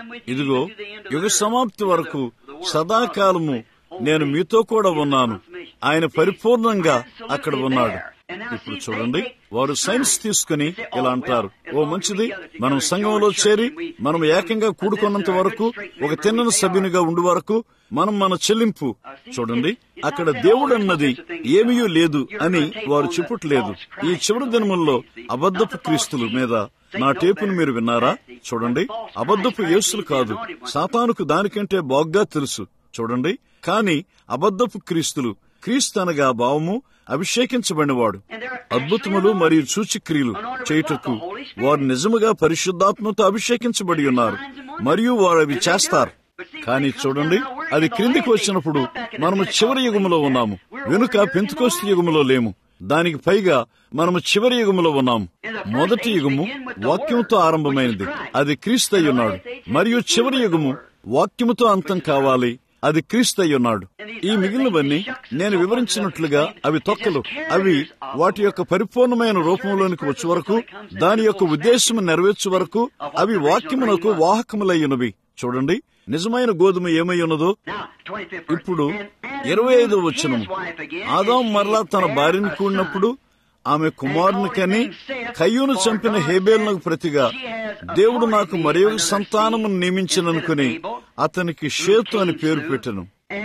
ఇదిగో యుగ సమాప్తి వరకు సదాకాలము నేను మీతో కూడా ఉన్నాను ఆయన పరిపూర్ణంగా అక్కడ ఉన్నాడు ఇప్పుడు చూడండి వారు సైన్స్ తీసుకుని ఇలా అంటారు ఓ మంచిది మనం సంఘంలో చేరి మనం ఏకంగా కూడుకున్నంత వరకు ఒక తిన్నని సభ్యునిగా ఉండు వరకు మనం మన చెల్లింపు చూడండి అక్కడ దేవుడు అన్నది ఏమీ లేదు అని వారు చెప్పట్లేదు ఈ చివరి దినముల్లో అబద్ధపు క్రీస్తుల మీద నా టేపును మీరు విన్నారా చూడండి అబద్ధపు యేసులు కాదు సాతానుకు దానికంటే బాగ్గా తెలుసు చూడండి కాని అబద్ధపు క్రీస్తులు క్రీస్తు అనగా భావము అభిషేకించబడినవాడు అద్భుతములు మరియు సూచిక్రియలు చేయుటకు వారు నిజముగా పరిశుద్ధాత్మతో అభిషేకించబడి ఉన్నారు మరియు వారు అవి చేస్తారు కానీ చూడండి అది క్రిందికి వచ్చినప్పుడు మనము చివరి యుగములో ఉన్నాము వెనుక పెంతుకోస్తు యుగములో లేము దానికి పైగా మనము చివరి యుగములో ఉన్నాము మొదటి యుగము వాక్యంతో ఆరంభమైనది అది క్రీస్తు ఉన్నాడు మరియు చివరి యుగము వాక్యముతో అంతం కావాలి అది క్రీస్తు ఉన్నాడు ఈ మిగిలినవన్నీ నేను వివరించినట్లుగా అవి తొక్కలు అవి వాటి యొక్క పరిపూర్ణమైన రూపంలోనికి వచ్చే వరకు దాని యొక్క ఉద్దేశం నెరవేర్చే వరకు అవి వాక్యమునకు వాహకములయ్యున్నవి చూడండి నిజమైన గోధుమ ఏమై ఉన్నదో ఇప్పుడు ఇరవై ఐదో వచ్చిన ఆదాం మరలా తన భార్యను కూడినప్పుడు ఆమె కుమారుని కని కయ్యూను చంపిన హేబేల్నకు ప్రతిగా దేవుడు నాకు మరి ఒక సంతానము నియమించననుకుని అతనికి షేతు అని పేరు పెట్టను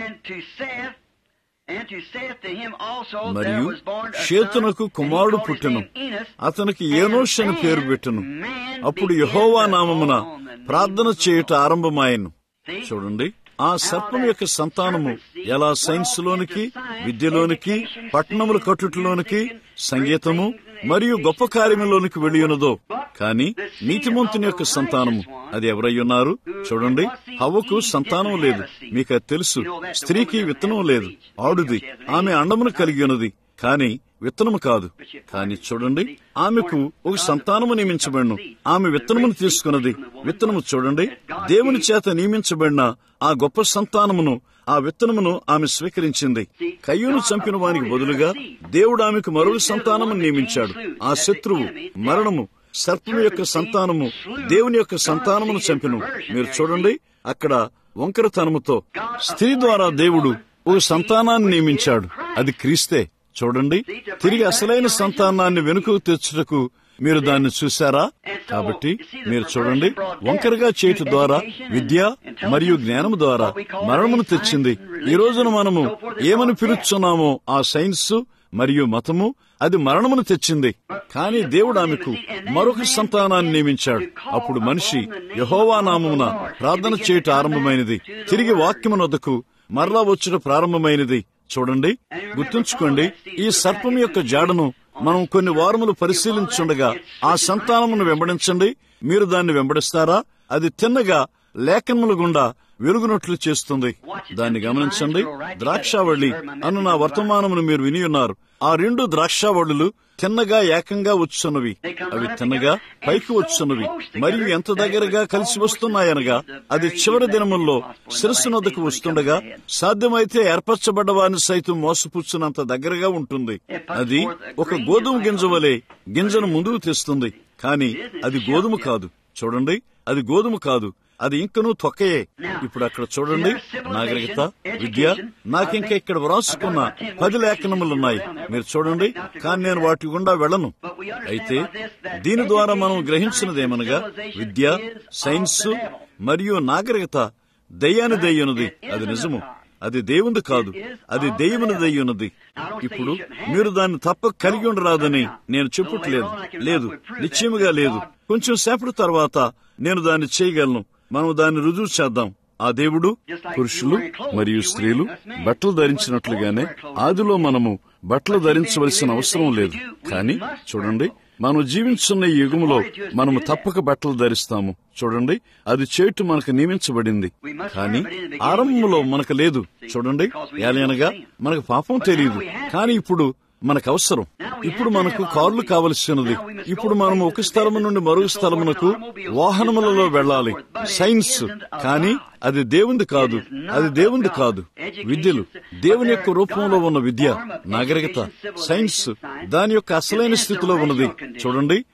మరియు షేతునకు కుమారుడు పుట్టెను అతనికి ఏనోష్ అని పేరు పెట్టెను అప్పుడు యహోవా నామమున ప్రార్థన చేయుట ఆరంభమాయను చూడండి ఆ సర్పం యొక్క సంతానము ఎలా సైన్స్ లోనికి విద్యలోనికి పట్టణముల కట్టుటిలోనికి సంగీతము మరియు గొప్ప కార్యములోనికి వెళ్ళి ఉన్నదో కాని నీతిమంతుని యొక్క సంతానము అది ఎవరై ఉన్నారు చూడండి హవ్వకు సంతానం లేదు మీకు అది తెలుసు స్త్రీకి విత్తనం లేదు ఆడుది ఆమె అండమును కలిగి ఉన్నది కాని విత్తనము కాదు కాని చూడండి ఆమెకు ఒక సంతానము నియమించబడిను ఆమె విత్తనమును తీసుకున్నది విత్తనము చూడండి దేవుని చేత నియమించబడిన ఆ గొప్ప సంతానమును ఆ విత్తనమును ఆమె స్వీకరించింది కయ్యూను చంపిన వానికి బదులుగా దేవుడు ఆమెకు మరో సంతానము నియమించాడు ఆ శత్రువు మరణము సర్పము యొక్క సంతానము దేవుని యొక్క సంతానమును చంపిను మీరు చూడండి అక్కడ వంకరతనముతో స్త్రీ ద్వారా దేవుడు ఒక సంతానాన్ని నియమించాడు అది క్రీస్తే చూడండి తిరిగి అసలైన సంతానాన్ని వెనుకకు తెచ్చుటకు మీరు దాన్ని చూశారా కాబట్టి మీరు చూడండి వంకరగా చేయటం ద్వారా విద్య మరియు జ్ఞానం ద్వారా మరణమును తెచ్చింది ఈ రోజున మనము ఏమని పిలుచున్నామో ఆ సైన్స్ మరియు మతము అది మరణమును తెచ్చింది కానీ దేవుడు ఆమెకు మరొక సంతానాన్ని నియమించాడు అప్పుడు మనిషి యహోవా నామమున ప్రార్థన చేయట ఆరంభమైనది తిరిగి వాక్యమునొద్దకు మరలా వచ్చుట ప్రారంభమైనది చూడండి గుర్తుంచుకోండి ఈ సర్పం యొక్క జాడను మనం కొన్ని వారములు పరిశీలించుండగా ఆ సంతానమును వెంబడించండి మీరు దాన్ని వెంబడిస్తారా అది తిన్నగా లేఖనముల గుండా వెలుగునట్లు చేస్తుంది దాన్ని గమనించండి ద్రాక్షావళి అన్న నా వర్తమానమును మీరు విని ఉన్నారు ఆ రెండు ద్రాక్షావళులు తిన్నగా ఏకంగా వచ్చున్నవి అవి తిన్నగా పైకి వచ్చున్నవి మరియు ఎంత దగ్గరగా కలిసి వస్తున్నాయనగా అది చివరి దినముల్లో శిరస్సు నొద్దకు వస్తుండగా సాధ్యమైతే ఏర్పరచబడ్డ వారిని సైతం మోసపుచ్చునంత దగ్గరగా ఉంటుంది అది ఒక గోధుమ గింజ వలె గింజను ముందుకు తెస్తుంది కానీ అది గోధుమ కాదు చూడండి అది గోధుమ కాదు అది ఇంకనూ తొక్కయే ఇప్పుడు అక్కడ చూడండి నాగరికత విద్య నాకింకా ఇక్కడ వ్రాసుకున్న పది లేఖనములున్నాయి మీరు చూడండి కానీ నేను వాటి గుండా వెళ్ళను అయితే దీని ద్వారా మనం గ్రహించినదేమనగా విద్య సైన్స్ మరియు నాగరికత దయ్యాని దయ్యున్నది అది నిజము అది దేవుంది కాదు అది దెయ్యముని దయ్యున్నది ఇప్పుడు మీరు దాన్ని తప్ప కలిగి ఉండరాదని నేను చెప్పట్లేదు లేదు నిశ్చయముగా లేదు కొంచెం సేపటి తర్వాత నేను దాన్ని చేయగలను మనం దాన్ని రుజువు చేద్దాం ఆ దేవుడు పురుషులు మరియు స్త్రీలు బట్టలు ధరించినట్లుగానే ఆదిలో మనము బట్టలు ధరించవలసిన అవసరం లేదు కానీ చూడండి మనం జీవించున్న ఈ యుగములో మనము తప్పక బట్టలు ధరిస్తాము చూడండి అది చేటు మనకు నియమించబడింది కానీ ఆరంభంలో మనకు లేదు చూడండి ఏలైనగా మనకు పాపం తెలియదు కానీ ఇప్పుడు మనకు అవసరం ఇప్పుడు మనకు కార్లు కావలసినది ఇప్పుడు మనం ఒక స్థలము నుండి మరొక స్థలమునకు వాహనములలో వెళ్ళాలి సైన్స్ కానీ అది దేవుంది కాదు అది దేవుంది కాదు విద్యలు దేవుని యొక్క రూపంలో ఉన్న విద్య నాగరికత సైన్స్ దాని యొక్క అసలైన స్థితిలో ఉన్నది చూడండి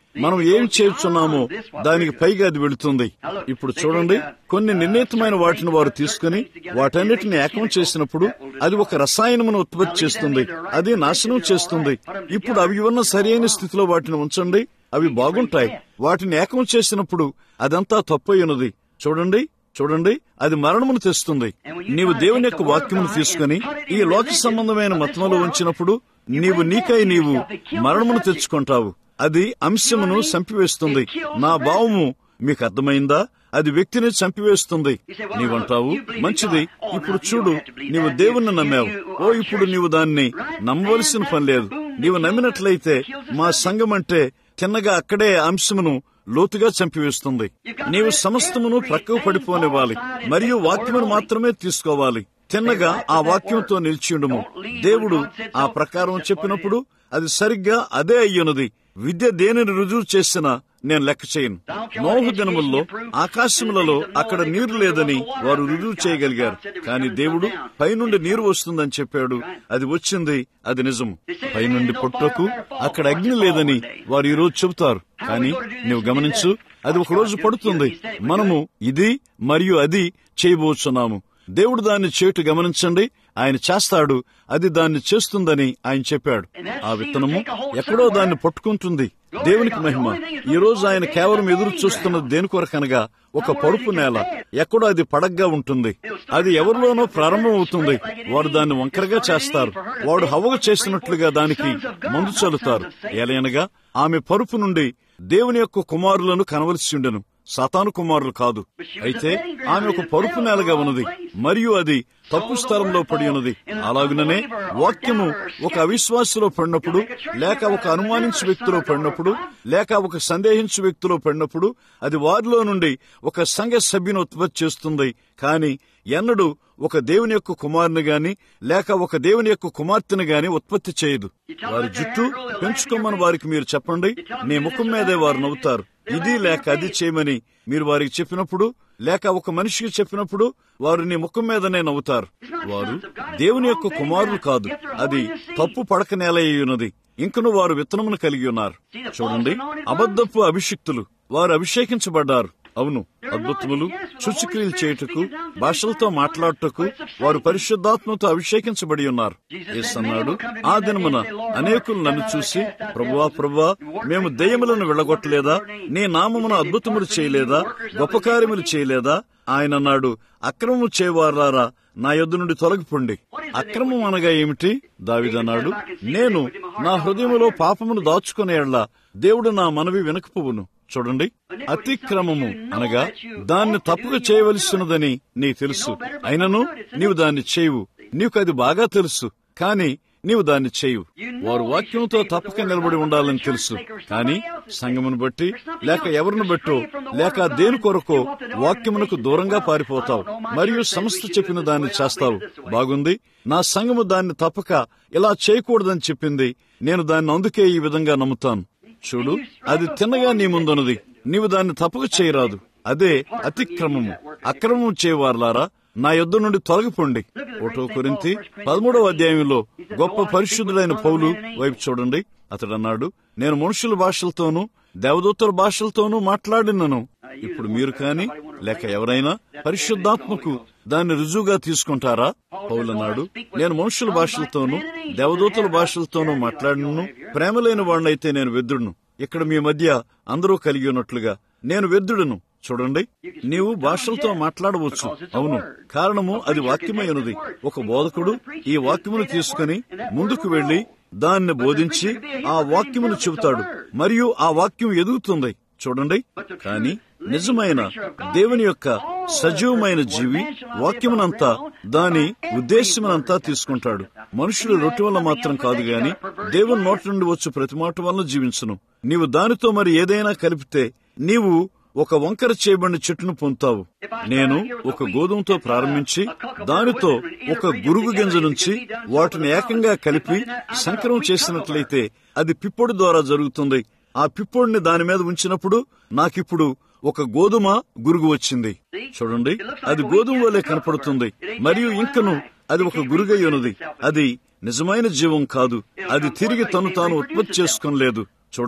మనం ఏం చేస్తున్నామో దానికి పైగా అది వెళుతుంది ఇప్పుడు చూడండి కొన్ని నిర్ణీతమైన వాటిని వారు తీసుకుని వాటన్నిటిని ఏకం చేసినప్పుడు అది ఒక రసాయనమును ఉత్పత్తి చేస్తుంది అది నాశనం చేస్తుంది ఇప్పుడు అవి ఉన్న సరైన స్థితిలో వాటిని ఉంచండి అవి బాగుంటాయి వాటిని ఏకం చేసినప్పుడు అదంతా తప్పయ్యున్నది చూడండి చూడండి అది మరణమును తెస్తుంది నీవు దేవుని యొక్క వాక్యమును తీసుకుని ఈ లోక సంబంధమైన మతములో ఉంచినప్పుడు నీవు నీకై నీవు మరణమును తెచ్చుకుంటావు అది అంశమును చంపివేస్తుంది నా భావము మీకు అర్థమైందా అది వ్యక్తిని చంపివేస్తుంది నీవంటావు మంచిది ఇప్పుడు చూడు నీవు దేవుణ్ణి నమ్మావు ఓ ఇప్పుడు నీవు దాన్ని నమ్మవలసిన పని లేదు నీవు నమ్మినట్లయితే మా సంఘం అంటే తిన్నగా అక్కడే అంశమును లోతుగా చంపివేస్తుంది నీవు సమస్తమును ప్రక్కకు పడిపోనివ్వాలి మరియు వాక్యమును మాత్రమే తీసుకోవాలి తిన్నగా ఆ వాక్యంతో నిలిచియుండుము దేవుడు ఆ ప్రకారం చెప్పినప్పుడు అది సరిగ్గా అదే అయ్యున్నది విద్య దేనిని రుజువు చేసినా నేను లెక్క చేయను నోహు దినముల్లో ఆకాశములలో అక్కడ నీరు లేదని వారు రుజువు చేయగలిగారు కానీ దేవుడు పైనుండి నీరు వస్తుందని చెప్పాడు అది వచ్చింది అది నిజం పైనుండి పుట్టకు అక్కడ అగ్ని లేదని వారు ఈరోజు చెబుతారు కానీ నీవు గమనించు అది ఒక రోజు పడుతుంది మనము ఇది మరియు అది చేయబోచున్నాము దేవుడు దాన్ని చేటు గమనించండి ఆయన చేస్తాడు అది దాన్ని చేస్తుందని ఆయన చెప్పాడు ఆ విత్తనము ఎక్కడో దాన్ని పట్టుకుంటుంది దేవునికి మహిమ ఈ రోజు ఆయన కేవలం ఎదురు చూస్తున్నది దేని కొరకనగా ఒక పరుపు నేల ఎక్కడో అది పడగ్గా ఉంటుంది అది ఎవరిలోనో ప్రారంభం అవుతుంది వారు దాన్ని వంకరగా చేస్తారు వాడు హవగా చేసినట్లుగా దానికి మందు చల్లుతారు ఏలైనగా ఆమె పరుపు నుండి దేవుని యొక్క కుమారులను కనవలసి ఉండెను సాతాను కుమారులు కాదు అయితే ఆమె ఒక పరుపు నేలగా ఉన్నది మరియు అది తప్పు స్థలంలో పడి ఉన్నది అలాగుననే వాక్యము ఒక అవిశ్వాసలో పడినప్పుడు లేక ఒక అనుమానించు వ్యక్తిలో పడినప్పుడు లేక ఒక సందేహించు వ్యక్తిలో పడినప్పుడు అది వారిలో నుండి ఒక సంఘ సభ్యుని ఉత్పత్తి చేస్తుంది కానీ ఎన్నడూ ఒక దేవుని యొక్క కుమారుని గాని లేక ఒక దేవుని యొక్క కుమార్తెను గాని ఉత్పత్తి చేయదు వారి జుట్టు పెంచుకోమని వారికి మీరు చెప్పండి నీ ముఖం మీదే వారు నవ్వుతారు ఇది లేక అది చేయమని మీరు వారికి చెప్పినప్పుడు లేక ఒక మనిషికి చెప్పినప్పుడు వారు నీ ముఖం మీదనే నవ్వుతారు వారు దేవుని యొక్క కుమారులు కాదు అది తప్పు పడక నేల ఉన్నది ఇంకను వారు విత్తనమును కలిగి ఉన్నారు చూడండి అబద్ధపు అభిషిక్తులు వారు అభిషేకించబడ్డారు అవును అద్భుతములు శుచిక్రియలు చేయుటకు భాషలతో మాట్లాడుటకు వారు పరిశుద్ధాత్మతో అభిషేకించబడి ఉన్నారు అన్నాడు ఆ దినమున అనేకులు నన్ను చూసి ప్రభువా ప్రభువా మేము దెయ్యములను వెళ్ళగొట్టలేదా నీ నామమున అద్భుతములు చేయలేదా గొప్ప కార్యములు చేయలేదా ఆయన అన్నాడు అక్రమము చేయవారారా నా యొద్ద నుండి తొలగిపోండి అక్రమం అనగా ఏమిటి దావిదన్నాడు నేను నా హృదయములో పాపమును దాచుకునేళ్లా దేవుడు నా మనవి వినకపోవును చూడండి అతిక్రమము అనగా దాన్ని తప్పుగా చేయవలసినదని నీ తెలుసు అయినను నీవు దాన్ని చేయవు నీకు అది బాగా తెలుసు కాని నీవు దాన్ని చేయవు వారు వాక్యంతో తప్పక నిలబడి ఉండాలని తెలుసు కానీ సంగమును బట్టి లేక ఎవరిని బట్టో లేక దేని కొరకో వాక్యమునకు దూరంగా పారిపోతావు మరియు సంస్థ చెప్పిన దాన్ని చేస్తావు బాగుంది నా సంఘము దాన్ని తప్పక ఇలా చేయకూడదని చెప్పింది నేను దాన్ని అందుకే ఈ విధంగా నమ్ముతాను చూడు అది తిన్నగా నీ ముందున్నది నీవు దాన్ని తప్పక చేయరాదు అదే అతిక్రమము అక్రమం చేయవారులారా నా యుద్ధ నుండి తొలగిపోండి ఒకటో కొరింతి పదమూడవ అధ్యాయంలో గొప్ప పరిశుద్ధుడైన పౌలు వైపు చూడండి అతడు అన్నాడు నేను మనుషుల భాషలతోనూ దేవదూతల భాషలతోనూ మాట్లాడినను ఇప్పుడు మీరు కాని లేక ఎవరైనా పరిశుద్ధాత్మకు దాన్ని రుజువుగా తీసుకుంటారా పౌలన్నాడు నేను మనుషుల భాషలతోనూ దేవదూతల భాషలతోనూ మాట్లాడినను ప్రేమలేని వాడినైతే నేను వెద్దుడును ఇక్కడ మీ మధ్య అందరూ కలిగి ఉన్నట్లుగా నేను వెద్దుడును చూడండి నీవు భాషలతో మాట్లాడవచ్చు అవును కారణము అది వాక్యమైనది ఒక బోధకుడు ఈ వాక్యమును తీసుకుని ముందుకు వెళ్లి దాన్ని బోధించి ఆ వాక్యమును చెబుతాడు మరియు ఆ వాక్యం ఎదుగుతుంది చూడండి కానీ నిజమైన దేవుని యొక్క సజీవమైన జీవి వాక్యమునంతా దాని ఉద్దేశమునంతా తీసుకుంటాడు మనుషులు రొట్టె వల్ల మాత్రం కాదు గాని దేవుని నోటి నుండి వచ్చు ప్రతి మాట వల్ల జీవించును నీవు దానితో మరి ఏదైనా కలిపితే నీవు ఒక వంకర చేయబడిన చెట్టును పొందుతావు నేను ఒక గోధుమతో ప్రారంభించి దానితో ఒక గురుగు గింజ నుంచి వాటిని ఏకంగా కలిపి సంకరం చేసినట్లయితే అది పిప్పొడి ద్వారా జరుగుతుంది ఆ పిప్పొడిని దాని మీద ఉంచినప్పుడు నాకిప్పుడు ఒక గోధుమ గురుగు వచ్చింది చూడండి అది గోధుమ వలె కనపడుతుంది మరియు ఇంకను అది ఒక గురుగై ఉన్నది అది నిజమైన జీవం కాదు అది తిరిగి తను తాను ఉత్పత్తి చేసుకోలేదు చూడండి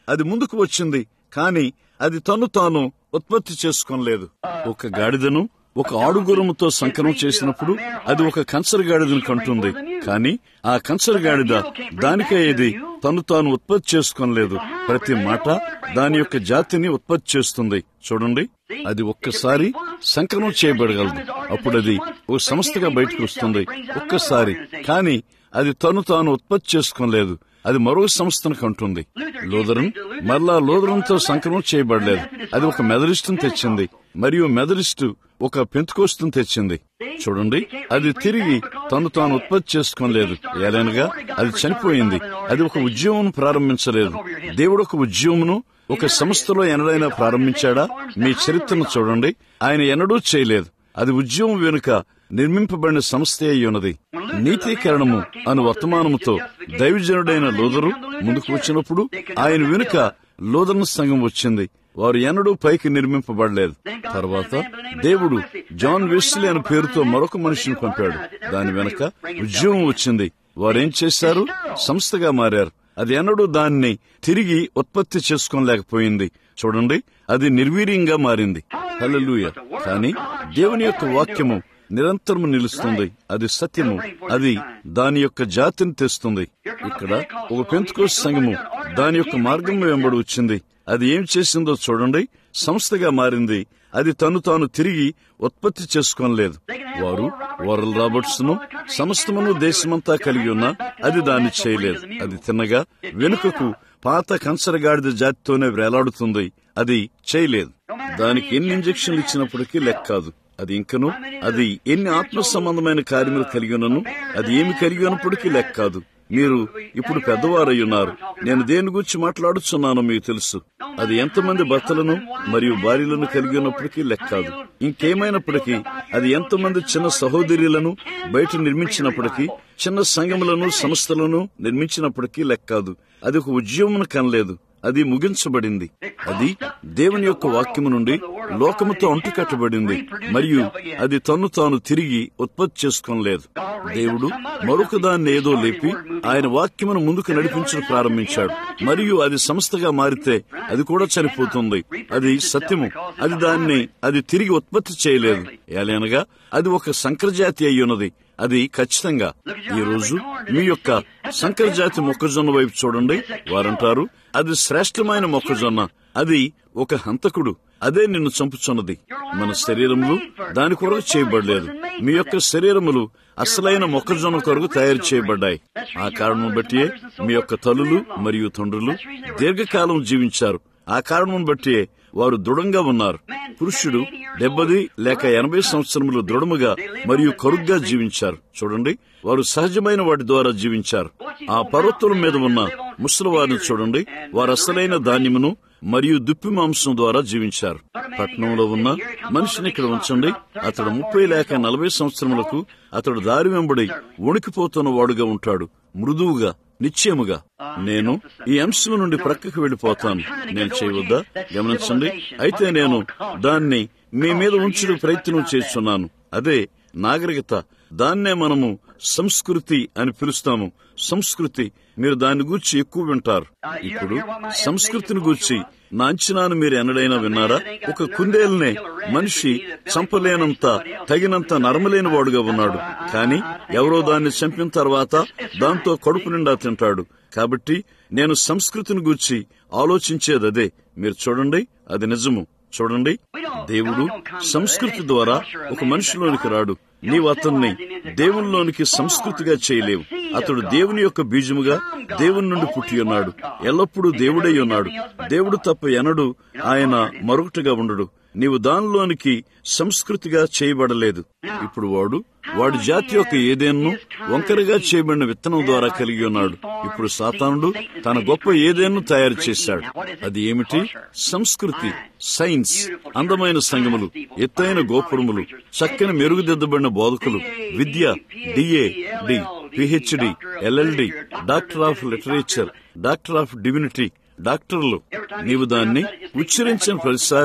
అది ముందుకు వచ్చింది కానీ అది తను తాను ఉత్పత్తి చేసుకోలేదు ఒక గాడిదను ఒక ఆడుగురముతో సంకరం చేసినప్పుడు అది ఒక కంచర గాడిదను కంటుంది కానీ ఆ కంచర గాడిద దానికే ఇది తను తాను ఉత్పత్తి చేసుకోలేదు ప్రతి మాట దాని యొక్క జాతిని ఉత్పత్తి చేస్తుంది చూడండి అది ఒక్కసారి సంకలనం చేయబడగలదు అప్పుడు అది ఓ సంస్థగా బయటకు వస్తుంది ఒక్కసారి కానీ అది తను తాను ఉత్పత్తి చేసుకోలేదు అది మరో సంస్థను కంటుంది లోదరం మరలా లోదరంతో సంకలనం చేయబడలేదు అది ఒక మెదరిస్టును తెచ్చింది మరియు మెదరిస్టు ఒక పెంతుకోస్తును తెచ్చింది చూడండి అది తిరిగి తను తాను ఉత్పత్తి చేసుకోలేదు ఏదైనగా అది చనిపోయింది అది ఒక ఉద్యమం ప్రారంభించలేదు దేవుడు ఒక ఉద్యమమును ఒక సంస్థలో ఎన్నడైనా ప్రారంభించాడా మీ చరిత్రను చూడండి ఆయన ఎన్నడూ చేయలేదు అది ఉద్యమం వెనుక నిర్మింపబడిన సంస్థ అయి ఉన్నది నీతీకరణము అను వర్తమానముతో దైవజనుడైన లోదరు ముందుకు వచ్చినప్పుడు ఆయన వెనుక లోదరన సంఘం వచ్చింది వారు ఎన్నడూ పైకి నిర్మింపబడలేదు తర్వాత దేవుడు జాన్ వెస్లీ అనే పేరుతో మరొక మనిషిని పంపాడు దాని వెనుక ఉద్యమం వచ్చింది వారేం చేశారు సంస్థగా మారారు అది ఎన్నడూ దాన్ని తిరిగి ఉత్పత్తి చేసుకోలేకపోయింది చూడండి అది నిర్వీర్యంగా మారింది హల్లెలూయ కానీ దేవుని యొక్క వాక్యము నిరంతరము నిలుస్తుంది అది సత్యము అది దాని యొక్క జాతిని తెస్తుంది ఇక్కడ ఒక పెంతుకోస్ సంఘము దాని యొక్క మార్గం వెంబడి వచ్చింది అది ఏం చేసిందో చూడండి సంస్థగా మారింది అది తను తాను తిరిగి ఉత్పత్తి చేసుకోలేదు వారు వరల్ రాబర్ట్స్ ను సమస్తమును దేశమంతా కలిగి ఉన్నా అది దాన్ని చేయలేదు అది తిన్నగా వెనుకకు పాత కంచరగాడిద జాతితోనే వేలాడుతుంది అది చేయలేదు దానికి ఎన్ని ఇంజక్షన్లు ఇచ్చినప్పటికీ లెక్క కాదు అది ఇంకను అది ఎన్ని ఆత్మ సంబంధమైన కార్యములు కలిగి ఉన్నను అది ఏమి కలిగి ఉన్నప్పటికీ లెక్క కాదు మీరు ఇప్పుడు పెద్దవారై ఉన్నారు నేను దేని గురించి మాట్లాడుచున్నానో మీకు తెలుసు అది ఎంతమంది భర్తలను మరియు భార్యలను కలిగి ఉన్నప్పటికీ లెక్క కాదు ఇంకేమైనప్పటికీ అది ఎంతమంది చిన్న సహోదరులను బయట నిర్మించినప్పటికీ చిన్న సంఘములను సంస్థలను నిర్మించినప్పటికీ లెక్క కాదు అది ఒక ఉద్యమం కనలేదు అది ముగించబడింది అది దేవుని యొక్క వాక్యము నుండి లోకముతో అంటుకట్టబడింది మరియు అది తను తాను తిరిగి ఉత్పత్తి చేసుకోలేదు దేవుడు మరొక దాన్ని ఏదో లేపి ఆయన వాక్యమును ముందుకు నడిపించడం ప్రారంభించాడు మరియు అది సంస్థగా మారితే అది కూడా చనిపోతుంది అది సత్యము అది దాన్ని అది తిరిగి ఉత్పత్తి చేయలేదు ఏలైనగా అది ఒక సంకరజాతి అయి ఉన్నది అది ఖచ్చితంగా ఈ రోజు మీ యొక్క సంకరజాతి మొక్కజొన్న వైపు చూడండి వారంటారు అది శ్రేష్టమైన మొక్కజొన్న అది ఒక హంతకుడు అదే నిన్ను చంపుచున్నది మన శరీరములు దాని కొరకు చేయబడలేదు మీ యొక్క శరీరములు అసలైన మొక్కజొన్న కొరకు తయారు చేయబడ్డాయి ఆ కారణం బట్టి మీ యొక్క తల్లులు మరియు తండ్రులు దీర్ఘకాలం జీవించారు ఆ కారణం బట్టి వారు దృఢంగా ఉన్నారు పురుషుడు డెబ్బది లేక ఎనభై సంవత్సరములు దృఢముగా మరియు కరుగ్గా జీవించారు చూడండి వారు సహజమైన వాటి ద్వారా జీవించారు ఆ పర్వతుల మీద ఉన్న ముసలివారిని చూడండి వారు అసలైన ధాన్యమును మరియు దుప్పి మాంసం ద్వారా జీవించారు పట్నంలో ఉన్న మనిషిని ఇక్కడ ఉంచండి అతడు ముప్పై లేక నలభై సంవత్సరములకు అతడు దారి వెంబడి వణికిపోతున్న వాడుగా ఉంటాడు మృదువుగా నిశ్చయముగా నేను ఈ అంశం నుండి ప్రక్కకు వెళ్లిపోతాను నేను చేయవద్దా గమనించండి అయితే నేను దాన్ని మీ మీద ఉంచుడు ప్రయత్నం చేస్తున్నాను అదే నాగరికత దాన్నే మనము సంస్కృతి అని పిలుస్తాము సంస్కృతి మీరు దాని గూర్చి ఎక్కువ వింటారు ఇప్పుడు సంస్కృతిని గూర్చి నా అంచనాను మీరు ఎన్నడైనా విన్నారా ఒక కుందేలునే మనిషి చంపలేనంత తగినంత నరమలేని వాడుగా ఉన్నాడు కానీ ఎవరో దాన్ని చంపిన తర్వాత దాంతో కడుపు నిండా తింటాడు కాబట్టి నేను సంస్కృతిని గూర్చి ఆలోచించేది అదే మీరు చూడండి అది నిజము చూడండి దేవుడు సంస్కృతి ద్వారా ఒక మనిషిలోనికి రాడు నీవు అతన్ని దేవునిలోనికి సంస్కృతిగా చేయలేవు అతడు దేవుని యొక్క బీజముగా దేవుని నుండి పుట్టి ఉన్నాడు ఎల్లప్పుడూ దేవుడై ఉన్నాడు దేవుడు తప్ప ఎనడు ఆయన మరొకటిగా ఉండడు నీవు దానిలోనికి సంస్కృతిగా చేయబడలేదు ఇప్పుడు వాడు వాడి జాతి యొక్క ఏదేన్ను వంకరగా చేయబడిన విత్తనం ద్వారా కలిగి ఉన్నాడు ఇప్పుడు సాతానుడు తన గొప్ప ఏదేన్ను తయారు చేశాడు అది ఏమిటి సంస్కృతి సైన్స్ అందమైన సంగములు ఎత్తైన గోపురములు చక్కని మెరుగుదిద్దబడిన బోధకులు విద్య D A D P H D L L D doctor of literature doctor of divinity డాక్టర్లు నీవు దాన్ని ఉచ్చరించిన ప్రతిసారి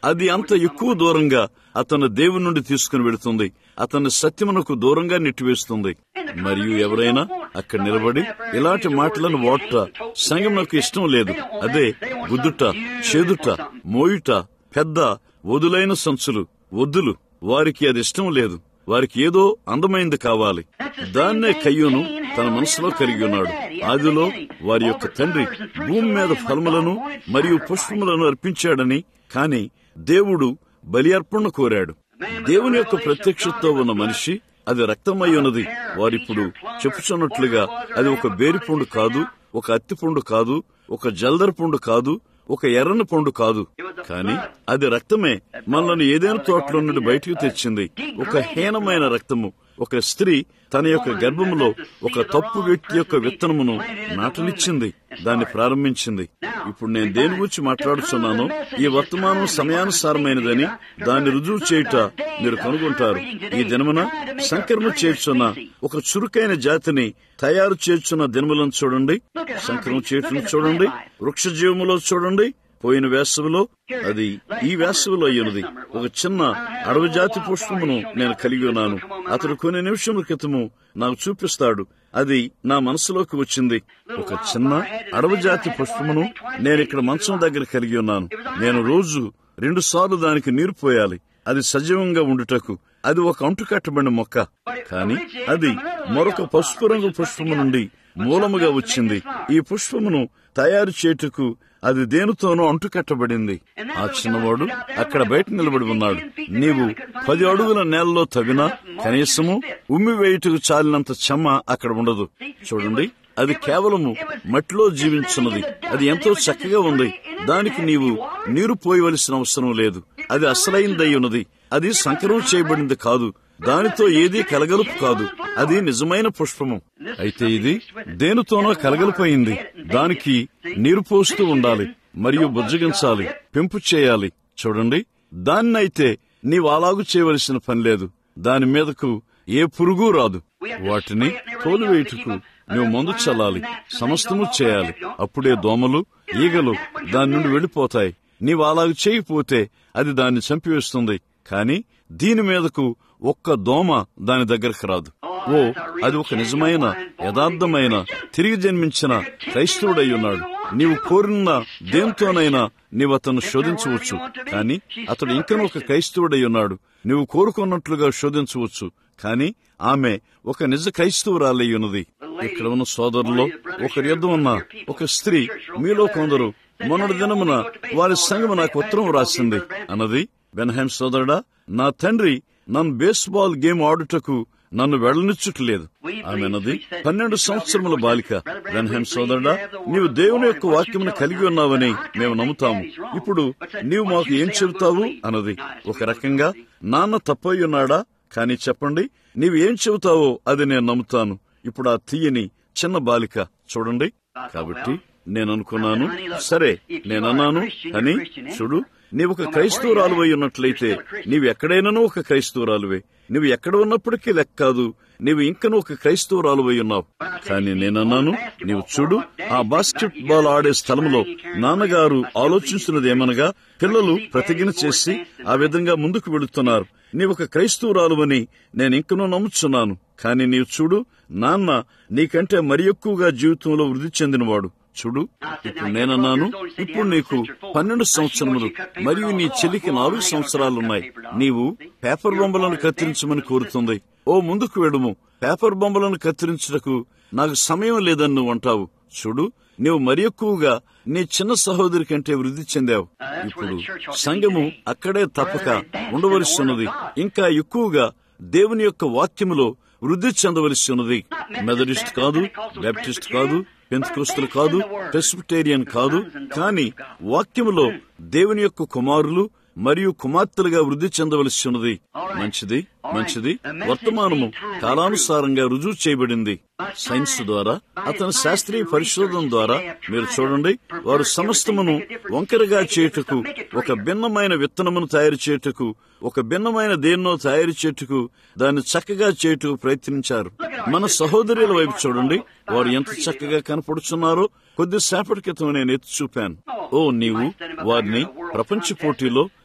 అది అంత ఎక్కువ దూరంగా అతను దేవుని నుండి తీసుకుని వెళుతుంది అతన్ని సత్యమునకు దూరంగా నెట్టివేస్తుంది మరియు ఎవరైనా అక్కడ నిలబడి ఇలాంటి మాటలను ఓట్ట సంగమునకు ఇష్టం లేదు అదే గుద్దుట చేదుట మోయుట పెద్ద వదులైన సంచులు వద్దులు వారికి అది ఇష్టం లేదు వారికి ఏదో అందమైంది కావాలి దాన్నే కయ్యూను తన మనసులో కలిగి ఉన్నాడు ఆదిలో వారి యొక్క తండ్రి భూమి మీద ఫలములను మరియు పుష్పములను అర్పించాడని కాని దేవుడు బలి అర్పణ కోరాడు దేవుని యొక్క ప్రత్యక్షతతో ఉన్న మనిషి అది రక్తమై ఉన్నది వారిప్పుడు చెప్పుచున్నట్లుగా అది ఒక బేరిపండు కాదు ఒక అత్తిపండు కాదు ఒక జల్దర పండు కాదు ఒక ఎర్రని పండు కాదు కాని అది రక్తమే మనల్ని ఏదైనా తోటలో నుండి బయటకు తెచ్చింది ఒక హీనమైన రక్తము ఒక స్త్రీ తన యొక్క గర్భములో ఒక తప్పు వ్యక్తి యొక్క విత్తనమును నాటనిచ్చింది దాన్ని ప్రారంభించింది ఇప్పుడు నేను దేని గురించి మాట్లాడుతున్నానో ఈ వర్తమానం సమయానుసారమైనదని దాన్ని రుజువు చేయుట మీరు కనుగొంటారు ఈ దినమున సంక్రమణ చేర్చున్న ఒక చురుకైన జాతిని తయారు చేర్చున్న దినములను చూడండి సంక్రమణ చేతును చూడండి వృక్ష జీవములో చూడండి పోయిన వేసవిలో అది ఈ వేసవిలో అయ్యినది ఒక చిన్న అడవి జాతి పుష్పమును నేను కలిగి ఉన్నాను అతడు కొన్ని నిమిషముల క్రితము నాకు చూపిస్తాడు అది నా మనసులోకి వచ్చింది ఒక చిన్న అడవి జాతి పుష్పమును నేను ఇక్కడ మంచం దగ్గర కలిగి ఉన్నాను నేను రోజు రెండు సార్లు దానికి నీరు పోయాలి అది సజీవంగా ఉండుటకు అది ఒక అంటు కట్టబడిన మొక్క కాని అది మరొక పసుపు రంగు పుష్పము నుండి మూలముగా వచ్చింది ఈ పుష్పమును తయారు చేయుటకు అది దేనితోనూ అంటుకట్టబడింది ఆ చిన్నవాడు అక్కడ బయట నిలబడి ఉన్నాడు నీవు పది అడుగుల నేలలో తవ్వినా కనీసము ఉమ్మి వేయుటకు చాలినంత చెమ్మ అక్కడ ఉండదు చూడండి అది కేవలము మట్టిలో జీవించున్నది అది ఎంతో చక్కగా ఉంది దానికి నీవు నీరు పోయవలసిన అవసరం లేదు అది అసలైందై ఉన్నది అది సంకరం చేయబడింది కాదు దానితో ఏదీ కలగలుపు కాదు అది నిజమైన పుష్పము అయితే ఇది దేనితోనో కలగలిపోయింది దానికి నీరు పోస్తూ ఉండాలి మరియు బుజ్జగించాలి పెంపు చేయాలి చూడండి దాన్నైతే నీవు అలాగు చేయవలసిన పని లేదు దాని మీదకు ఏ పురుగు రాదు వాటిని తోలివేయుటకు నువ్వు మందు చల్లాలి సమస్తము చేయాలి అప్పుడే దోమలు ఈగలు దాని నుండి వెళ్లిపోతాయి నీవు అలాగ చేయకపోతే అది దాన్ని చంపివేస్తుంది కాని దీని మీదకు ఒక్క దోమ దాని దగ్గరకు రాదు ఓ అది ఒక నిజమైన యథార్థమైన తిరిగి జన్మించిన క్రైస్తవుడై ఉన్నాడు నీవు కోరిన దేంతోనైనా నీవు అతను శోధించవచ్చు కాని అతడు ఇంకనూ ఒక క్రైస్తవుడై ఉన్నాడు నీవు కోరుకున్నట్లుగా శోధించవచ్చు కాని ఆమె ఒక నిజ క్రైస్తవురాలై ఉన్నది ఇక్కడ ఉన్న సోదరులో ఒకరి యుద్ధం ఉన్న ఒక స్త్రీ మీలో కొందరు మొన్నటి దినమున వారి సంఘము నాకు ఉత్తరం రాసింది అన్నది బెన్హామ్ సోదరుడా నా తండ్రి నన్ను బేస్బాల్ గేమ్ ఆడుటకు నన్ను వెళ్లనిచ్చుటలేదు ఆమెనది పన్నెండు సంవత్సరముల బాలిక బెన్హామ్ సోదరుడా నీవు దేవుని యొక్క వాక్యమును కలిగి ఉన్నావని మేము నమ్ముతాము ఇప్పుడు నీవు మాకు ఏం చెబుతావు అన్నది ఒక రకంగా నాన్న తప్పై ఉన్నాడా కానీ చెప్పండి నీవు ఏం చెబుతావో అది నేను నమ్ముతాను ఇప్పుడు ఆ తీయని చిన్న బాలిక చూడండి కాబట్టి నేను అనుకున్నాను సరే నేనన్నాను అని చూడు నీవు ఒక క్రైస్తవురాలు అయి ఉన్నట్లయితే నీవు ఎక్కడైనానూ ఒక క్రైస్తవురాలువే నువ్వు ఎక్కడ ఉన్నప్పటికీ లెక్క కాదు నీవు ఇంకనూ ఒక క్రైస్తవురాలు అయి ఉన్నావు కానీ నేనన్నాను నీవు చూడు ఆ బాస్కెట్ బాల్ ఆడే స్థలంలో నాన్నగారు ఆలోచించినది ఏమనగా పిల్లలు ప్రతిజ్ఞ చేసి ఆ విధంగా ముందుకు వెళుతున్నారు నీవు ఒక క్రైస్తవురాలు అని నేను ఇంకనూ నమ్ముచున్నాను కానీ నీవు చూడు నాన్న నీకంటే మరి ఎక్కువగా జీవితంలో వృద్ధి చెందినవాడు చూడు ఇప్పుడు నేనన్నాను ఇప్పుడు నీకు పన్నెండు సంవత్సరములు మరియు నీ చెల్లికి నాలుగు సంవత్సరాలున్నాయి నీవు పేపర్ బొమ్మలను కత్తిరించమని కోరుతుంది ఓ ముందుకు వెడుము పేపర్ బొమ్మలను కత్తిరించుటకు నాకు సమయం లేదని నువ్వు అంటావు చూడు నీవు మరి ఎక్కువగా నీ చిన్న సహోదరి కంటే వృద్ధి చెందావు ఇప్పుడు సంఘము అక్కడే తప్పక ఉండవలసి ఉన్నది ఇంకా ఎక్కువగా దేవుని యొక్క వాక్యములో వృద్ధి చెందవలసి ఉన్నది మెథడిస్ట్ కాదు బ్యాప్టిస్ట్ కాదు పెంతుకోస్తులు కాదు ప్రెస్బిటేరియన్ కాదు కానీ వాక్యములో దేవుని యొక్క కుమారులు మరియు కుమార్తెలుగా వృద్ధి చెందవలసి ఉన్నది మంచిది మంచిది వర్తమానము కాలానుసారంగా రుజువు చేయబడింది సైన్స్ ద్వారా అతని శాస్త్రీయ పరిశోధన ద్వారా మీరు చూడండి వారు సమస్తమును వంకరగా చేయుటకు ఒక భిన్నమైన విత్తనమును తయారు చేయుటకు ఒక భిన్నమైన దేన్నో తయారు చేయుటకు దాన్ని చక్కగా చేయుటకు ప్రయత్నించారు మన సహోదరుల వైపు చూడండి వారు ఎంత చక్కగా కనపడుచున్నారో కొద్దిసేపటి క్రితం నేను ఎత్తి చూపాను ఓ నీవు వారిని ప్రపంచ పోటీలో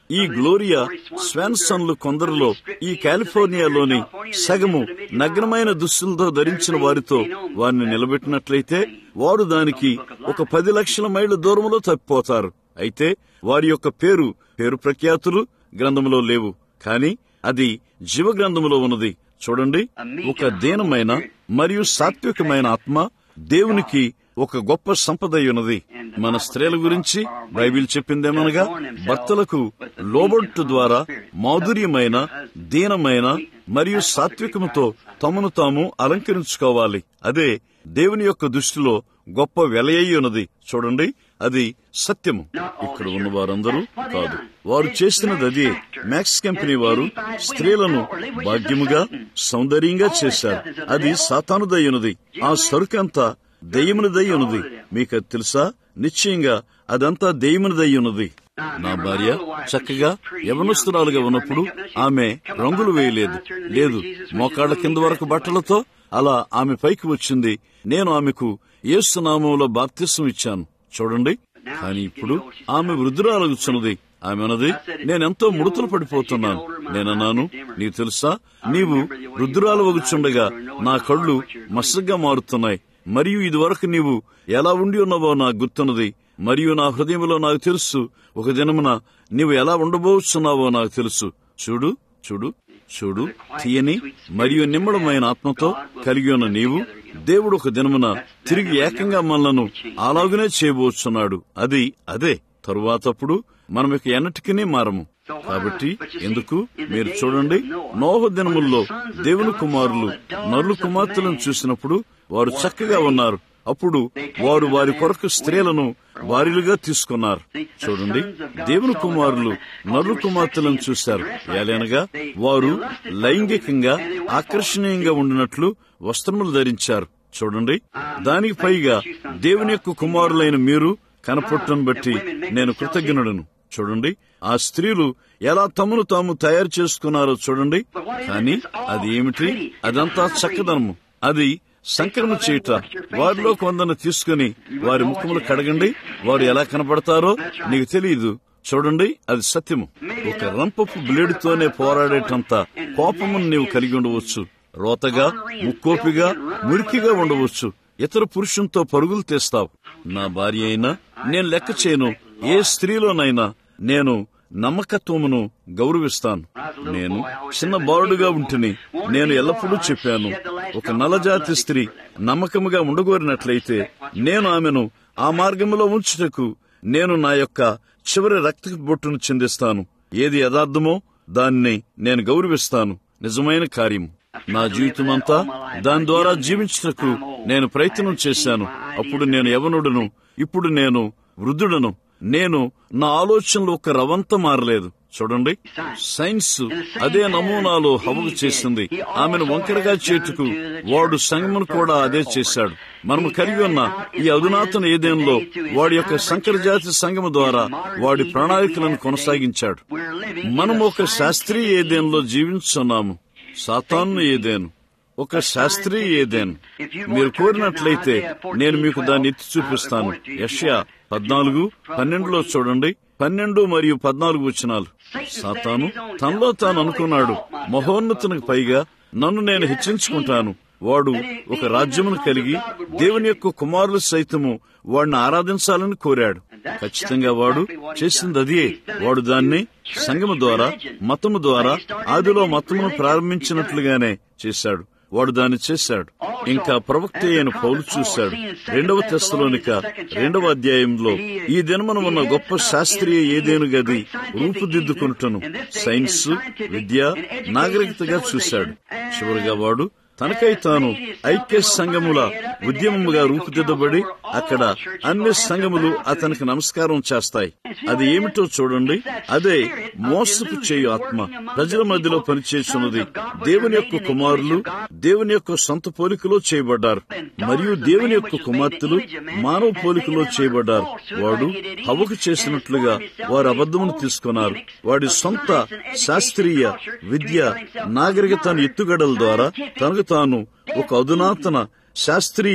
ఈ గ్లోరియా స్వాన్సన్లు కొందరిలో ఈ కాలిఫోర్నియాలోని సగము నగ్నమైన దుస్తులతో ధరించిన వారితో వారిని నిలబెట్టినట్లయితే వారు దానికి ఒక పది లక్షల మైళ్ళ దూరంలో తప్పిపోతారు అయితే వారి యొక్క పేరు పేరు ప్రఖ్యాతులు గ్రంథములో లేవు కాని అది జీవ గ్రంథములో ఉన్నది చూడండి ఒక దీనమైన మరియు సాత్వికమైన ఆత్మ దేవునికి ఒక గొప్ప సంపద ఉన్నది మన స్త్రీల గురించి బైబిల్ చెప్పిందేమనగా భర్తలకు లోబట్టు ద్వారా మాధుర్యమైన దీనమైన మరియు సాత్వికముతో తమను తాము అలంకరించుకోవాలి అదే దేవుని యొక్క దృష్టిలో గొప్ప వెలయ్యి ఉన్నది చూడండి అది సత్యము ఇక్కడ ఉన్న వారందరూ కాదు వారు చేసినది అదే మ్యాక్స్ కంపెనీ వారు స్త్రీలను భాగ్యముగా సౌందర్యంగా చేశారు అది సాతానుదయ్యున్నది ఆ సరుకంతా దెయ్యమునిదయ్యున్నది మీకు అది తెలుసా నిశ్చయంగా అదంతా దెయ్యమునిదయ్యున్నది నా భార్య చక్కగా యవనస్తురాలుగా ఉన్నప్పుడు ఆమె రంగులు వేయలేదు లేదు మోకాళ్ల కింద వరకు బట్టలతో అలా ఆమె పైకి వచ్చింది నేను ఆమెకు ఏసునామంలో బాప్తిసం ఇచ్చాను చూడండి కానీ ఇప్పుడు ఆమె వృద్ధురాలుగుచున్నది ఆమె అన్నది నేనెంతో ముడతలు పడిపోతున్నాను నేనన్నాను నీకు తెలుసా నీవు వృద్ధురాలు వగుచుండగా నా కళ్ళు మసగ్గా మారుతున్నాయి మరియు ఇదివరకు నీవు ఎలా ఉండి ఉన్నావో నాకు గుర్తున్నది మరియు నా హృదయంలో నాకు తెలుసు ఒక దినమున నీవు ఎలా ఉండబోతున్నావో నాకు తెలుసు చూడు చూడు చూడు తీయని మరియు నిమ్మడమైన ఆత్మతో కలిగి ఉన్న నీవు దేవుడు ఒక దినమున తిరిగి ఏకంగా మనలను అలాగునే చేయబోతున్నాడు అది అదే తరువాతప్పుడు మనం ఇక ఎన్నటికీ మారము కాబట్టి ఎందుకు మీరు చూడండి నోహ దినముల్లో దేవుని కుమారులు నరులు కుమార్తెలను చూసినప్పుడు వారు చక్కగా ఉన్నారు అప్పుడు వారు వారి కొరకు స్త్రీలను భార్యలుగా తీసుకున్నారు చూడండి దేవుని కుమారులు నరులు కుమార్తెలను చూశారు ఏలైనగా వారు లైంగికంగా ఆకర్షణీయంగా ఉండినట్లు వస్త్రములు ధరించారు చూడండి దానికి పైగా దేవుని యొక్క కుమారులైన మీరు కనపొట్టను బట్టి నేను కృతజ్ఞుడను చూడండి ఆ స్త్రీలు ఎలా తమను తాము తయారు చేసుకున్నారో చూడండి కానీ అది ఏమిటి అదంతా చక్కదనము అది సంక్రమణ చేయుట వారిలో కొందరు తీసుకుని వారి ముఖములు కడగండి వారు ఎలా కనబడతారో నీకు తెలియదు చూడండి అది సత్యము ఒక రంపపు బ్లేడుతోనే పోరాడేటంత కోపమును నీవు కలిగి ఉండవచ్చు రోతగా ముక్కోపిగా మురికిగా ఉండవచ్చు ఇతర పురుషునితో పరుగులు తీస్తావు నా భార్య అయినా నేను లెక్క చేయను ఏ స్త్రీలోనైనా నేను నమ్మకత్వమును గౌరవిస్తాను నేను చిన్న బాలుడుగా ఉంటుని నేను ఎల్లప్పుడూ చెప్పాను ఒక నలజాతి స్త్రీ నమ్మకముగా ఉండగోరినట్లయితే నేను ఆమెను ఆ మార్గంలో ఉంచుటకు నేను నా యొక్క చివరి రక్త బొట్టును చెందిస్తాను ఏది యథార్థమో దాన్ని నేను గౌరవిస్తాను నిజమైన కార్యం నా జీవితమంతా దాని ద్వారా జీవించుటకు నేను ప్రయత్నం చేశాను అప్పుడు నేను యవనుడును ఇప్పుడు నేను వృద్ధుడను నేను నా ఆలోచనలు ఒక రవంత మారలేదు చూడండి సైన్స్ అదే నమూనాలో హవకు చేసింది ఆమెను వంకరగా చేటుకు వాడు సంగమును కూడా అదే చేశాడు మనము కలిగి ఉన్న ఈ అధునాతన ఏదేంలో వాడి యొక్క సంకరజాతి సంగము ద్వారా వాడి ప్రణాళికలను కొనసాగించాడు మనము ఒక శాస్త్రీయ ఏదేంలో జీవించున్నాము సాతాను ఏదేను ఒక శాస్త్రీయ ఏదేను మీరు కోరినట్లయితే నేను మీకు దాన్ని ఎత్తి చూపిస్తాను యష్యా పద్నాలుగు పన్నెండులో చూడండి పన్నెండు మరియు పద్నాలుగు వచనాలు సాతాను తనలో తాను అనుకున్నాడు మహోన్నతునికి పైగా నన్ను నేను హెచ్చించుకుంటాను వాడు ఒక రాజ్యమును కలిగి దేవుని యొక్క కుమారులు సైతము వాడిని ఆరాధించాలని కోరాడు ఖచ్చితంగా వాడు చేసింది అదే వాడు దాన్ని సంగము ద్వారా మతము ద్వారా ఆదిలో మతమును ప్రారంభించినట్లుగానే చేశాడు వాడు దాన్ని చేశాడు ఇంకా ప్రవక్త అయిన పౌలు చూశాడు రెండవ తెస్తలోనిక రెండవ అధ్యాయంలో ఈ దినమున ఉన్న గొప్ప శాస్త్రీయ ఏదేను గది రూపుదిద్దుకునుటను సైన్స్ విద్య నాగరికతగా చూశాడు చివరిగా వాడు తనకై తాను ఐక్య సంఘముల ఉద్యమముగా రూపుదిద్దబడి అక్కడ అన్ని సంఘములు అతనికి నమస్కారం చేస్తాయి అది ఏమిటో చూడండి అదే మోసపు చేయు ఆత్మ ప్రజల మధ్యలో పనిచేస్తున్నది దేవుని యొక్క కుమారులు దేవుని యొక్క సొంత పోలికలో చేయబడ్డారు మరియు దేవుని యొక్క కుమార్తెలు మానవ పోలికలో చేయబడ్డారు వాడు హవకు చేసినట్లుగా వారు అబద్ధమును తీసుకున్నారు వాడి సొంత శాస్త్రీయ విద్య నాగరికతను ఎత్తుగడల ద్వారా తనకు తాను ఒక అధునాతన శాస్త్రీయ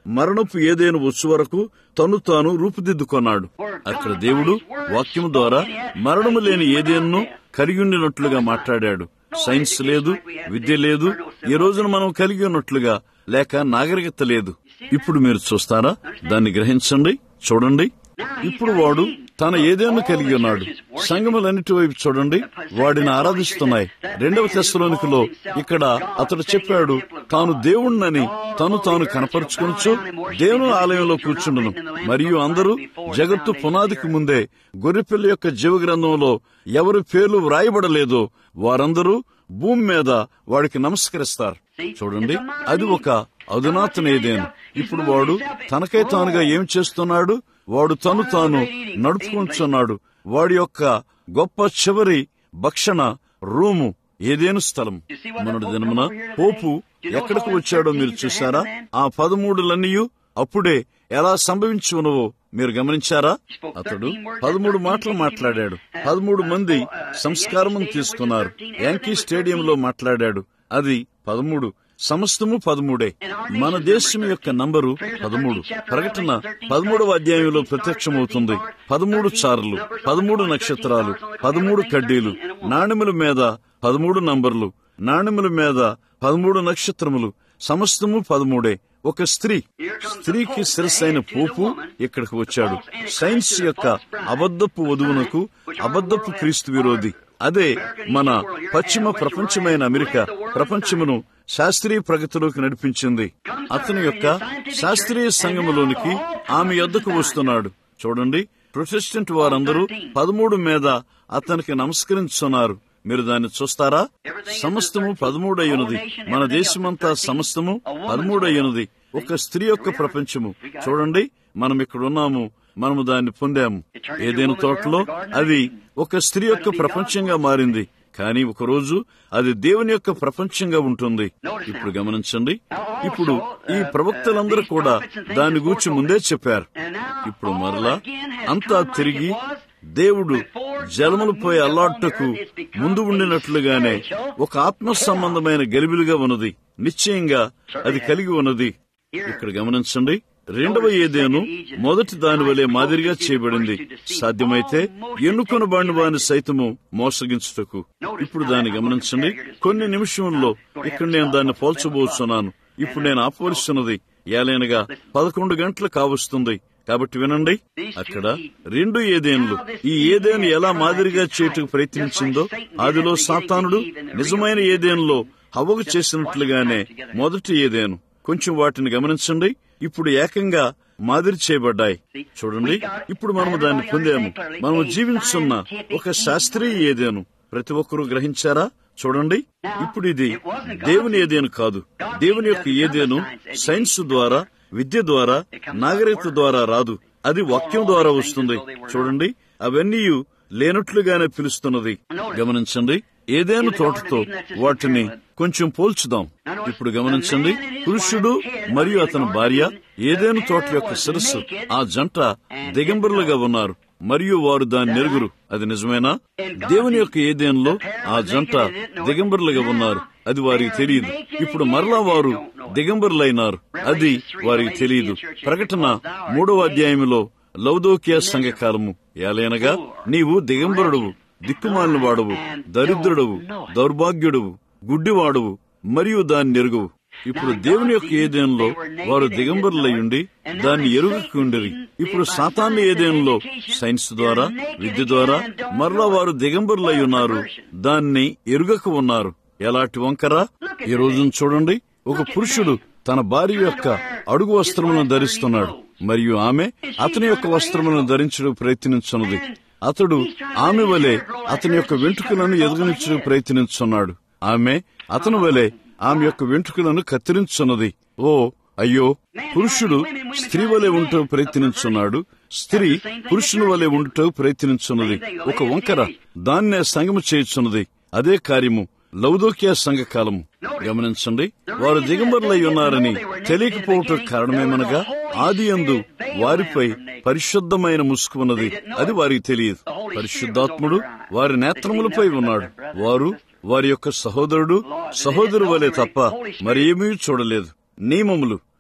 మరణపు ఏదైనా వచ్చు వరకు తను తాను రూపుదిద్దుకొన్నాడు అక్కడ దేవుడు వాక్యం ద్వారా మరణము లేని ఏదేన్నో కలిగి ఉండినట్లుగా మాట్లాడాడు సైన్స్ లేదు విద్య లేదు ఈ రోజున మనం కలిగి ఉన్నట్లుగా లేక నాగరికత లేదు ఇప్పుడు మీరు చూస్తారా దాన్ని గ్రహించండి చూడండి ఇప్పుడు వాడు తన ఏదేను కలిగి ఉన్నాడు సంగములన్నిటి వైపు చూడండి వాడిని ఆరాధిస్తున్నాయి రెండవ తెశలోనికలో ఇక్కడ అతడు చెప్పాడు తాను దేవుణ్ణని తను తాను కనపరుచుకొనొచ్చు దేవుని ఆలయంలో కూర్చుండును మరియు అందరూ జగత్తు పునాదికి ముందే గొర్రెపిల్ల యొక్క జీవ గ్రంథంలో ఎవరి పేర్లు వ్రాయబడలేదో వారందరూ భూమి మీద వాడికి నమస్కరిస్తారు చూడండి అది ఒక అధునాతన ఏదేను ఇప్పుడు వాడు తనకై తానుగా ఏం చేస్తున్నాడు వాడు తను తాను నడుపుకుంటున్నాడు వాడి యొక్క గొప్ప చివరి భక్షణ రూము ఏదేను స్థలం మొన్నటి దినమున పోపు ఎక్కడికి వచ్చాడో మీరు చూశారా ఆ పదమూడులన్నీ అప్పుడే ఎలా సంభవించి ఉన్నవో మీరు గమనించారా అతడు పదమూడు మాటలు మాట్లాడాడు పదమూడు మంది సంస్కారం తీసుకున్నారు యాంకీ స్టేడియంలో మాట్లాడాడు అది పదమూడు సమస్తము పదమూడే మన దేశం యొక్క నంబరు పదమూడు ప్రకటన పదమూడవ అధ్యాయంలో ప్రత్యక్షమవుతుంది పదమూడు చారలు పదమూడు నక్షత్రాలు పదమూడు కడ్డీలు నాణెముల మీద పదమూడు నంబర్లు నాణెముల మీద పదమూడు నక్షత్రములు సమస్తము పదమూడే ఒక స్త్రీ స్త్రీకి శిరస్సైన పోపు ఇక్కడికి వచ్చాడు సైన్స్ యొక్క అబద్ధపు వధువునకు అబద్ధపు క్రీస్తు విరోధి అదే మన పశ్చిమ ప్రపంచమైన అమెరికా ప్రపంచమును శాస్త్రీయ ప్రగతిలోకి నడిపించింది అతని యొక్క శాస్త్రీయ సంఘములోనికి ఆమె యొద్దకు వస్తున్నాడు చూడండి ప్రొటెస్టెంట్ వారందరూ పదమూడు మీద అతనికి నమస్కరించున్నారు మీరు దాన్ని చూస్తారా సమస్తము పదమూడు అయ్యున్నది మన దేశమంతా సమస్తము పదమూడు అయ్యున్నది ఒక స్త్రీ యొక్క ప్రపంచము చూడండి మనం ఇక్కడ ఉన్నాము మనము దాన్ని పొందాము ఏదైనా తోటలో అది ఒక స్త్రీ యొక్క ప్రపంచంగా మారింది కానీ ఒకరోజు అది దేవుని యొక్క ప్రపంచంగా ఉంటుంది ఇప్పుడు గమనించండి ఇప్పుడు ఈ ప్రవక్తలందరూ కూడా దాని గూర్చి ముందే చెప్పారు ఇప్పుడు మరలా అంతా తిరిగి దేవుడు జలములపై అల్లాట్టుకు ముందు ఉండినట్లుగానే ఒక ఆత్మ సంబంధమైన గలిబిలుగా ఉన్నది నిశ్చయంగా అది కలిగి ఉన్నది ఇక్కడ గమనించండి రెండవ ఏదేను మొదటి దాని వలె మాదిరిగా చేయబడింది సాధ్యమైతే ఎన్నుకున్న బాండి వాని సైతము మోసగించుటకు ఇప్పుడు దాన్ని గమనించండి కొన్ని నిమిషంలో ఇక్కడ నేను దాన్ని పోల్చబోతున్నాను ఇప్పుడు నేను ఆపవలసినది ఏలైనగా పదకొండు గంటలు కావస్తుంది కాబట్టి వినండి అక్కడ రెండు ఏదేన్లు ఈ ఏదేను ఎలా మాదిరిగా చేయటకు ప్రయత్నించిందో ఆదిలో సాతానుడు నిజమైన ఏదేనులో హవకు చేసినట్లుగానే మొదటి ఏదేను కొంచెం వాటిని గమనించండి ఇప్పుడు ఏకంగా మాదిరి చేయబడ్డాయి చూడండి ఇప్పుడు మనము దాన్ని పొందాము మనము జీవించున్న ఒక శాస్త్రీయ ఏదేను ప్రతి ఒక్కరూ గ్రహించారా చూడండి ఇప్పుడు ఇది దేవుని ఏదేను కాదు దేవుని యొక్క ఏదేను సైన్స్ ద్వారా విద్య ద్వారా నాగరికత ద్వారా రాదు అది వాక్యం ద్వారా వస్తుంది చూడండి అవన్నీ లేనట్లుగానే పిలుస్తున్నది గమనించండి ఏదేను తోటతో వాటిని కొంచెం పోల్చుదాం ఇప్పుడు గమనించండి పురుషుడు మరియు అతని భార్య ఏదేను తోట యొక్క శిరస్సు ఆ జంట దిగంబరులుగా ఉన్నారు మరియు వారు దాన్ని నెరుగురు అది నిజమేనా దేవుని యొక్క ఏదేనులో ఆ జంట దిగంబరులుగా ఉన్నారు అది వారికి తెలియదు ఇప్పుడు మరలా వారు దిగంబరులైనారు అది వారికి తెలియదు ప్రకటన మూడవ అధ్యాయంలో లౌదోకియా సంఘకాలము ఏలైనగా నీవు దిగంబరుడువు దిక్కుమాలిన వాడవు దరిద్రుడవు దౌర్భాగ్యుడవు గుడ్డివాడవు మరియు దాన్ని ఎరుగువు ఇప్పుడు దేవుని యొక్క ఏదేనులో వారు దిగంబరులయ్యుండి దాన్ని ఎరుగుకుండిరి ఇప్పుడు సాతాన్ని ఏదేనులో సైన్స్ ద్వారా విద్య ద్వారా మరలా వారు దిగంబరులై ఉన్నారు దాన్ని ఎరుగక ఉన్నారు ఎలాంటి వంకరా ఈ రోజును చూడండి ఒక పురుషుడు తన భార్య యొక్క అడుగు వస్త్రములను ధరిస్తున్నాడు మరియు ఆమె అతని యొక్క వస్త్రములను ధరించడం ప్రయత్నించున్నది అతడు ఆమె వలె అతని యొక్క వెంట్రుకలను ఎదగనించడం ప్రయత్నించున్నాడు ఆమె అతని వలె ఆమె యొక్క వెంట్రుకలను కత్తిరించున్నది ఓ అయ్యో పురుషుడు స్త్రీ వలె ఉంటూ ప్రయత్నించున్నాడు స్త్రీ పురుషుని వలె ఉంటూ ప్రయత్నించున్నది ఒక వంకర దాన్నే సంగము చేయుచున్నది అదే కార్యము లౌదోకియా సంఘకాలము గమనించండి వారు దిగంబరులై ఉన్నారని తెలియకపోవటం కారణమేమనగా ఆది అందు వారిపై పరిశుద్ధమైన ముసుగు ఉన్నది అది వారికి తెలియదు పరిశుద్ధాత్ముడు వారి నేత్రములపై ఉన్నాడు వారు వారి యొక్క సహోదరుడు సహోదరు వలె తప్ప మరేమీ చూడలేదు నియమములు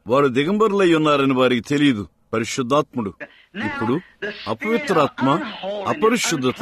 వారు దిగంబరులై ఉన్నారని వారికి తెలియదు పరిశుద్ధాత్ముడు ఇప్పుడు అపవిత్రాత్మ అపరిశుద్ధత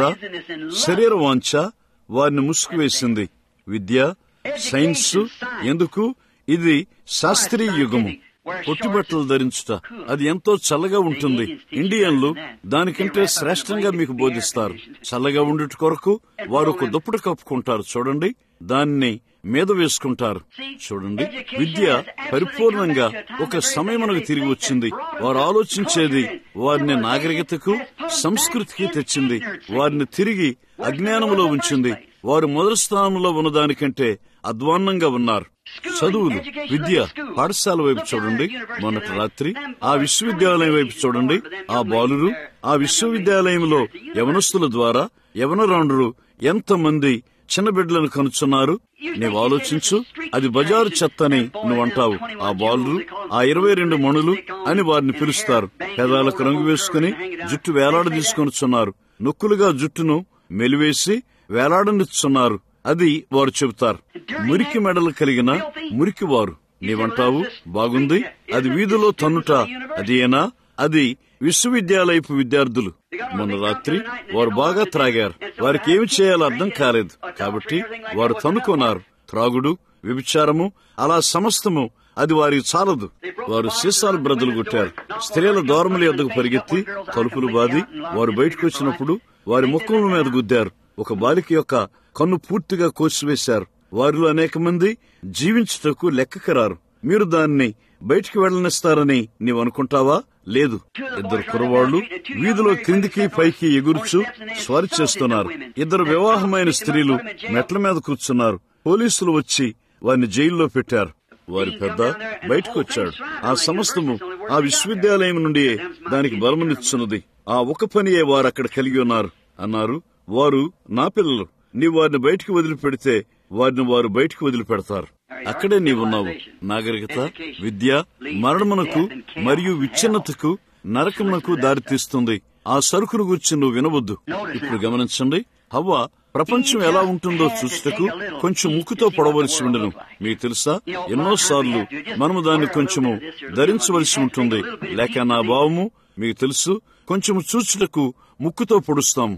శరీర వాంఛ వారిని ముసుగువేసింది విద్య సైన్స్ ఎందుకు ఇది శాస్త్రీయ యుగము పొట్టిబట్టలు ధరించుట అది ఎంతో చల్లగా ఉంటుంది ఇండియన్లు దానికంటే శ్రేష్టంగా మీకు బోధిస్తారు చల్లగా ఉండుట కొరకు వారు ఒక దుప్పటి కప్పుకుంటారు చూడండి దాన్ని మీద వేసుకుంటారు చూడండి విద్య పరిపూర్ణంగా ఒక సమయమునకు తిరిగి వచ్చింది వారు ఆలోచించేది వారిని నాగరికతకు సంస్కృతికి తెచ్చింది వారిని తిరిగి అజ్ఞానములో ఉంచింది వారు మొదటి స్థానంలో ఉన్నదానికంటే అధ్వాన్నంగా ఉన్నారు చదువులు విద్య పాఠశాల వైపు చూడండి మొన్నటి రాత్రి ఆ విశ్వవిద్యాలయం వైపు చూడండి ఆ బాలురు ఆ విశ్వవిద్యాలయంలో యవనస్తుల ద్వారా యవనరాండ్రు ఎంతమంది చిన్న బిడ్డలను కనుచున్నారు నీవు ఆలోచించు అది బజారు చెత్తని నువ్వు అంటావు ఆ బాలురు ఆ ఇరవై రెండు మణులు అని వారిని పిలుస్తారు పెదాలకు రంగు వేసుకుని జుట్టు వేలాడ తీసుకొనిచున్నారు నొక్కులుగా జుట్టును మెలివేసి వేలాడనిస్తున్నారు అది వారు చెబుతారు మురికి మెడలు కలిగిన మురికి వారు నీవంటావు బాగుంది అది వీధిలో తన్నుట అదేనా అది విశ్వవిద్యాలయపు విద్యార్థులు మొన్న రాత్రి వారు బాగా త్రాగారు వారికి ఏమి చేయాలో అర్థం కాలేదు కాబట్టి వారు తన్నుకున్నారు త్రాగుడు వ్యభిచారము అలా సమస్తము అది వారికి చాలదు వారు సీసాలు బ్రదలు కొట్టారు స్త్రీల దూరముల యొద్దకు పరిగెత్తి తలుపులు బాది వారు బయటకు వచ్చినప్పుడు వారి ముఖముల మీద గుద్దారు ఒక బాలిక యొక్క కన్ను పూర్తిగా కోసివేశారు వారిలో అనేక మంది జీవించుటకు లెక్కకు రారు మీరు దాన్ని బయటికి వెళ్లనిస్తారని నీవు అనుకుంటావా లేదు ఇద్దరు కురవాళ్లు వీధిలో క్రిందికి పైకి ఎగురుచు స్వారీ చేస్తున్నారు ఇద్దరు వివాహమైన స్త్రీలు మెట్ల మీద కూర్చున్నారు పోలీసులు వచ్చి వారిని జైల్లో పెట్టారు వారి పెద్ద బయటకు వచ్చాడు ఆ సమస్తము ఆ విశ్వవిద్యాలయం నుండి దానికి బలమునిచ్చున్నది ఆ ఒక పనియే వారు అక్కడ కలిగి ఉన్నారు అన్నారు వారు నా పిల్లలు నీవు వారిని బయటికి వదిలిపెడితే వారిని వారు బయటికి వదిలిపెడతారు అక్కడే నీవున్నావు నాగరికత విద్య మరణమునకు మరియు విచ్ఛిన్నతకు నరకమునకు దారితీస్తుంది ఆ సరుకును గురించి నువ్వు వినవద్దు ఇప్పుడు గమనించండి హవ్వ ప్రపంచం ఎలా ఉంటుందో చూసుటకు కొంచెం ముక్కుతో పొడవలసి ఉండను మీకు తెలుసా ఎన్నోసార్లు మనము దాన్ని కొంచెము ధరించవలసి ఉంటుంది లేక నా భావము మీకు తెలుసు కొంచెము చూచుటకు ముక్కుతో పొడుస్తాము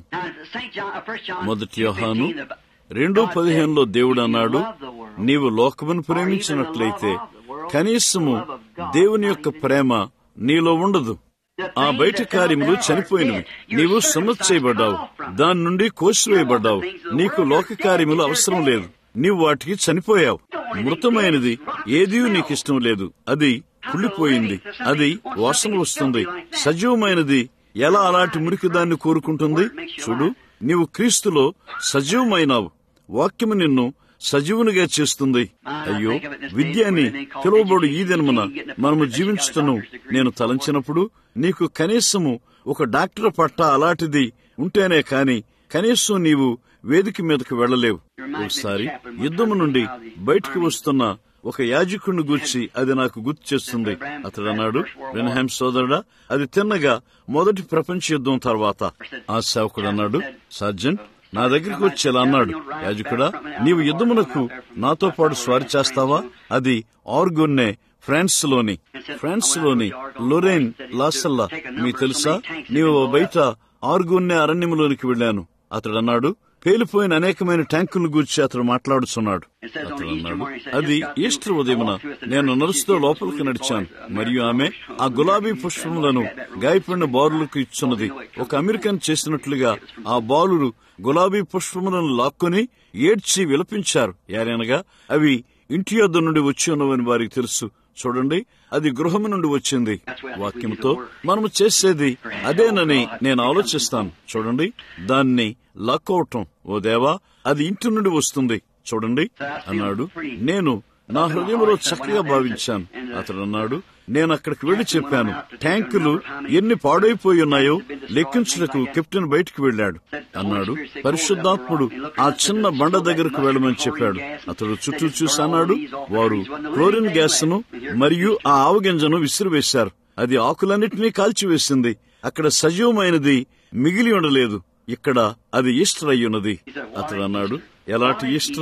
మొదటి యోహాను రెండు పదిహేనులో దేవుడు అన్నాడు నీవు లోకమును ప్రేమించినట్లయితే కనీసము దేవుని యొక్క ప్రేమ నీలో ఉండదు ఆ బయట కార్యములు చనిపోయినవి నీవు సున్నతి చేయబడ్డావు దాని నుండి కోసివేయబడ్డావు నీకు లోక కార్యములు అవసరం లేదు నీవు వాటికి చనిపోయావు మృతమైనది ఏదీ నీకు ఇష్టం లేదు అది కుళ్ళిపోయింది అది వాసన వస్తుంది సజీవమైనది ఎలా అలాంటి మురికి దాన్ని కోరుకుంటుంది చూడు నీవు క్రీస్తులో సజీవమైనావు వాక్యము నిన్ను సజీవునిగా చేస్తుంది అయ్యో విద్య అని పిలువబడు ఈ దినమున మనము జీవించటను నేను తలంచినప్పుడు నీకు కనీసము ఒక డాక్టర్ పట్ట అలాంటిది ఉంటేనే కాని కనీసం నీవు వేదిక మీదకు వెళ్లలేవు ఒకసారి యుద్ధము నుండి బయటికి వస్తున్న ఒక యాజకుడిని గూర్చి అది నాకు గుర్తు చేస్తుంది అతడు అన్నాడు రెన్హామ్ సోదరుడా అది తిన్నగా మొదటి ప్రపంచ యుద్ధం తర్వాత ఆ సేవకుడు అన్నాడు సర్జన్ నా దగ్గరికి వచ్చి ఇలా అన్నాడు యాజకుడా నీవు యుద్ధమునకు నాతో పాటు స్వారీ చేస్తావా అది ఆర్గొన్నే ఫ్రాన్స్ లోని ఫ్రాన్స్ లోని లొరేన్ లాసల్లా మీకు తెలుసా నీవు బయట ఆర్గొన్నే అరణ్యములోనికి వెళ్ళాను అతడు అన్నాడు పేలిపోయిన అనేకమైన ట్యాంకుల గురించి అతడు మాట్లాడుతున్నాడు అతడు అన్నాడు అది ఈస్టర్ ఉదయమున నేను నడుస్తూ లోపలికి నడిచాను మరియు ఆమె ఆ గులాబీ పుష్పములను గాయపడిన బాలులకు ఇచ్చున్నది ఒక అమెరికన్ చేసినట్లుగా ఆ బాలురు గులాబీ పుష్పములను లాక్కొని ఏడ్చి విలపించారు యారనగా అవి ఇంటి యొద్ద నుండి వచ్చి ఉన్నవని వారికి తెలుసు చూడండి అది గృహము నుండి వచ్చింది వాక్యంతో మనము చేసేది అదేనని నేను ఆలోచిస్తాను చూడండి దాన్ని లాక్కోవటం ఓ దేవా అది ఇంటి నుండి వస్తుంది చూడండి అన్నాడు నేను నా హృదయంలో చక్కగా భావించాను అతడు అన్నాడు నేను అక్కడికి వెళ్లి చెప్పాను ట్యాంకులు ఎన్ని పాడైపోయి ఉన్నాయో లెక్కించుటకు కెప్టెన్ బయటికి వెళ్ళాడు అన్నాడు పరిశుద్ధాత్ముడు ఆ చిన్న బండ దగ్గరకు వెళ్ళమని చెప్పాడు అతడు చుట్టూ చూసి అన్నాడు వారు క్లోరిన్ గ్యాస్ ను మరియు ఆ ఆవగింజను విసిరివేశారు అది ఆకులన్నిటినీ కాల్చివేసింది అక్కడ సజీవమైనది మిగిలి ఉండలేదు ఇక్కడ అది ఈస్టర్ అయ్యున్నది అతడు అన్నాడు ఎలాంటి ఈస్టరు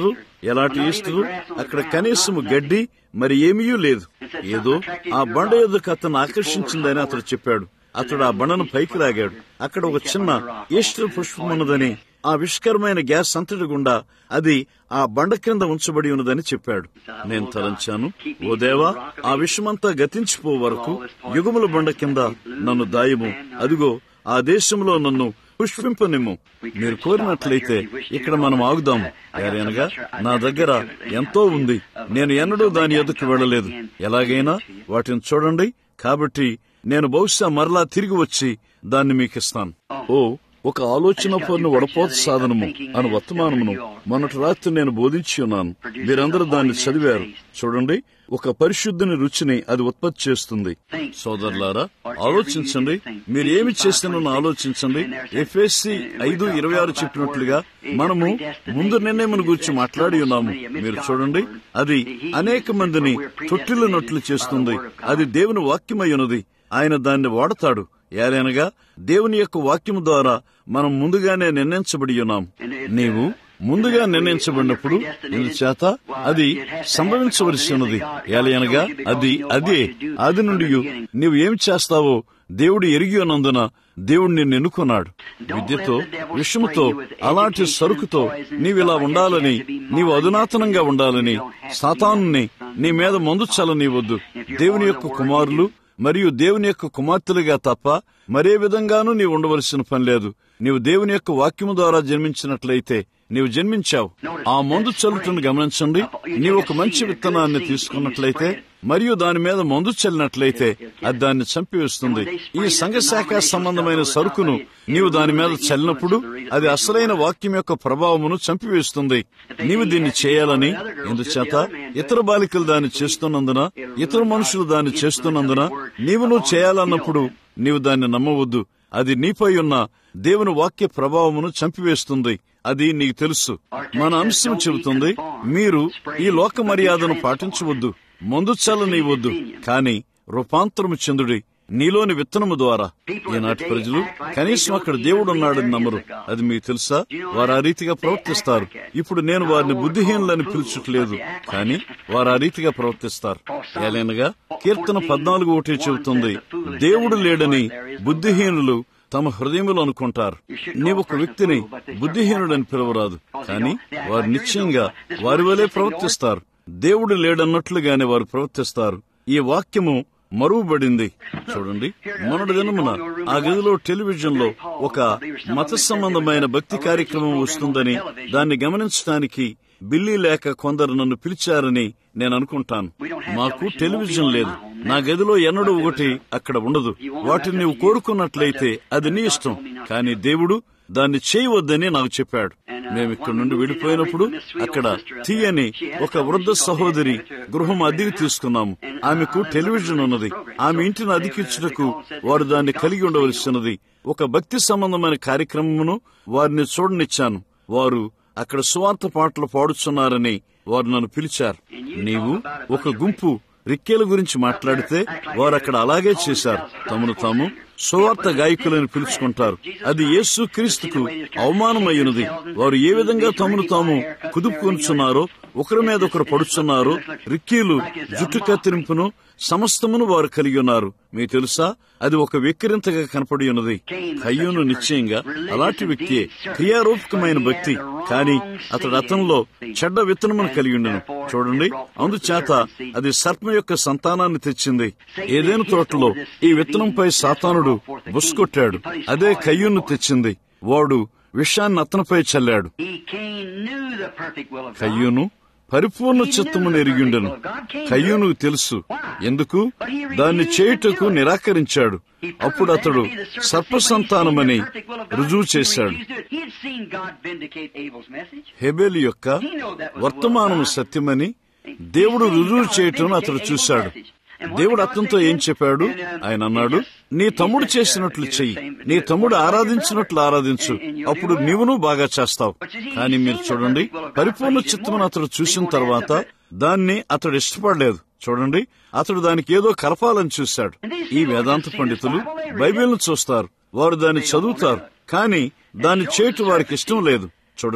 ఎలాంటి ఈస్టులు అక్కడ కనీసము గడ్డి మరి ఏమీ లేదు ఏదో ఆ బండ ఎదుకు అతను ఆకర్షించిందని అతడు చెప్పాడు అతడు ఆ బండను పైకి లాగాడు అక్కడ ఒక చిన్న ఈస్టర్ పుష్పం ఉన్నదని ఆ విష్కరమైన గ్యాస్ అంతటి గుండా అది ఆ బండ క్రింద ఉంచబడి ఉన్నదని చెప్పాడు నేను తలంచాను ఓ దేవా ఆ విషమంతా గతించిపో వరకు యుగముల బండ కింద నన్ను దాయము అదిగో ఆ దేశంలో నన్ను పుష్పింపనిమ్ము మీరు కోరినట్లయితే ఇక్కడ మనం ఆగుదాము ఏరనగా నా దగ్గర ఎంతో ఉంది నేను ఎన్నడూ దాని ఎదుకు వెళ్ళలేదు ఎలాగైనా వాటిని చూడండి కాబట్టి నేను బహుశా మరలా తిరిగి వచ్చి దాన్ని మీకు ఇస్తాను ఓ ఒక ఆలోచన పూర్ణ వడపోత సాధనము అని వర్తమానమును మొన్నటి రాత్రి నేను బోధించి ఉన్నాను మీరందరూ దాన్ని చదివారు చూడండి ఒక పరిశుద్ధిని రుచిని అది ఉత్పత్తి చేస్తుంది సోదరులారా ఆలోచించండి మీరు ఏమి చేస్తానని ఆలోచించండి ఎఫ్ఎస్సి ఐదు ఇరవై ఆరు చెప్పినట్లుగా మనము ముందు నిర్ణయం గురించి మాట్లాడి ఉన్నాము మీరు చూడండి అది అనేక మందిని తొట్టిల్లునట్లు చేస్తుంది అది దేవుని వాక్యమై ఉన్నది ఆయన దాన్ని వాడతాడు ఏలైనగా దేవుని యొక్క వాక్యము ద్వారా మనం ముందుగానే నిర్ణయించబడి ఉన్నాం నీవు ముందుగా నిర్ణయించబడినప్పుడు ఇందుచేత అది సంభవించవలసి ఉన్నది ఏలయనగా అది అదే అది నుండి నీవు ఏం చేస్తావో దేవుడు ఎరిగి ఉన్నందున దేవుడు నిన్ను ఎన్నుకున్నాడు విద్యతో విషముతో అలాంటి సరుకుతో నీవిలా ఉండాలని నీవు అధునాతనంగా ఉండాలని సాతానుని నీ మీద మందు చల్లనివద్దు దేవుని యొక్క కుమారులు మరియు దేవుని యొక్క కుమార్తెలుగా తప్ప మరే విధంగానూ నీవు ఉండవలసిన పని లేదు నీవు దేవుని యొక్క వాక్యము ద్వారా జన్మించినట్లయితే నీవు జన్మించావు ఆ మందు చల్లుటను గమనించండి నీవు ఒక మంచి విత్తనాన్ని తీసుకున్నట్లయితే మరియు దాని మీద మందు చల్లినట్లయితే అది దాన్ని చంపివేస్తుంది ఈ సంఘశాఖ సంబంధమైన సరుకును నీవు దాని మీద చల్లినప్పుడు అది అసలైన వాక్యం యొక్క ప్రభావమును చంపివేస్తుంది నీవు దీన్ని చేయాలని ఎందుచేత ఇతర బాలికలు దాన్ని చేస్తున్నందున ఇతర మనుషులు దాన్ని చేస్తున్నందున నీవు నువ్వు చేయాలన్నప్పుడు నీవు దాన్ని నమ్మవద్దు అది నీపై ఉన్న దేవుని వాక్య ప్రభావమును చంపివేస్తుంది అది నీకు తెలుసు మన అంశం చెబుతుంది మీరు ఈ లోక మర్యాదను పాటించవద్దు మందు చల్లనివ్వద్దు కాని రూపాంతరము చెందుడి నీలోని విత్తనము ద్వారా ఈనాటి ప్రజలు కనీసం అక్కడ దేవుడు ఉన్నాడని నమ్మరు అది మీకు తెలుసా వారు ఆ రీతిగా ప్రవర్తిస్తారు ఇప్పుడు నేను వారిని బుద్ధిహీనులని పిలుచుట్లేదు కానీ వారు ఆ రీతిగా ప్రవర్తిస్తారు ఏలైనగా కీర్తన పద్నాలుగు ఒకటి చెబుతుంది దేవుడు లేడని బుద్ధిహీనులు తమ హృదయంలో అనుకుంటారు నీవు ఒక వ్యక్తిని బుద్ధిహీనుడని పిలవరాదు కానీ వారు నిశ్చయంగా వారి వలె ప్రవర్తిస్తారు దేవుడు లేడన్నట్లుగానే వారు ప్రవర్తిస్తారు ఈ వాక్యము మరువబడింది చూడండి మొన్నటి దినమున ఆ గదిలో టెలివిజన్ లో ఒక మత సంబంధమైన భక్తి కార్యక్రమం వస్తుందని దాన్ని గమనించడానికి బిల్లీ లేక కొందరు నన్ను పిలిచారని నేను అనుకుంటాను మాకు టెలివిజన్ లేదు నా గదిలో ఎన్నడూ ఒకటి అక్కడ ఉండదు వాటిని నీవు కోరుకున్నట్లయితే అది నీ ఇష్టం కానీ దేవుడు దాన్ని చేయవద్దని నాకు చెప్పాడు మేము ఇక్కడ నుండి వెళ్ళిపోయినప్పుడు అక్కడ తీయని ఒక వృద్ధ సహోదరి గృహం అద్దెకి తీసుకున్నాము ఆమెకు టెలివిజన్ ఉన్నది ఆమె ఇంటిని అధికించుటకు వారు దాన్ని కలిగి ఉండవలసినది ఒక భక్తి సంబంధమైన కార్యక్రమమును వారిని చూడనిచ్చాను వారు అక్కడ సువార్త పాటలు పాడుచున్నారని వారు నన్ను పిలిచారు నీవు ఒక గుంపు రిక్కేల గురించి మాట్లాడితే వారు అక్కడ అలాగే చేశారు తమను తాము సువార్త గాయకులను పిలుచుకుంటారు అది యేసు క్రీస్తుకు అవమానమయ్యున్నది వారు ఏ విధంగా తమను తాము కుదుపుకొనుచున్నారో ఒకరి మీద ఒకరు పడుచున్నారో రిక్కీలు జుట్టు కత్తిరింపును సమస్తమును వారు కలిగి ఉన్నారు మీకు తెలుసా అది ఒక వెక్కిరింతగా కనపడి ఉన్నది కయ్యూను నిశ్చయంగా అలాంటి వ్యక్తి క్రియారూపకమైన భక్తి కానీ అతడు అతనిలో చెడ్డ విత్తనమును కలిగి ఉండను చూడండి అందుచేత అది సర్పం యొక్క సంతానాన్ని తెచ్చింది ఏదైనా తోటలో ఈ విత్తనంపై సాతానుడు బుస్కొట్టాడు అదే కయ్యూను తెచ్చింది వాడు విషాన్ని అతనిపై చల్లాడు కయ్యూను పరిపూర్ణ చిత్తమును ఎరిగిండెను కయ్యూను తెలుసు ఎందుకు దాన్ని చేయుటకు నిరాకరించాడు అప్పుడు అతడు సర్పసంతానమని రుజువు చేశాడు హెబెల్ యొక్క వర్తమానము సత్యమని దేవుడు రుజువు చేయటం అతడు చూశాడు దేవుడు అతనితో ఏం చెప్పాడు ఆయన అన్నాడు నీ తమ్ముడు చేసినట్లు చెయ్యి నీ తమ్ముడు ఆరాధించినట్లు ఆరాధించు అప్పుడు నీవును బాగా చేస్తావు కానీ మీరు చూడండి పరిపూర్ణ చిత్తమును అతడు చూసిన తర్వాత దాన్ని అతడు ఇష్టపడలేదు చూడండి అతడు దానికి ఏదో కలపాలని చూశాడు ఈ వేదాంత పండితులు బైబిల్ను చూస్తారు వారు దాన్ని చదువుతారు కానీ దాన్ని చేయటం వారికి ఇష్టం లేదు చూడండి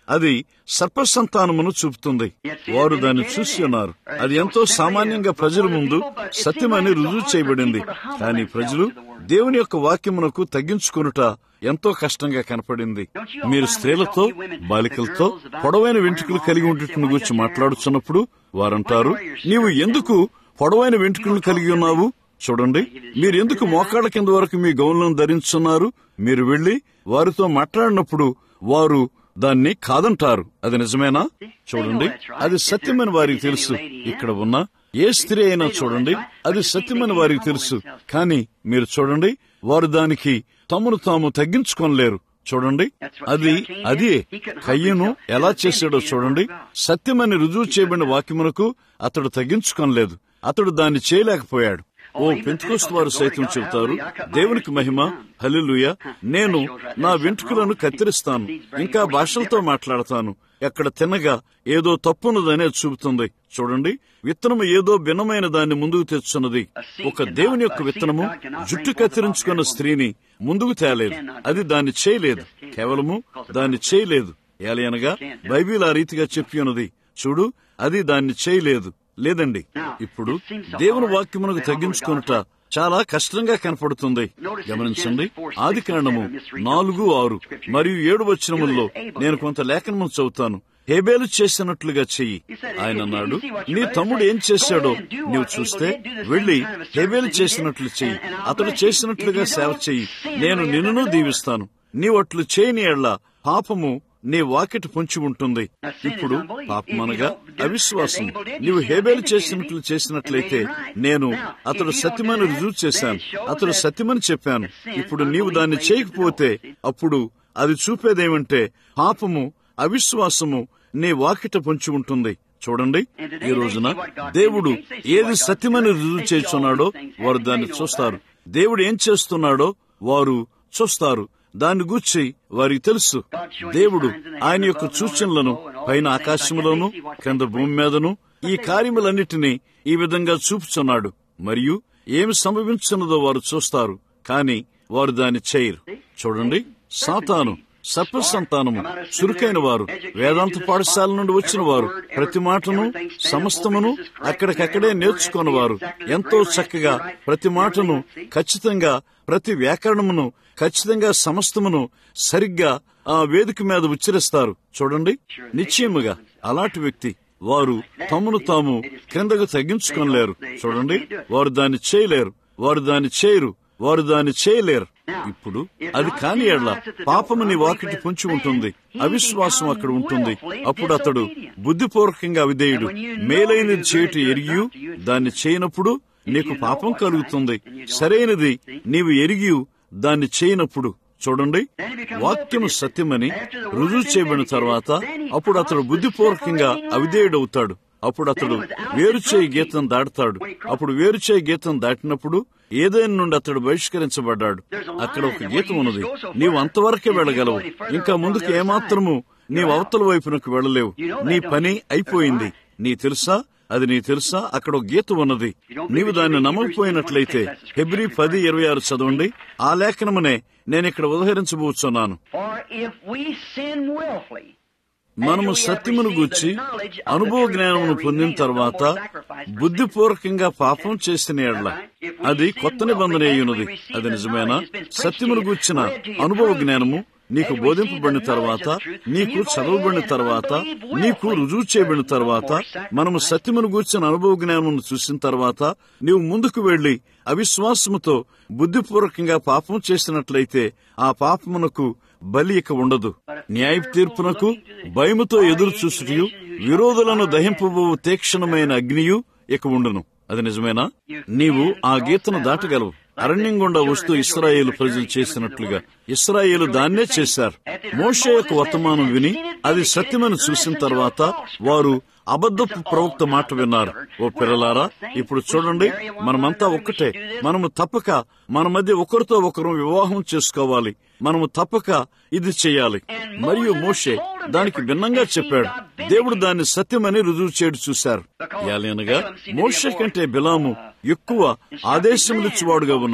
అది సర్పసంతానమును చూపుతుంది వారు దాన్ని చూసి ఉన్నారు అది ఎంతో సామాన్యంగా ప్రజల ముందు సత్యమని రుజువు చేయబడింది కానీ ప్రజలు దేవుని యొక్క వాక్యమునకు తగ్గించుకొనుట ఎంతో కష్టంగా కనపడింది మీరు స్త్రీలతో బాలికలతో పొడవైన వెంట్రుకలు కలిగి ఉండటం గురించి మాట్లాడుతున్నప్పుడు వారంటారు నీవు ఎందుకు పొడవైన వెంట్రుకలు కలిగి ఉన్నావు చూడండి మీరు ఎందుకు మోకాళ్ళ కింద వరకు మీ గౌన్లను ధరించున్నారు మీరు వెళ్లి వారితో మాట్లాడినప్పుడు వారు దాన్ని కాదంటారు అది నిజమేనా చూడండి అది సత్యమని వారికి తెలుసు ఇక్కడ ఉన్న ఏ స్త్రీ అయినా చూడండి అది సత్యమని వారికి తెలుసు కానీ మీరు చూడండి వారు దానికి తమను తాము తగ్గించుకోలేరు చూడండి అది అదే కయ్యను ఎలా చేశాడో చూడండి సత్యమని రుజువు చేయబడిన వాక్యమునకు అతడు తగ్గించుకోలేదు అతడు దాన్ని చేయలేకపోయాడు ఓ పెంతుకోస్తు వారు సైతం చెబుతారు దేవునికి మహిమ హలిలుయ నేను నా వెంట్రుకలను కత్తిరిస్తాను ఇంకా భాషలతో మాట్లాడతాను ఎక్కడ తిన్నగా ఏదో తప్పున్నదనే చూపుతుంది చూడండి విత్తనము ఏదో భిన్నమైన దాన్ని ముందుకు తెచ్చున్నది ఒక దేవుని యొక్క విత్తనము జుట్టు కత్తిరించుకున్న స్త్రీని ముందుకు తేలేదు అది దాన్ని చేయలేదు కేవలము దాన్ని చేయలేదు ఏలయనగా బైబిల్ ఆ రీతిగా చెప్పి ఉన్నది చూడు అది దాన్ని చేయలేదు లేదండి ఇప్పుడు దేవుని వాక్యమునకు తగ్గించుకొనుట చాలా కష్టంగా కనపడుతుంది గమనించండి ఆది కాండము నాలుగు ఆరు మరియు ఏడు వచనముల్లో నేను కొంత లేఖనము చదువుతాను హేబేలు చేసినట్లుగా చెయ్యి ఆయన అన్నాడు నీ తమ్ముడు ఏం చేశాడో నీవు చూస్తే వెళ్లి హేబేలు చేసినట్లు చెయ్యి అతడు చేసినట్లుగా సేవ చెయ్యి నేను నిన్నును దీవిస్తాను నీవు అట్లు చేయని ఎడ్ల పాపము నీ వాకిట పొంచి ఉంటుంది ఇప్పుడు పాపమనగా అవిశ్వాసం నీవు హేబేలు చేసినట్లు చేసినట్లయితే నేను అతడు సత్యమని రుజువు చేశాను అతడు సత్యమని చెప్పాను ఇప్పుడు నీవు దాన్ని చేయకపోతే అప్పుడు అది చూపేదేమంటే పాపము అవిశ్వాసము నీ వాకిట పొంచి ఉంటుంది చూడండి ఈ రోజున దేవుడు ఏది సత్యమని రుజువు చేస్తున్నాడో వారు దాన్ని చూస్తారు దేవుడు ఏం చేస్తున్నాడో వారు చూస్తారు దాన్ని గూర్చి వారికి తెలుసు దేవుడు ఆయన యొక్క సూచనలను పైన ఆకాశములోను కింద భూమి మీదను ఈ కార్యములన్నిటినీ ఈ విధంగా చూపుచున్నాడు మరియు ఏమి సంభవించున్నదో వారు చూస్తారు కాని వారు దాన్ని చేయరు చూడండి సాతాను సర్ప సంతానము చురుకైన వారు వేదాంత పాఠశాల నుండి వచ్చిన వారు ప్రతి మాటను సమస్తమును అక్కడికక్కడే నేర్చుకున్నవారు ఎంతో చక్కగా ప్రతి మాటను ఖచ్చితంగా ప్రతి వ్యాకరణమును ఖచ్చితంగా సమస్తమును సరిగ్గా ఆ వేదిక మీద ఉచ్చరిస్తారు చూడండి నిశ్చయముగా అలాంటి వ్యక్తి వారు తమను తాము క్రిందకు తగ్గించుకోలేరు చూడండి వారు దాన్ని చేయలేరు వారు దాన్ని చేయరు వారు దాన్ని చేయలేరు ఇప్పుడు అది కాని ఎడ్ల పాపము నీ వాకిటి పొంచి ఉంటుంది అవిశ్వాసం అక్కడ ఉంటుంది అప్పుడు అతడు బుద్ధిపూర్వకంగా విధేయుడు మేలైనది చేయుట ఎరిగి దాన్ని చేయనప్పుడు నీకు పాపం కలుగుతుంది సరైనది నీవు ఎరిగి దాన్ని చేయనప్పుడు చూడండి వాక్యము సత్యమని రుజువు చేయబడిన తర్వాత అప్పుడు అతడు బుద్ధిపూర్వకంగా అవిధేయుడవుతాడు అప్పుడు అతడు వేరు చేయి గీతం దాటుతాడు అప్పుడు వేరు చేయి గీతం దాటినప్పుడు ఏదైనా నుండి అతడు బహిష్కరించబడ్డాడు అక్కడ ఒక గీతం ఉన్నది నీవు అంతవరకే వెళ్ళగలవు ఇంకా ముందుకు ఏమాత్రము నీవు అవతల వైపునకు వెళ్ళలేవు నీ పని అయిపోయింది నీ తెలుసా అది నీ తెలుసా అక్కడ ఒక గీత ఉన్నది నీవు దాన్ని నమ్మకపోయినట్లయితే ఫిబ్రి పది ఇరవై ఆరు చదవండి ఆ లేఖనమునే నేను ఇక్కడ ఉదహరించబోతున్నాను మనము సత్యమును గూర్చి అనుభవ జ్ఞానమును పొందిన తర్వాత బుద్ధిపూర్వకంగా పాపం చేసిన ఎడ్ల అది కొత్త నిబంధన అయ్యున్నది అది నిజమేనా సత్యమును గూర్చిన అనుభవ జ్ఞానము నీకు బోధింపబడిన తర్వాత నీకు చదవబడిన తర్వాత నీకు రుజువు చేయబడిన తర్వాత మనము సత్యమును గూర్చిన అనుభవ జ్ఞానమును చూసిన తర్వాత నీవు ముందుకు వెళ్లి అవిశ్వాసముతో బుద్ధిపూర్వకంగా పాపం చేసినట్లయితే ఆ పాపమునకు బలి ఇక ఉండదు న్యాయ తీర్పునకు భయముతో ఎదురు చూసుటయు విరోధులను దహింపబో తీక్షణమైన అగ్నియు ఇక ఉండును అది నిజమేనా నీవు ఆ గీతను దాటగలవు అరణ్యం గుండా వస్తూ ఇస్రాయేలు ప్రజలు చేసినట్లుగా ఇస్రాయేలు దాన్నే చేశారు మోషే యొక్క వర్తమానం విని అది సత్యమని చూసిన తర్వాత వారు అబద్ధపు ప్రవక్త మాట విన్నారు ఓ పిల్లలారా ఇప్పుడు చూడండి మనమంతా ఒక్కటే మనము తప్పక మన మధ్య ఒకరితో ఒకరు వివాహం చేసుకోవాలి మనము తప్పక ఇది చేయాలి మరియు మోషే దానికి భిన్నంగా చెప్పాడు దేవుడు దాన్ని సత్యమని రుజువు చేయడు చూశారు యాలేనగా మోషే కంటే బిలాము ఎక్కువ ఆదేశములిచ్చువాడుగా ఉన్నాడు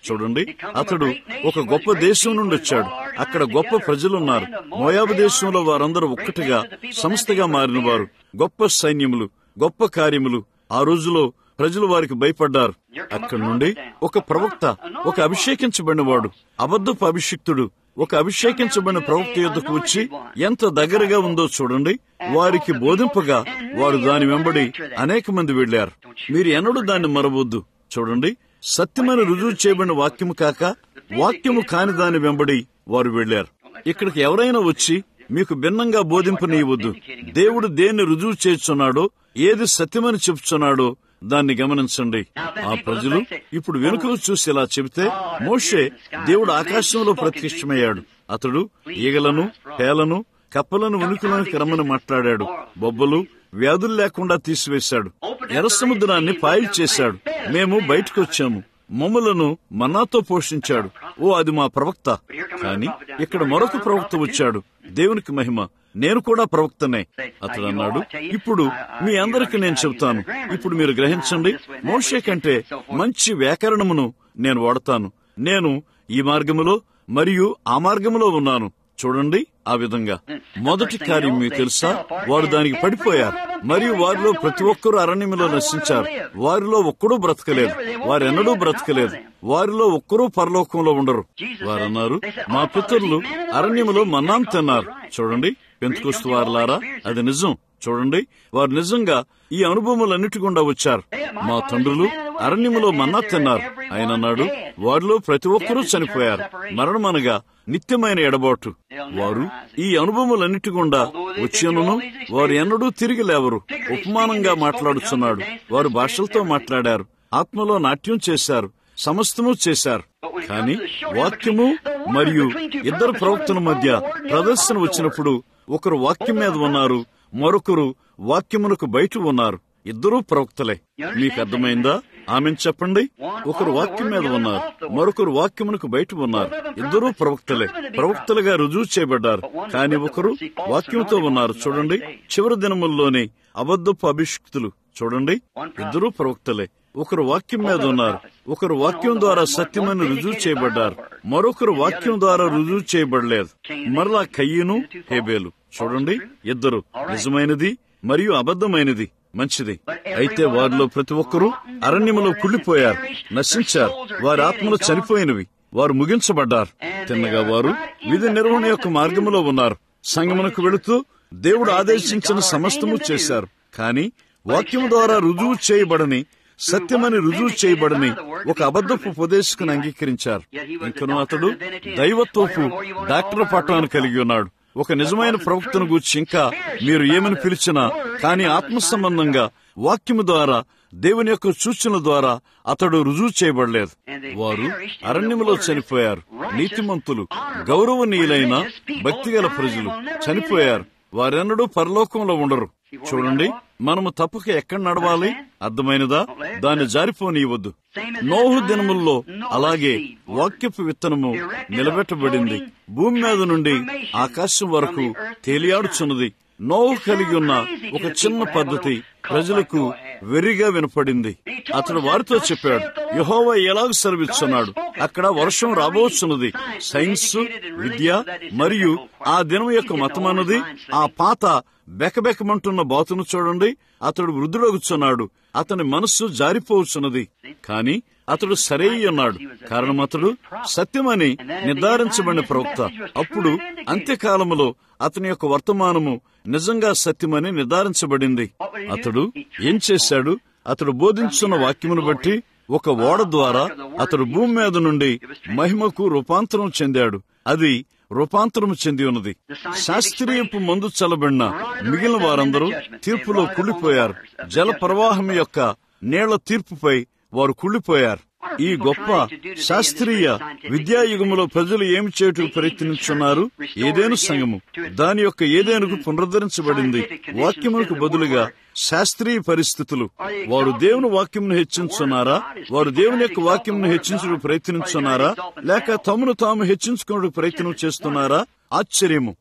చూడండి అతడు ఒక గొప్ప దేశం నుండి వచ్చాడు అక్కడ గొప్ప ప్రజలున్నారు మోయాబు దేశంలో వారందరూ ఒక్కటిగా సంస్థగా మారిన వారు గొప్ప సైన్యములు గొప్ప కార్యములు ఆ రోజులో ప్రజలు వారికి భయపడ్డారు అక్కడి నుండి ఒక ప్రవక్త ఒక అభిషేకించబడిన వాడు అబద్ధపు అభిషిక్తుడు ఒక అభిషేకించబడిన ప్రవక్త యుద్ధకు వచ్చి ఎంత దగ్గరగా ఉందో చూడండి వారికి బోధింపగా వారు దాని వెంబడి అనేక మంది వెళ్లారు మీరు ఎన్నడూ దాన్ని మరవద్దు చూడండి సత్యమైన రుజువు చేయబడిన వాక్యము కాక వాక్యము కాని దాని వెంబడి వారు వెళ్లారు ఇక్కడికి ఎవరైనా వచ్చి మీకు భిన్నంగా బోధింపనీయవద్దు దేవుడు దేన్ని రుజువు చేస్తున్నాడో ఏది సత్యమని చెప్తున్నాడో దాన్ని గమనించండి ఆ ప్రజలు ఇప్పుడు వెనుకలు చూసి ఇలా చెబితే మోషే దేవుడు ఆకాశంలో ప్రత్యక్షమయ్యాడు అతడు ఈగలను పేలను కప్పలను ఉనికిలోనికి రమ్మని మాట్లాడాడు బొబ్బలు వ్యాధులు లేకుండా తీసివేశాడు ఎర్ర సముద్రాన్ని పాయలు చేశాడు మేము బయటకు వచ్చాము మమ్మలను మన్నాతో పోషించాడు ఓ అది మా ప్రవక్త కాని ఇక్కడ మరొక ప్రవక్త వచ్చాడు దేవునికి మహిమ నేను కూడా ప్రవక్తనే అతడు అన్నాడు ఇప్పుడు మీ అందరికి నేను చెబుతాను ఇప్పుడు మీరు గ్రహించండి మోషే కంటే మంచి వ్యాకరణమును నేను వాడతాను నేను ఈ మార్గములో మరియు ఆ మార్గములో ఉన్నాను చూడండి ఆ విధంగా మొదటి కార్యం మీకు తెలుసా వారు దానికి పడిపోయారు మరియు వారిలో ప్రతి ఒక్కరూ అరణ్యములో నశించారు వారిలో ఒక్కడూ బ్రతకలేదు వారెన్నడూ బ్రతకలేదు వారిలో ఒక్కరూ పరలోకంలో ఉండరు వారన్నారు మా పితరులు అరణ్యములో మన్నాం తిన్నారు చూడండి పెంతుకొస్తు వారులారా అది నిజం చూడండి వారు నిజంగా ఈ అనుభవములన్నిటి గుండా వచ్చారు మా తండ్రులు అరణ్యములో మన్నా తిన్నారు ఆయన అన్నాడు వారిలో ప్రతి ఒక్కరూ చనిపోయారు మరణమనగా నిత్యమైన ఎడబాటు వారు ఈ అనుభవములన్నిటి గుండా వచ్చాను వారు ఎన్నడూ తిరిగి లేవరు ఉపమానంగా మాట్లాడుచున్నాడు వారు భాషలతో మాట్లాడారు ఆత్మలో నాట్యం చేశారు సమస్తము చేశారు కానీ వాక్యము మరియు ఇద్దరు ప్రవక్తల మధ్య ప్రదర్శన వచ్చినప్పుడు ఒకరు వాక్యం మీద ఉన్నారు మరొకరు వాక్యమునకు బయట ఉన్నారు ఇద్దరూ ప్రవక్తలే మీకు అర్థమైందా ఆమెను చెప్పండి ఒకరు వాక్యం మీద ఉన్నారు మరొకరు వాక్యమునకు బయట ఉన్నారు ఇద్దరూ ప్రవక్తలే ప్రవక్తలుగా రుజువు చేయబడ్డారు కానీ ఒకరు వాక్యంతో ఉన్నారు చూడండి చివరి దినముల్లోనే అబద్ధపు అభిషిక్తులు చూడండి ఇద్దరూ ప్రవక్తలే ఒకరు వాక్యం మీద ఉన్నారు ఒకరు వాక్యం ద్వారా సత్యమని రుజువు చేయబడ్డారు మరొకరు వాక్యం ద్వారా రుజువు చేయబడలేదు మరలా కయ్యను హేబేలు చూడండి ఇద్దరు నిజమైనది మరియు అబద్ధమైనది మంచిది అయితే వారిలో ప్రతి ఒక్కరూ అరణ్యములో కుళ్ళిపోయారు నశించారు వారి ఆత్మలు చనిపోయినవి వారు ముగించబడ్డారు తిన్నగా వారు విధి నిర్వహణ యొక్క మార్గములో ఉన్నారు సంగమునకు వెళుతూ దేవుడు ఆదేశించిన సమస్తము చేశారు కానీ వాక్యం ద్వారా రుజువు చేయబడని సత్యమని రుజువు చేయబడని ఒక అబద్ధపు ఉపదేశకుని అంగీకరించారు ఇంకను అతడు దైవత్వపు డాక్టర్ పట్టాన్ని కలిగి ఉన్నాడు ఒక నిజమైన ప్రవక్తను గూర్చి ఇంకా మీరు ఏమని పిలిచినా కానీ ఆత్మ సంబంధంగా వాక్యము ద్వారా దేవుని యొక్క సూచనల ద్వారా అతడు రుజువు చేయబడలేదు వారు అరణ్యములో చనిపోయారు నీతిమంతులు గౌరవనీయులైన భక్తిగల ప్రజలు చనిపోయారు వారెన్నడూ పరలోకంలో ఉండరు చూడండి మనము తప్పక ఎక్కడ నడవాలి అర్థమైనదా దాన్ని జారిపోనీయవద్దు నోహు దినముల్లో అలాగే వాక్యపు విత్తనము నిలబెట్టబడింది భూమి మీద నుండి ఆకాశం వరకు తేలియాడుచున్నది నోవు కలిగి ఉన్న ఒక చిన్న పద్ధతి ప్రజలకు వెర్రిగా వినపడింది అతడు వారితో చెప్పాడు యహోవా ఎలాగ సెలవిస్తున్నాడు అక్కడ వర్షం రాబోతున్నది సైన్స్ విద్య మరియు ఆ దినం యొక్క మతమన్నది ఆ పాత బెకబెకమంటున్న బాతును చూడండి అతడు వృద్ధుడగుచున్నాడు అతని మనస్సు జారిపోవచ్చున్నది కాని అతడు సరే అన్నాడు కారణం అతడు సత్యమని నిర్ధారించబడిన ప్రవక్త అప్పుడు అంత్యకాలములో అతని యొక్క వర్తమానము నిజంగా సత్యమని నిర్ధారించబడింది అతడు ఏం చేశాడు అతడు బోధించున్న వాక్యమును బట్టి ఒక ఓడ ద్వారా అతడు భూమి మీద నుండి మహిమకు రూపాంతరం చెందాడు అది రూపాంతరం చెంది ఉన్నది శాస్త్రీయపు మందు చల్లబడిన మిగిలిన వారందరూ తీర్పులో కుళ్ళిపోయారు జల ప్రవాహం యొక్క నీళ్ల తీర్పుపై వారు కుళ్ళిపోయారు ఈ గొప్ప శాస్త్రీయ విద్యాయుగములో ప్రజలు ఏమి చేయుటకు ప్రయత్నించున్నారు ఏదేను సంఘము దాని యొక్క ఏదేనుకు పునరుద్ధరించబడింది వాక్యములకు బదులుగా శాస్త్రీయ పరిస్థితులు వారు దేవుని వాక్యంను హెచ్చించున్నారా వారు దేవుని యొక్క వాక్యంను హెచ్చించడానికి ప్రయత్నించున్నారా లేక తమను తాము హెచ్చించుకోవడానికి ప్రయత్నం చేస్తున్నారా ఆశ్చర్యము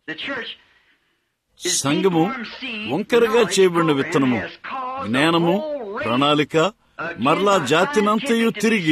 సంఘము వంకరగా చేయబడిన విత్తనము జ్ఞానము ప్రణాళిక మరలా జాతినంతయు తిరిగి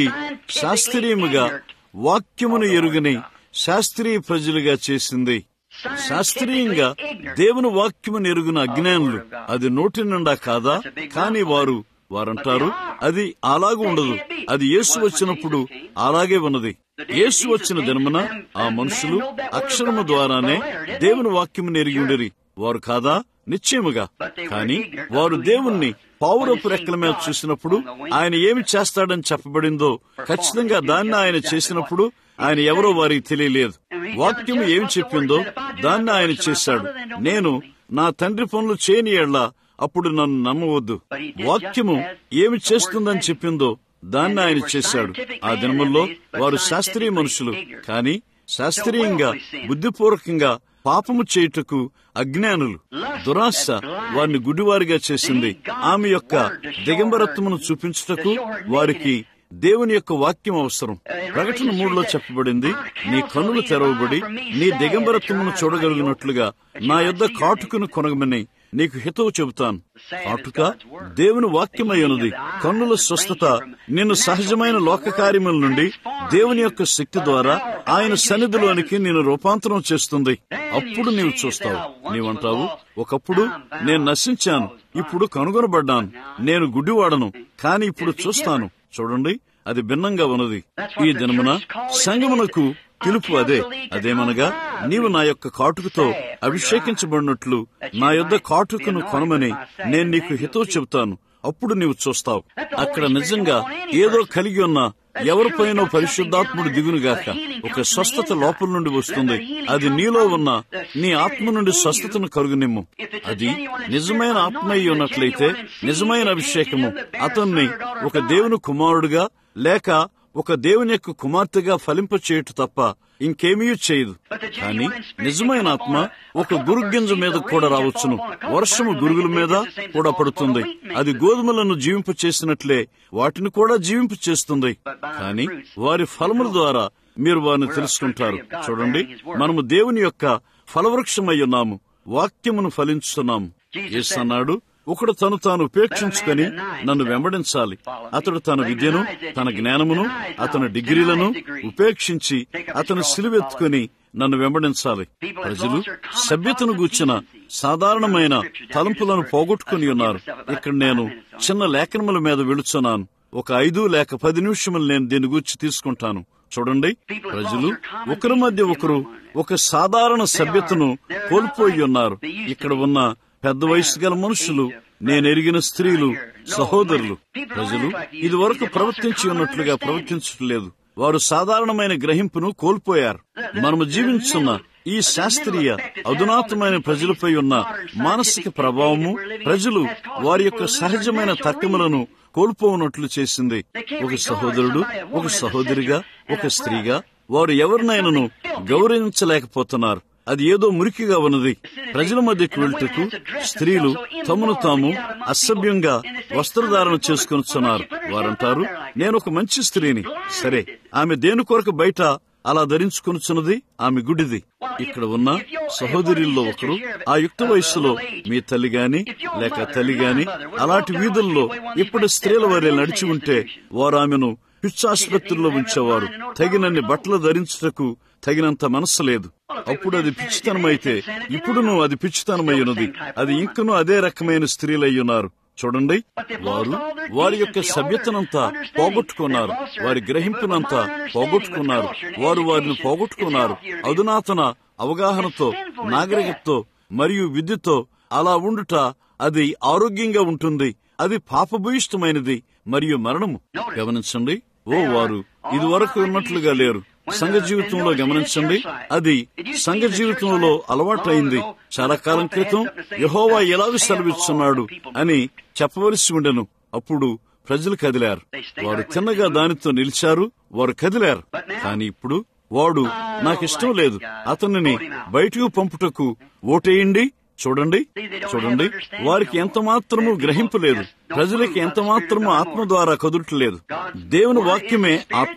శాస్త్రీయముగా వాక్యమును ఎరుగని శాస్త్రీయ ప్రజలుగా చేసింది శాస్త్రీయంగా దేవుని వాక్యమును ఎరుగున అజ్ఞానులు అది నోటి నిండా కాదా కాని వారు వారంటారు అది అలాగూ ఉండదు అది యేసు వచ్చినప్పుడు అలాగే ఉన్నది యేసు వచ్చిన దినమున ఆ మనుషులు అక్షరము ద్వారానే దేవుని వాక్యమును ఎరిగి ఉండిరి వారు కాదా నిశ్చయముగా కాని వారు దేవుణ్ణి పావురపు రెక్కల మీద చూసినప్పుడు ఆయన ఏమి చేస్తాడని చెప్పబడిందో ఖచ్చితంగా దాన్ని ఆయన చేసినప్పుడు ఆయన ఎవరో వారికి తెలియలేదు వాక్యం ఏమి చెప్పిందో దాన్ని ఆయన చేశాడు నేను నా తండ్రి పనులు చేయని ఎడ్లా అప్పుడు నన్ను నమ్మవద్దు వాక్యము ఏమి చేస్తుందని చెప్పిందో దాన్ని ఆయన చేశాడు ఆ దినముల్లో వారు శాస్త్రీయ మనుషులు కాని శాస్త్రీయంగా బుద్ధిపూర్వకంగా పాపము చేయుటకు అజ్ఞానులు దురాశ వారిని గుడివారిగా చేసింది ఆమె యొక్క దిగంబరత్వమును చూపించుటకు వారికి దేవుని యొక్క వాక్యం అవసరం ప్రకటన మూడులో చెప్పబడింది నీ కన్నులు తెరవబడి నీ దిగంబరత్వమును చూడగలిగినట్లుగా నా యొద్ద కాటుకును కొనగమని నీకు హితవు చెబుతాను కాటుక దేవుని వాక్యమై ఉన్నది కన్నుల స్వస్థత నిన్ను సహజమైన లోక కార్యముల నుండి దేవుని యొక్క శక్తి ద్వారా ఆయన సన్నిధిలోనికి నేను రూపాంతరం చేస్తుంది అప్పుడు నీవు చూస్తావు నీవంటావు ఒకప్పుడు నేను నశించాను ఇప్పుడు కనుగొనబడ్డాను నేను గుడ్డివాడను కాని ఇప్పుడు చూస్తాను చూడండి అది భిన్నంగా ఉన్నది ఈ దినమున సంగమునకు పిలుపు అదే అదేమనగా నీవు నా యొక్క కాటుకుతో అభిషేకించబడినట్లు నా యొద్ద కాటుకను కొనమని నేను నీకు హితవు చెబుతాను అప్పుడు నీవు చూస్తావు అక్కడ నిజంగా ఏదో కలిగి ఉన్న ఎవరిపైనో పరిశుద్ధాత్ముడు దిగునుగాక ఒక స్వస్థత లోపల నుండి వస్తుంది అది నీలో ఉన్న నీ ఆత్మ నుండి స్వస్థతను కలుగునిమ్ము అది నిజమైన ఆత్మ అయి ఉన్నట్లయితే నిజమైన అభిషేకము అతన్ని ఒక దేవుని కుమారుడుగా లేక ఒక దేవుని యొక్క కుమార్తెగా ఫలింప చేయుట తప్ప ఇంకేమీ చేయదు కానీ నిజమైన ఆత్మ ఒక గురుగింజ మీద కూడా రావచ్చును వర్షము గురుగుల మీద కూడా పడుతుంది అది గోధుమలను జీవింపు చేసినట్లే వాటిని కూడా జీవింపు చేస్తుంది కానీ వారి ఫలముల ద్వారా మీరు వారిని తెలుసుకుంటారు చూడండి మనము దేవుని యొక్క ఫలవృక్షమై ఉన్నాము వాక్యమును ఫలించుతున్నాము యేసు అన్నాడు ఒకడు తను తాను ఉపేక్షించుకొని నన్ను వెంబడించాలి అతడు తన విద్యను తన జ్ఞానమును అతని డిగ్రీలను ఉపేక్షించి అతను సిలువెత్తుకొని నన్ను వెంబడించాలి ప్రజలు సభ్యతను గూర్చిన సాధారణమైన తలంపులను పోగొట్టుకుని ఉన్నారు ఇక్కడ నేను చిన్న లేఖనముల మీద వెళుచున్నాను ఒక ఐదు లేక పది నిమిషములు నేను దీని గురించి తీసుకుంటాను చూడండి ప్రజలు ఒకరి మధ్య ఒకరు ఒక సాధారణ సభ్యతను కోల్పోయి ఉన్నారు ఇక్కడ ఉన్న పెద్ద వయసు గల మనుషులు నేను ఎరిగిన స్త్రీలు సహోదరులు ప్రజలు ఇది వరకు ప్రవర్తించి ఉన్నట్లుగా ప్రవర్తించట్లేదు వారు సాధారణమైన గ్రహింపును కోల్పోయారు మనము జీవించున్న ఈ శాస్త్రీయ అధునాతమైన ప్రజలపై ఉన్న మానసిక ప్రభావము ప్రజలు వారి యొక్క సహజమైన తర్కములను కోల్పోనట్లు చేసింది ఒక సహోదరుడు ఒక సహోదరిగా ఒక స్త్రీగా వారు ఎవరినైనాను గౌరవించలేకపోతున్నారు అది ఏదో మురికిగా ఉన్నది ప్రజల మధ్యకు వెళ్టకు స్త్రీలు తమను తాము అసభ్యంగా వస్త్రధారణ చేసుకొనిస్తున్నారు వారంటారు నేను ఒక మంచి స్త్రీని సరే ఆమె దేని కొరకు బయట అలా ధరించుకొనుచున్నది ఆమె గుడిది ఇక్కడ ఉన్న సహోదరుల్లో ఒకరు ఆ యుక్త వయస్సులో మీ తల్లి గాని లేక తల్లి గాని అలాంటి వీధుల్లో ఇప్పటి స్త్రీల వారి నడిచి ఉంటే వారు ఆమెను పిచ్చాసుపత్రిలో ఉంచేవారు తగినన్ని బట్టలు ధరించుటకు తగినంత మనస్సు లేదు అప్పుడు అది పిచ్చితనమైతే ఇప్పుడును అది పిచ్చితనమై ఉన్నది అది ఇంకనూ అదే రకమైన స్త్రీలై ఉన్నారు చూడండి వారు వారి యొక్క సభ్యతనంతా పోగొట్టుకున్నారు వారి గ్రహింపునంతా పోగొట్టుకున్నారు వారు వారిని పోగొట్టుకున్నారు అధునాతన అవగాహనతో నాగరికతతో మరియు విద్యతో అలా ఉండుట అది ఆరోగ్యంగా ఉంటుంది అది పాపభూయిష్టమైనది మరియు మరణము గమనించండి ఓ వారు ఇదివరకు ఉన్నట్లుగా లేరు సంఘ జీవితంలో గమనించండి అది సంఘ జీవితంలో అలవాటైంది చాలా కాలం క్రితం యహోవా ఎలాగ సెలవిస్తున్నాడు అని చెప్పవలసి ఉండెను అప్పుడు ప్రజలు కదిలారు వారు తిన్నగా దానితో నిలిచారు వారు కదిలారు కానీ ఇప్పుడు వాడు నాకిష్టం లేదు అతనిని బయటకు పంపుటకు ఓటేయండి చూడండి చూడండి వారికి ఎంత మాత్రము గ్రహింపు లేదు ప్రజలకి ఎంత మాత్రము ఆత్మ ద్వారా కదులట్లేదు దేవుని వాక్యమే ఆత్మ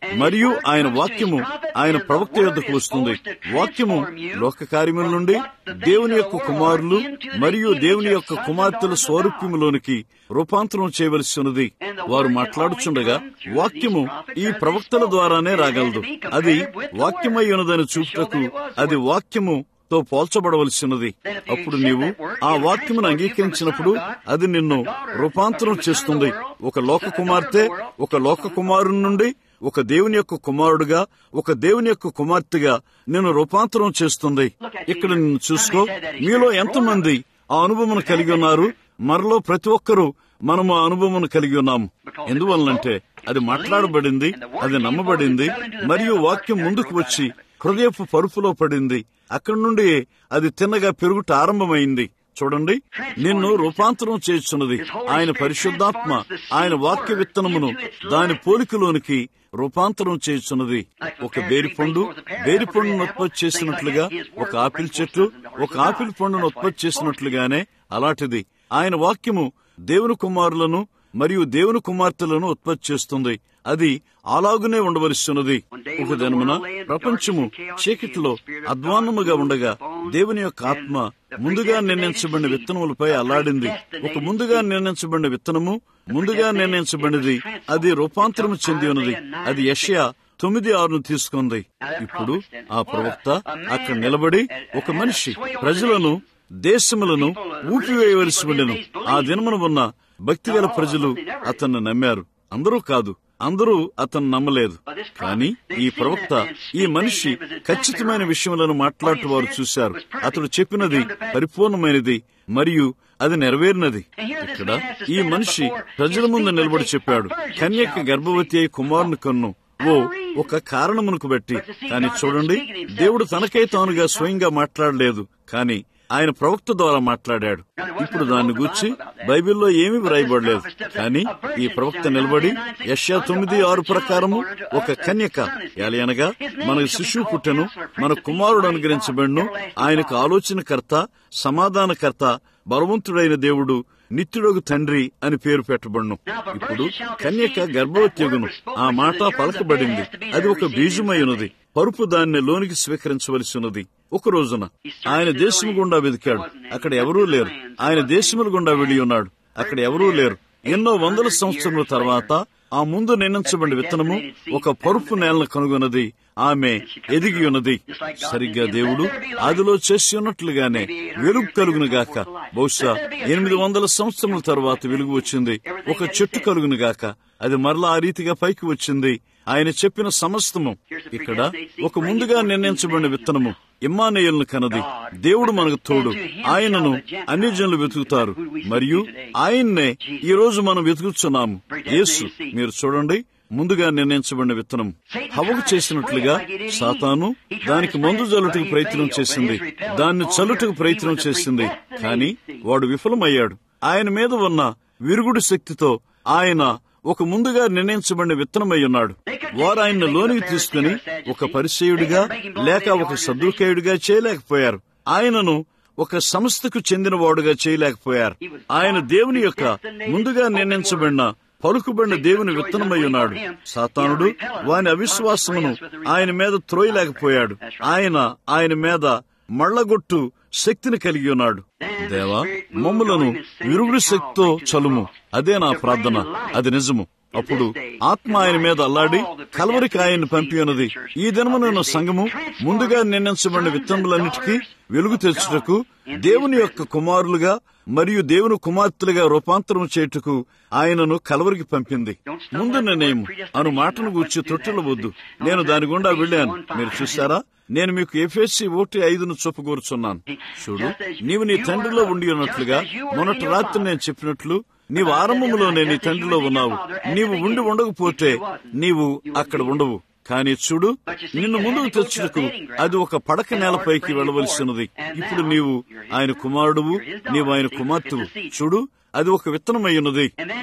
మరియు ఆయన వాక్యము ఆయన ప్రవక్త యొద్దకు వస్తుంది వాక్యము లోక కార్యముల నుండి దేవుని యొక్క కుమారులు మరియు దేవుని యొక్క కుమార్తెల స్వరూప్యములోనికి రూపాంతరం చేయవలసి ఉన్నది వారు మాట్లాడుచుండగా వాక్యము ఈ ప్రవక్తల ద్వారానే రాగలదు అది వాక్యమై ఉన్నదని చూపుటకు అది వాక్యము తో పోల్చబడవలసినది అప్పుడు నీవు ఆ వాక్యమును అంగీకరించినప్పుడు అది నిన్ను రూపాంతరం చేస్తుంది ఒక లోక కుమార్తె ఒక లోక కుమారుని నుండి ఒక దేవుని యొక్క కుమారుడుగా ఒక దేవుని యొక్క కుమార్తెగా నిన్ను రూపాంతరం చేస్తుంది ఇక్కడ నిన్ను చూసుకో మీలో ఎంతమంది ఆ అనుభవం కలిగి ఉన్నారు మరలో ప్రతి ఒక్కరూ మనము ఆ అనుభవం కలిగి ఉన్నాము ఎందువల్లంటే అది మాట్లాడబడింది అది నమ్మబడింది మరియు వాక్యం ముందుకు వచ్చి హృదయపు పరుపులో పడింది అక్కడి నుండి అది తిన్నగా పెరుగుట ఆరంభమైంది చూడండి నిన్ను రూపాంతరం చేస్తున్నది ఆయన పరిశుద్ధాత్మ ఆయన వాక్య విత్తనమును దాని పోలికలోనికి రూపాంతరం చేస్తున్నది ఒక బేరి పండు బేరి పండును ఉత్పత్తి చేసినట్లుగా ఒక ఆపిల్ చెట్టు ఒక ఆపిల్ పండును ఉత్పత్తి చేసినట్లుగానే అలాంటిది ఆయన వాక్యము దేవుని కుమారులను మరియు దేవుని కుమార్తెలను ఉత్పత్తి చేస్తుంది అది అలాగునే ఉండవలసినది ఒక దినమున ప్రపంచము చీకటిలో అధ్వాన్నముగా ఉండగా దేవుని యొక్క ఆత్మ ముందుగా నిర్ణయించబడిన విత్తనములపై అల్లాడింది ఒక ముందుగా నిర్ణయించబడిన విత్తనము ముందుగా నిర్ణయించబడినది అది రూపాంతరము చెంది ఉన్నది అది యషయా తొమ్మిది ఆరును తీసుకుంది ఇప్పుడు ఆ ప్రవక్త అక్కడ నిలబడి ఒక మనిషి ప్రజలను దేశములను ఊపివేయవలసి ఉండెను ఆ దినమున ఉన్న భక్తిగల ప్రజలు అతన్ని నమ్మారు అందరూ కాదు అందరూ అతను నమ్మలేదు కానీ ఈ ప్రవక్త ఈ మనిషి ఖచ్చితమైన విషయములను మాట్లాడుతూ వారు చూశారు అతడు చెప్పినది పరిపూర్ణమైనది మరియు అది నెరవేరినది ఇక్కడ ఈ మనిషి ప్రజల ముందు నిలబడి చెప్పాడు కన్యక గర్భవతి అయి కుమారుని కన్ను ఓ ఒక కారణమునకు బట్టి కానీ చూడండి దేవుడు తనకై తానుగా స్వయంగా మాట్లాడలేదు కానీ ఆయన ప్రవక్త ద్వారా మాట్లాడాడు ఇప్పుడు దాన్ని గూర్చి బైబిల్లో ఏమీ వ్రాయబడలేదు కానీ ఈ ప్రవక్త నిలబడి యష్యా తొమ్మిది ఆరు ప్రకారము ఒక కన్యక అనగా మనకు శిశువు పుట్టెను మన కుమారుడు అనుగ్రహించబడిను ఆయనకు ఆలోచనకర్త సమాధానకర్త బలవంతుడైన దేవుడు నిత్యుడొగు తండ్రి అని పేరు పెట్టబడును ఇప్పుడు కన్యక గర్భవత్యగును ఆ మాట పలకబడింది అది ఒక బీజమైనది పరుపు దాన్ని లోనికి స్వీకరించవలసి ఉన్నది ఒక రోజున ఆయన దేశం గుండా వెతికాడు అక్కడ ఎవరూ లేరు ఆయన దేశముల గుండా వెళ్ళి ఉన్నాడు అక్కడ ఎవరూ లేరు ఎన్నో వందల సంవత్సరముల తర్వాత ఆ ముందు నిర్ణయించబడిన విత్తనము ఒక పరుపు నేలను కనుగొన్నది ఆమె ఎదిగి ఉన్నది సరిగ్గా దేవుడు ఆదిలో చేసి ఉన్నట్లుగానే వెలుగు కలుగును గాక బహుశా ఎనిమిది వందల సంవత్సరముల తర్వాత వెలుగు వచ్చింది ఒక చెట్టు కలుగును గాక అది మరలా ఆ రీతిగా పైకి వచ్చింది ఆయన చెప్పిన సమస్తము ఇక్కడ ఒక ముందుగా నిర్ణయించబడిన విత్తనము ఇమ్మానేయులను కనది దేవుడు మనకు తోడు ఆయనను అన్ని జనులు వెతుకుతారు మరియు ఆయన్నే ఈ రోజు మనం వెతుకుతున్నాము యేసు మీరు చూడండి ముందుగా నిర్ణయించబడిన విత్తనం హవకు చేసినట్లుగా సాతాను దానికి మందు జల్లుటకు ప్రయత్నం చేసింది దాన్ని చల్లుటకు ప్రయత్నం చేసింది కానీ వాడు విఫలమయ్యాడు ఆయన మీద ఉన్న విరుగుడు శక్తితో ఆయన ఒక ముందుగా నిర్ణయించబడిన విత్తనమై ఉన్నాడు వారు ఆయన లోనికి తీసుకుని ఒక పరిచయుడిగా లేక ఒక సద్దుకేయుడిగా చేయలేకపోయారు ఆయనను ఒక సంస్థకు చెందినవాడుగా చేయలేకపోయారు ఆయన దేవుని యొక్క ముందుగా నిర్ణయించబడిన పలుకుబడిన దేవుని విత్తనమై ఉన్నాడు సాతానుడు వాని అవిశ్వాసమును ఆయన మీద త్రోయలేకపోయాడు ఆయన ఆయన మీద మళ్లగొట్టు శక్తిని కలిగి ఉన్నాడు దేవా మమ్ములను విరుగుడు శక్తితో చలుము అదే నా ప్రార్థన అది నిజము అప్పుడు ఆత్మ ఆయన మీద అల్లాడి కలవరికి ఆయన్ని పంపి ఉన్నది ఈ దినమున సంఘము ముందుగా నిర్ణయించబడిన విత్తనములన్నిటికీ వెలుగు తెచ్చుటకు దేవుని యొక్క కుమారులుగా మరియు దేవుని కుమార్తెలుగా రూపాంతరం చేయుటకు ఆయనను కలవరికి పంపింది ముందు నిర్ణయం అను మాటను గూర్చి తొట్టిల్లవద్దు నేను దాని గుండా వెళ్ళాను మీరు చూశారా నేను మీకు ఎఫ్ఎస్సి ఒకటి ఐదును చూపకూరుచున్నాను చూడు నీవు నీ తండ్రిలో ఉండి ఉన్నట్లుగా మొన్నటి రాత్రి నేను చెప్పినట్లు నీవు ఆరంభంలోనే నీ తండ్రిలో ఉన్నావు నీవు ఉండి ఉండకపోతే నీవు అక్కడ ఉండవు కానీ చూడు నిన్ను ముందుకు తెచ్చుటకు అది ఒక పడక నేలపైకి వెళ్ళవలసినది ఇప్పుడు నీవు ఆయన కుమారుడువు నీవు ఆయన కుమార్తెవు చూడు అది ఒక విత్తనమై ఉన్నది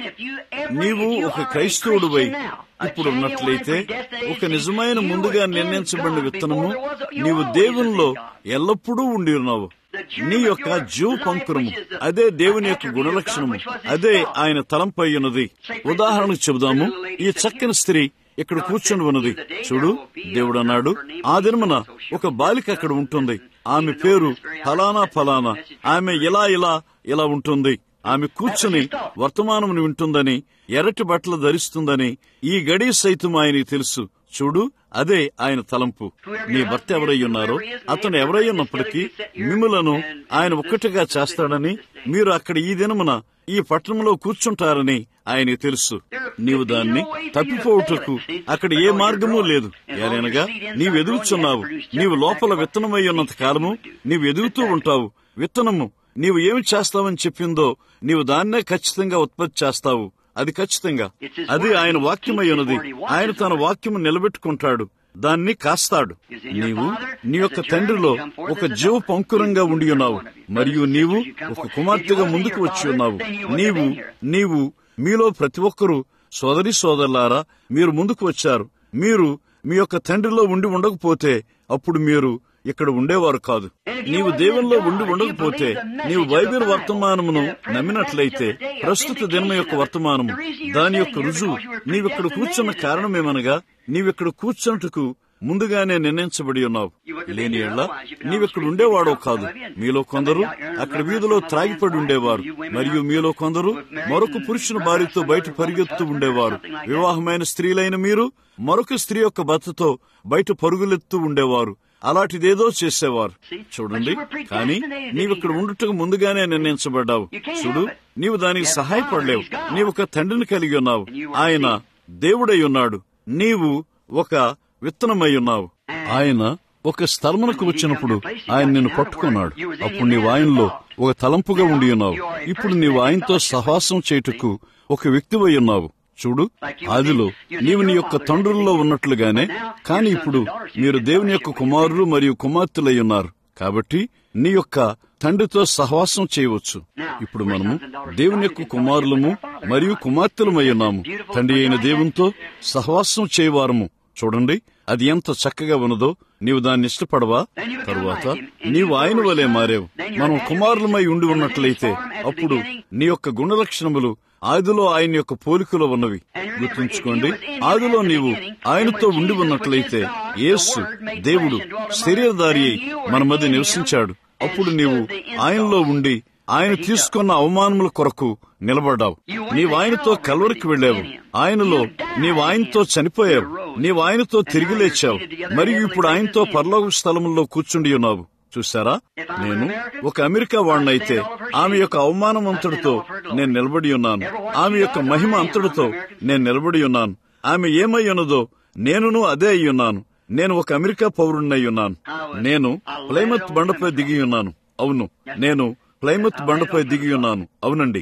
నీవు ఒక క్రైస్తవుడువై ఇప్పుడు ఉన్నట్లయితే ఒక నిజమైన ముందుగా నిర్ణయించబడిన విత్తనము నీవు దేవునిలో ఎల్లప్పుడూ ఉండి ఉన్నావు నీ యొక్క జీవ పంకురము అదే దేవుని యొక్క గుణలక్షణము అదే ఆయన తలంపై ఉన్నది ఉదాహరణకు చెబుదాము ఈ చక్కని స్త్రీ ఇక్కడ కూర్చొని ఉన్నది చూడు దేవుడు అన్నాడు ఆ దినమున ఒక బాలిక అక్కడ ఉంటుంది ఆమె పేరు ఫలానా ఫలానా ఆమె ఇలా ఇలా ఇలా ఉంటుంది ఆమె కూర్చుని వర్తమానమును వింటుందని ఎర్రటి బట్టలు ధరిస్తుందని ఈ గడి సైతం ఆయనకి తెలుసు చూడు అదే ఆయన తలంపు నీ భర్త ఎవరై ఉన్నారో అతను ఎవరై ఉన్నప్పటికీ మిమ్ములను ఆయన ఒక్కటిగా చేస్తాడని మీరు అక్కడ ఈ దినమున ఈ పట్టణంలో కూర్చుంటారని ఆయనకి తెలుసు నీవు దాన్ని తప్పిపోవుటకు అక్కడ ఏ మార్గమూ లేదు ఏలైనగా నీవు ఎదుగుచున్నావు నీవు లోపల విత్తనమై ఉన్నంత కాలము నీవు ఎదుగుతూ ఉంటావు విత్తనము నీవు ఏమి చేస్తావని చెప్పిందో నీవు దాన్నే ఖచ్చితంగా ఉత్పత్తి చేస్తావు అది ఖచ్చితంగా అది ఆయన వాక్యమై ఉన్నది ఆయన తన వాక్యము నిలబెట్టుకుంటాడు దాన్ని కాస్తాడు నీవు నీ యొక్క తండ్రిలో ఒక జీవ పంకురంగా ఉండి ఉన్నావు మరియు నీవు ఒక కుమార్తెగా ముందుకు వచ్చి ఉన్నావు నీవు నీవు మీలో ప్రతి ఒక్కరూ సోదరి సోదరులారా మీరు ముందుకు వచ్చారు మీరు మీ యొక్క తండ్రిలో ఉండి ఉండకపోతే అప్పుడు మీరు ఇక్కడ ఉండేవారు కాదు నీవు దేవుల్లో ఉండి ఉండకపోతే నీవు బైబిల్ వర్తమానమును నమ్మినట్లయితే ప్రస్తుత దినం యొక్క వర్తమానము దాని యొక్క రుజువు నీవిక్కడ కూర్చున్న కారణమేమనగా నీవిక్కడ కూర్చున్నట్టుకు ముందుగానే నిర్ణయించబడి ఉన్నావు లేని ఎళ్ళ నీవిక్కడ ఉండేవాడో కాదు మీలో కొందరు అక్కడ వీధిలో త్రాగిపడి ఉండేవారు మరియు మీలో కొందరు మరొక పురుషుని భార్యతో బయట పరిగెత్తు ఉండేవారు వివాహమైన స్త్రీలైన మీరు మరొక స్త్రీ యొక్క భర్తతో బయట పరుగులెత్తు ఉండేవారు అలాంటిదేదో చేసేవారు చూడండి కానీ నీవిక్కడ ఉండుటకు ముందుగానే నిర్ణయించబడ్డావు చూడు నీవు దానికి సహాయపడలేవు నీవు ఒక తండ్రిని కలిగి ఉన్నావు ఆయన దేవుడై ఉన్నాడు నీవు ఒక విత్తనమై ఉన్నావు ఆయన ఒక స్థలమునకు వచ్చినప్పుడు ఆయన నిన్ను పట్టుకున్నాడు అప్పుడు నీవు ఆయనలో ఒక తలంపుగా ఉండి ఉన్నావు ఇప్పుడు నీవు ఆయనతో సహవాసం చేయుటకు ఒక వ్యక్తివై ఉన్నావు చూడు ఆదిలో నీవు నీ యొక్క తండ్రుల్లో ఉన్నట్లుగానే కాని ఇప్పుడు మీరు దేవుని యొక్క కుమారులు మరియు కుమార్తెలై ఉన్నారు కాబట్టి నీ యొక్క తండ్రితో సహవాసం చేయవచ్చు ఇప్పుడు మనము దేవుని యొక్క కుమారులము మరియు కుమార్తెలమై ఉన్నాము తండ్రి అయిన దేవునితో సహవాసం చేయవారము చూడండి అది ఎంత చక్కగా ఉన్నదో నీవు దాన్ని ఇష్టపడవా తరువాత నీవు ఆయన వలె మారేవు మనం కుమారులమై ఉండి ఉన్నట్లయితే అప్పుడు నీ యొక్క గుణలక్షణములు ఆదిలో ఆయన యొక్క పోలికలో ఉన్నవి గుర్తుంచుకోండి ఆదిలో నీవు ఆయనతో ఉండి ఉన్నట్లయితే యేసు దేవుడు శరీరధారి అయి మన మధ్య నివసించాడు అప్పుడు నీవు ఆయనలో ఉండి ఆయన తీసుకున్న అవమానముల కొరకు నిలబడ్డావు నీవు ఆయనతో కలవరికి వెళ్ళావు ఆయనలో నీవు ఆయనతో చనిపోయావు నీవు ఆయనతో తిరిగి లేచావు మరియు ఇప్పుడు ఆయనతో పరలోక స్థలములో కూర్చుండి ఉన్నావు చూసారా నేను ఒక అమెరికా వాడినైతే ఆమె యొక్క అవమానం అంతటితో నేను నిలబడి ఉన్నాను ఆమె యొక్క మహిమ అంతటితో నేను నిలబడి ఉన్నాను ఆమె ఏమై ఉన్నదో నేనును అదే అయి ఉన్నాను నేను ఒక అమెరికా పౌరుడినై ఉన్నాను నేను ప్లైమత్ బండపై దిగి ఉన్నాను అవును నేను ప్లైమత్ బండపై దిగి ఉన్నాను అవునండి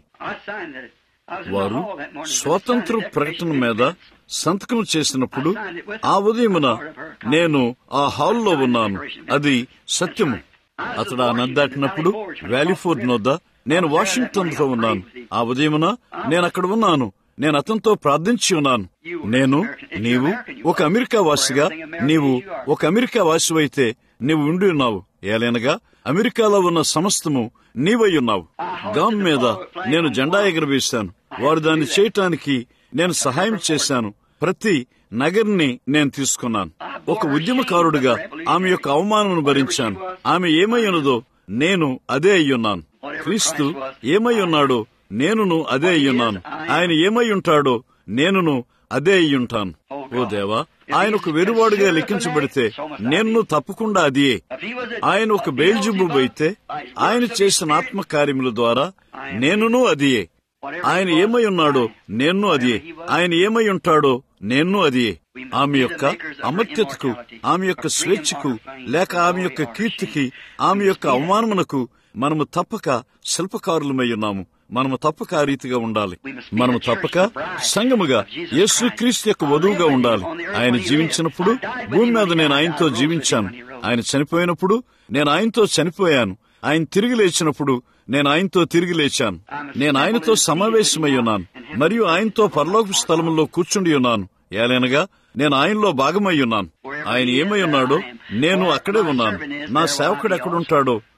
వారు స్వాతంత్ర ప్రకటన మీద సంతకం చేసినప్పుడు ఆ ఉదయమున నేను ఆ హాల్లో ఉన్నాను అది సత్యము అతడు ఆ నది దాటినప్పుడు వ్యాలీఫోర్డ్ నొద్ద నేను వాషింగ్టన్ తో ఉన్నాను ఆ ఉదయమున నేను అక్కడ ఉన్నాను నేను అతనితో ప్రార్థించి ఉన్నాను నేను నీవు ఒక అమెరికా వాసిగా నీవు ఒక అమెరికా వాసివైతే నీవు ఉండి ఉన్నావు ఏలైనగా అమెరికాలో ఉన్న సమస్తము నీవై ఉన్నావు గామ్ మీద నేను జెండా ఎగరవేశాను వారు దాన్ని చేయటానికి నేను సహాయం చేశాను ప్రతి నగర్ని నేను తీసుకున్నాను ఒక ఉద్యమకారుడిగా ఆమె యొక్క అవమానమును భరించాను ఆమె ఏమై ఉన్నదో నేను అదే అయ్యున్నాను క్రీస్తు ఏమై ఉన్నాడో నేనును అదే అయ్యున్నాను ఆయన ఏమై ఉంటాడో నేనును అదే అయ్యుంటాను ఓ దేవా ఆయన ఒక వెరువాడుగా లెక్కించబడితే నేను తప్పకుండా అదియే ఆయన ఒక బేల్జుబుబు అయితే ఆయన చేసిన ఆత్మకార్యముల ద్వారా నేనును అదియే ఆయన ఏమై ఉన్నాడో నేను అదియే ఆయన ఏమై ఉంటాడో నేను అదియే ఆమె యొక్క అమర్త్యతకు ఆమె యొక్క స్వేచ్ఛకు లేక ఆమె యొక్క కీర్తికి ఆమె యొక్క అవమానమునకు మనము తప్పక శిల్పకారులమై ఉన్నాము మనము తప్పక ఆ రీతిగా ఉండాలి మనము తప్పక సంగముగా యేసు క్రీస్తు యొక్క వధువుగా ఉండాలి ఆయన జీవించినప్పుడు భూమి మీద నేను ఆయనతో జీవించాను ఆయన చనిపోయినప్పుడు నేను ఆయనతో చనిపోయాను ఆయన తిరిగి లేచినప్పుడు నేను ఆయనతో తిరిగి లేచాను నేను ఆయనతో సమావేశమై ఉన్నాను మరియు ఆయనతో పరలోక స్థలంలో కూర్చుండి ఉన్నాను ఏలైనగా నేను ఆయనలో భాగమై ఉన్నాను ఆయన ఏమై ఉన్నాడో నేను అక్కడే ఉన్నాను నా సేవకుడు ఎక్కడుంటాడో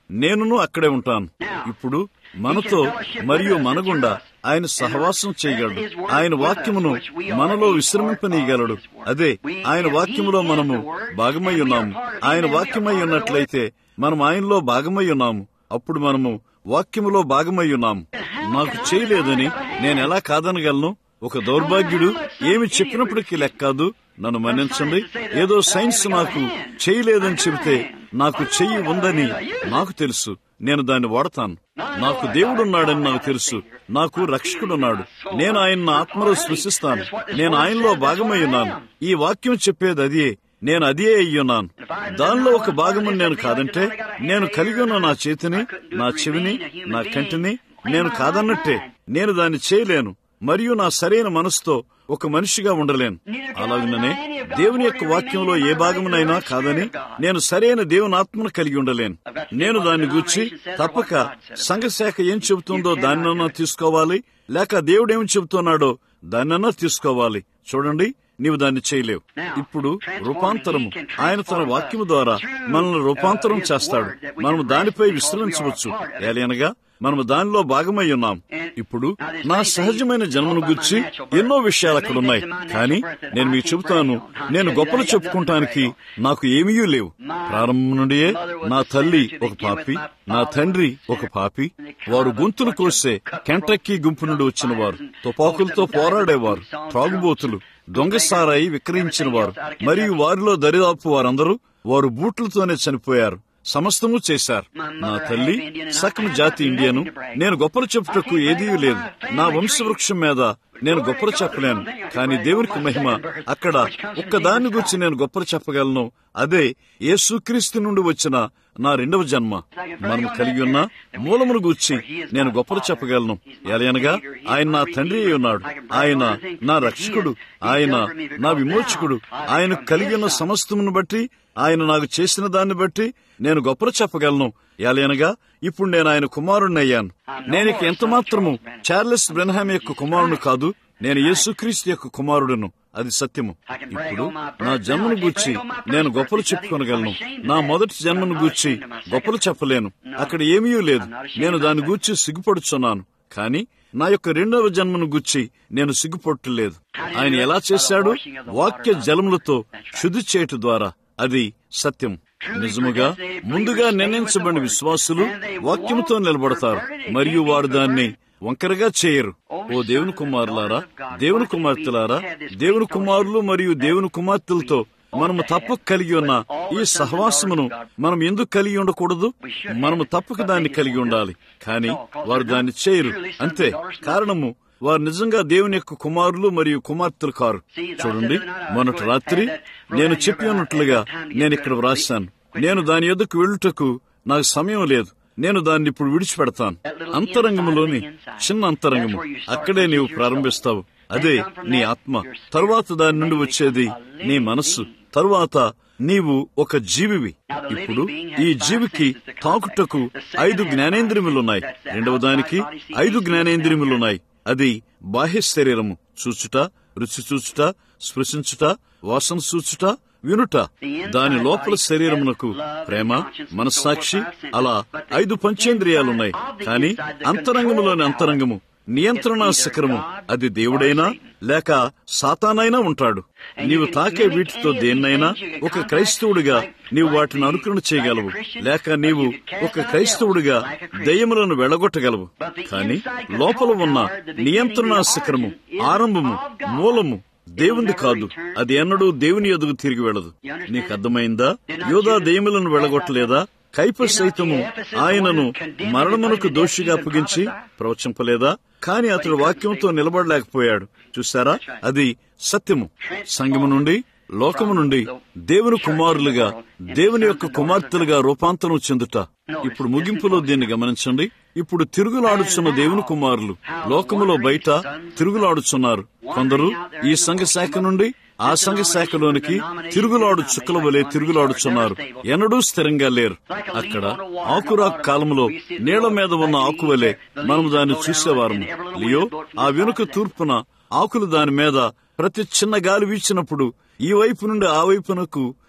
నేనును అక్కడే ఉంటాను ఇప్పుడు మనతో మరియు మనగుండా ఆయన సహవాసం చేయగలడు ఆయన వాక్యమును మనలో విశ్రమింపనీయగలడు అదే ఆయన వాక్యములో మనము భాగమై ఉన్నాము ఆయన వాక్యమై ఉన్నట్లయితే మనం ఆయనలో భాగమై ఉన్నాము అప్పుడు మనము వాక్యములో భాగమై ఉన్నాము నాకు చేయలేదని నేను ఎలా కాదనగలను ఒక దౌర్భాగ్యుడు ఏమి చెప్పినప్పటికీ లెక్కాదు నన్ను మన్నించండి ఏదో సైన్స్ నాకు చేయలేదని చెబితే నాకు చెయ్యి ఉందని నాకు తెలుసు నేను దాన్ని వాడతాను నాకు దేవుడున్నాడని నాకు తెలుసు నాకు రక్షకుడున్నాడు నేను ఆయన ఆత్మలో స్పృశిస్తాను నేను ఆయనలో భాగమై ఉన్నాను ఈ వాక్యం చెప్పేది అదే నేను అదే అయ్యున్నాను దానిలో ఒక భాగము నేను కాదంటే నేను కలిగి ఉన్న నా చేతిని నా చెవిని నా కంటిని నేను కాదన్నట్టే నేను దాన్ని చేయలేను మరియు నా సరైన మనసుతో ఒక మనిషిగా ఉండలేను అలాగనే దేవుని యొక్క వాక్యంలో ఏ భాగమునైనా కాదని నేను సరైన దేవుని ఆత్మను కలిగి ఉండలేను నేను దాన్ని గూర్చి తప్పక సంఘశాఖ ఏం చెబుతుందో దాన్నన్నా తీసుకోవాలి లేక దేవుడేం చెబుతున్నాడో దాన్నన్నా తీసుకోవాలి చూడండి నీవు దాన్ని చేయలేవు ఇప్పుడు రూపాంతరము ఆయన తన వాక్యము ద్వారా మనల్ని రూపాంతరం చేస్తాడు మనము దానిపై విశ్రమించవచ్చు ఏలైనగా మనము దానిలో భాగమై ఉన్నాం ఇప్పుడు నా సహజమైన జన్మను గురించి ఎన్నో విషయాలు అక్కడ ఉన్నాయి కానీ నేను మీకు చెబుతాను నేను గొప్పలు చెప్పుకుంటానికి నాకు ఏమీ లేవు ప్రారంభం నుండియే నా తల్లి ఒక పాపి నా తండ్రి ఒక పాపి వారు గొంతులు కోసే కెంటక్కీ గుంపు నుండి వచ్చిన వారు తుపాకులతో పోరాడేవారు త్రాగుబోతులు దొంగసారాయి విక్రయించిన వారు మరియు వారిలో దరిదాపు వారందరూ వారు బూట్లతోనే చనిపోయారు సమస్తము చేశారు నా తల్లి సకమ జాతి ఇండియను నేను గొప్పలు చెప్పుటకు ఏదీ లేదు నా వంశవృక్షం మీద నేను గొప్పలు చెప్పలేను కానీ దేవునికి మహిమ అక్కడ ఒక్కదాని గురించి నేను గొప్పలు చెప్పగలను అదే యేసుక్రీస్తు నుండి వచ్చిన నా రెండవ జన్మ మనం కలిగి ఉన్న మూలమును గూర్చి నేను గొప్పలు చెప్పగలను ఎలయనగా ఆయన నా తండ్రి అయి ఉన్నాడు ఆయన నా రక్షకుడు ఆయన నా విమోచకుడు ఆయన కలిగి ఉన్న సమస్తమును బట్టి ఆయన నాకు చేసిన దాన్ని బట్టి నేను గొప్పలు చెప్పగలను ఎలయనగా ఇప్పుడు నేను ఆయన కుమారుణ్ణి అయ్యాను నేను ఇక ఎంత మాత్రము చార్లెస్ బ్రెన్హామ్ యొక్క కుమారుడు కాదు నేను యేసుక్రీస్తు యొక్క కుమారుడును అది సత్యము ఇప్పుడు నా జన్మను గూర్చి నేను గొప్పలు చెప్పుకొనగలను నా మొదటి జన్మను గూర్చి గొప్పలు చెప్పలేను అక్కడ ఏమీ లేదు నేను దాని గూర్చి సిగ్గుపడుచున్నాను కానీ నా యొక్క రెండవ జన్మను గుచ్చి నేను సిగ్గుపట్టలేదు ఆయన ఎలా చేశాడు వాక్య జలములతో శుద్ధి చేయటం ద్వారా అది సత్యం నిజముగా ముందుగా నిర్ణయించబడిన విశ్వాసులు వాక్యముతో నిలబడతారు మరియు వారు దాన్ని వంకరగా చేయరు ఓ దేవుని కుమారులారా దేవుని కుమార్తెలారా దేవుని కుమారులు మరియు దేవుని కుమార్తెలతో మనము తప్పక కలిగి ఉన్న ఈ సహవాసమును మనం ఎందుకు కలిగి ఉండకూడదు మనము తప్పక దాన్ని కలిగి ఉండాలి కానీ వారు దాన్ని చేయరు అంతే కారణము వారు నిజంగా దేవుని యొక్క కుమారులు మరియు కుమార్తెలు కారు చూడండి మొన్నటి రాత్రి నేను చెప్పి ఉన్నట్లుగా నేను ఇక్కడ వ్రాశాను నేను దాని ఎదుకు వెళ్ళుటకు నాకు సమయం లేదు నేను దాన్ని ఇప్పుడు విడిచిపెడతాను అంతరంగములోని చిన్న అంతరంగము అక్కడే నీవు ప్రారంభిస్తావు అదే నీ ఆత్మ తరువాత దాని నుండి వచ్చేది నీ మనస్సు తరువాత నీవు ఒక జీవివి ఇప్పుడు ఈ జీవికి తాకుటకు ఐదు జ్ఞానేంద్రియములున్నాయి రెండవ దానికి ఐదు జ్ఞానేంద్రియములున్నాయి అది బాహ్య శరీరము చూచుట రుచి చూచుట స్పృశించుట వాసన చూచుట వినుట దాని లోపల శరీరమునకు ప్రేమ మనస్సాక్షి అలా ఐదు పంచేంద్రియాలున్నాయి కానీ అంతరంగములోని అంతరంగము నియంత్రణ శిఖరము అది దేవుడైనా లేక సాతానైనా ఉంటాడు నీవు తాకే వీటితో దేన్నైనా ఒక క్రైస్తవుడిగా నీవు వాటిని అనుకరణ చేయగలవు లేక నీవు ఒక క్రైస్తవుడిగా దయ్యములను వెళ్ళగొట్టగలవు కానీ లోపల ఉన్న నియంత్రణ శిఖరము ఆరంభము మూలము దేవుంది కాదు అది ఎన్నడూ దేవుని ఎదుగు తిరిగి వెళ్ళదు నీకు అర్థమైందా యోధా దెయ్యములను వెళ్ళగొట్టలేదా కైప సైతము ఆయనను మరణమునకు దోషిగా అప్పగించి ప్రవచింపలేదా కాని అతడు వాక్యంతో నిలబడలేకపోయాడు చూసారా అది సత్యము సంగము నుండి లోకము నుండి దేవుని కుమారులుగా దేవుని యొక్క కుమార్తెలుగా రూపాంతరం చెందుట ఇప్పుడు ముగింపులో దీన్ని గమనించండి ఇప్పుడు తిరుగులాడుచున్న దేవుని కుమారులు లోకములో బయట తిరుగులాడుచున్నారు కొందరు ఈ సంఘ శాఖ నుండి ఆ సంఘ శాఖలోనికి తిరుగులాడు చుక్కల వలె తిరుగులాడుచున్నారు ఎన్నడూ స్థిరంగా లేరు అక్కడ ఆకురాకు కాలంలో నీళ్ల మీద ఉన్న ఆకు వలె మనం దాన్ని చూసేవారము లియో ఆ వెనుక తూర్పున ఆకులు దాని మీద ప్రతి చిన్న గాలి వీచినప్పుడు ఈ వైపు నుండి ఆ వైపునకు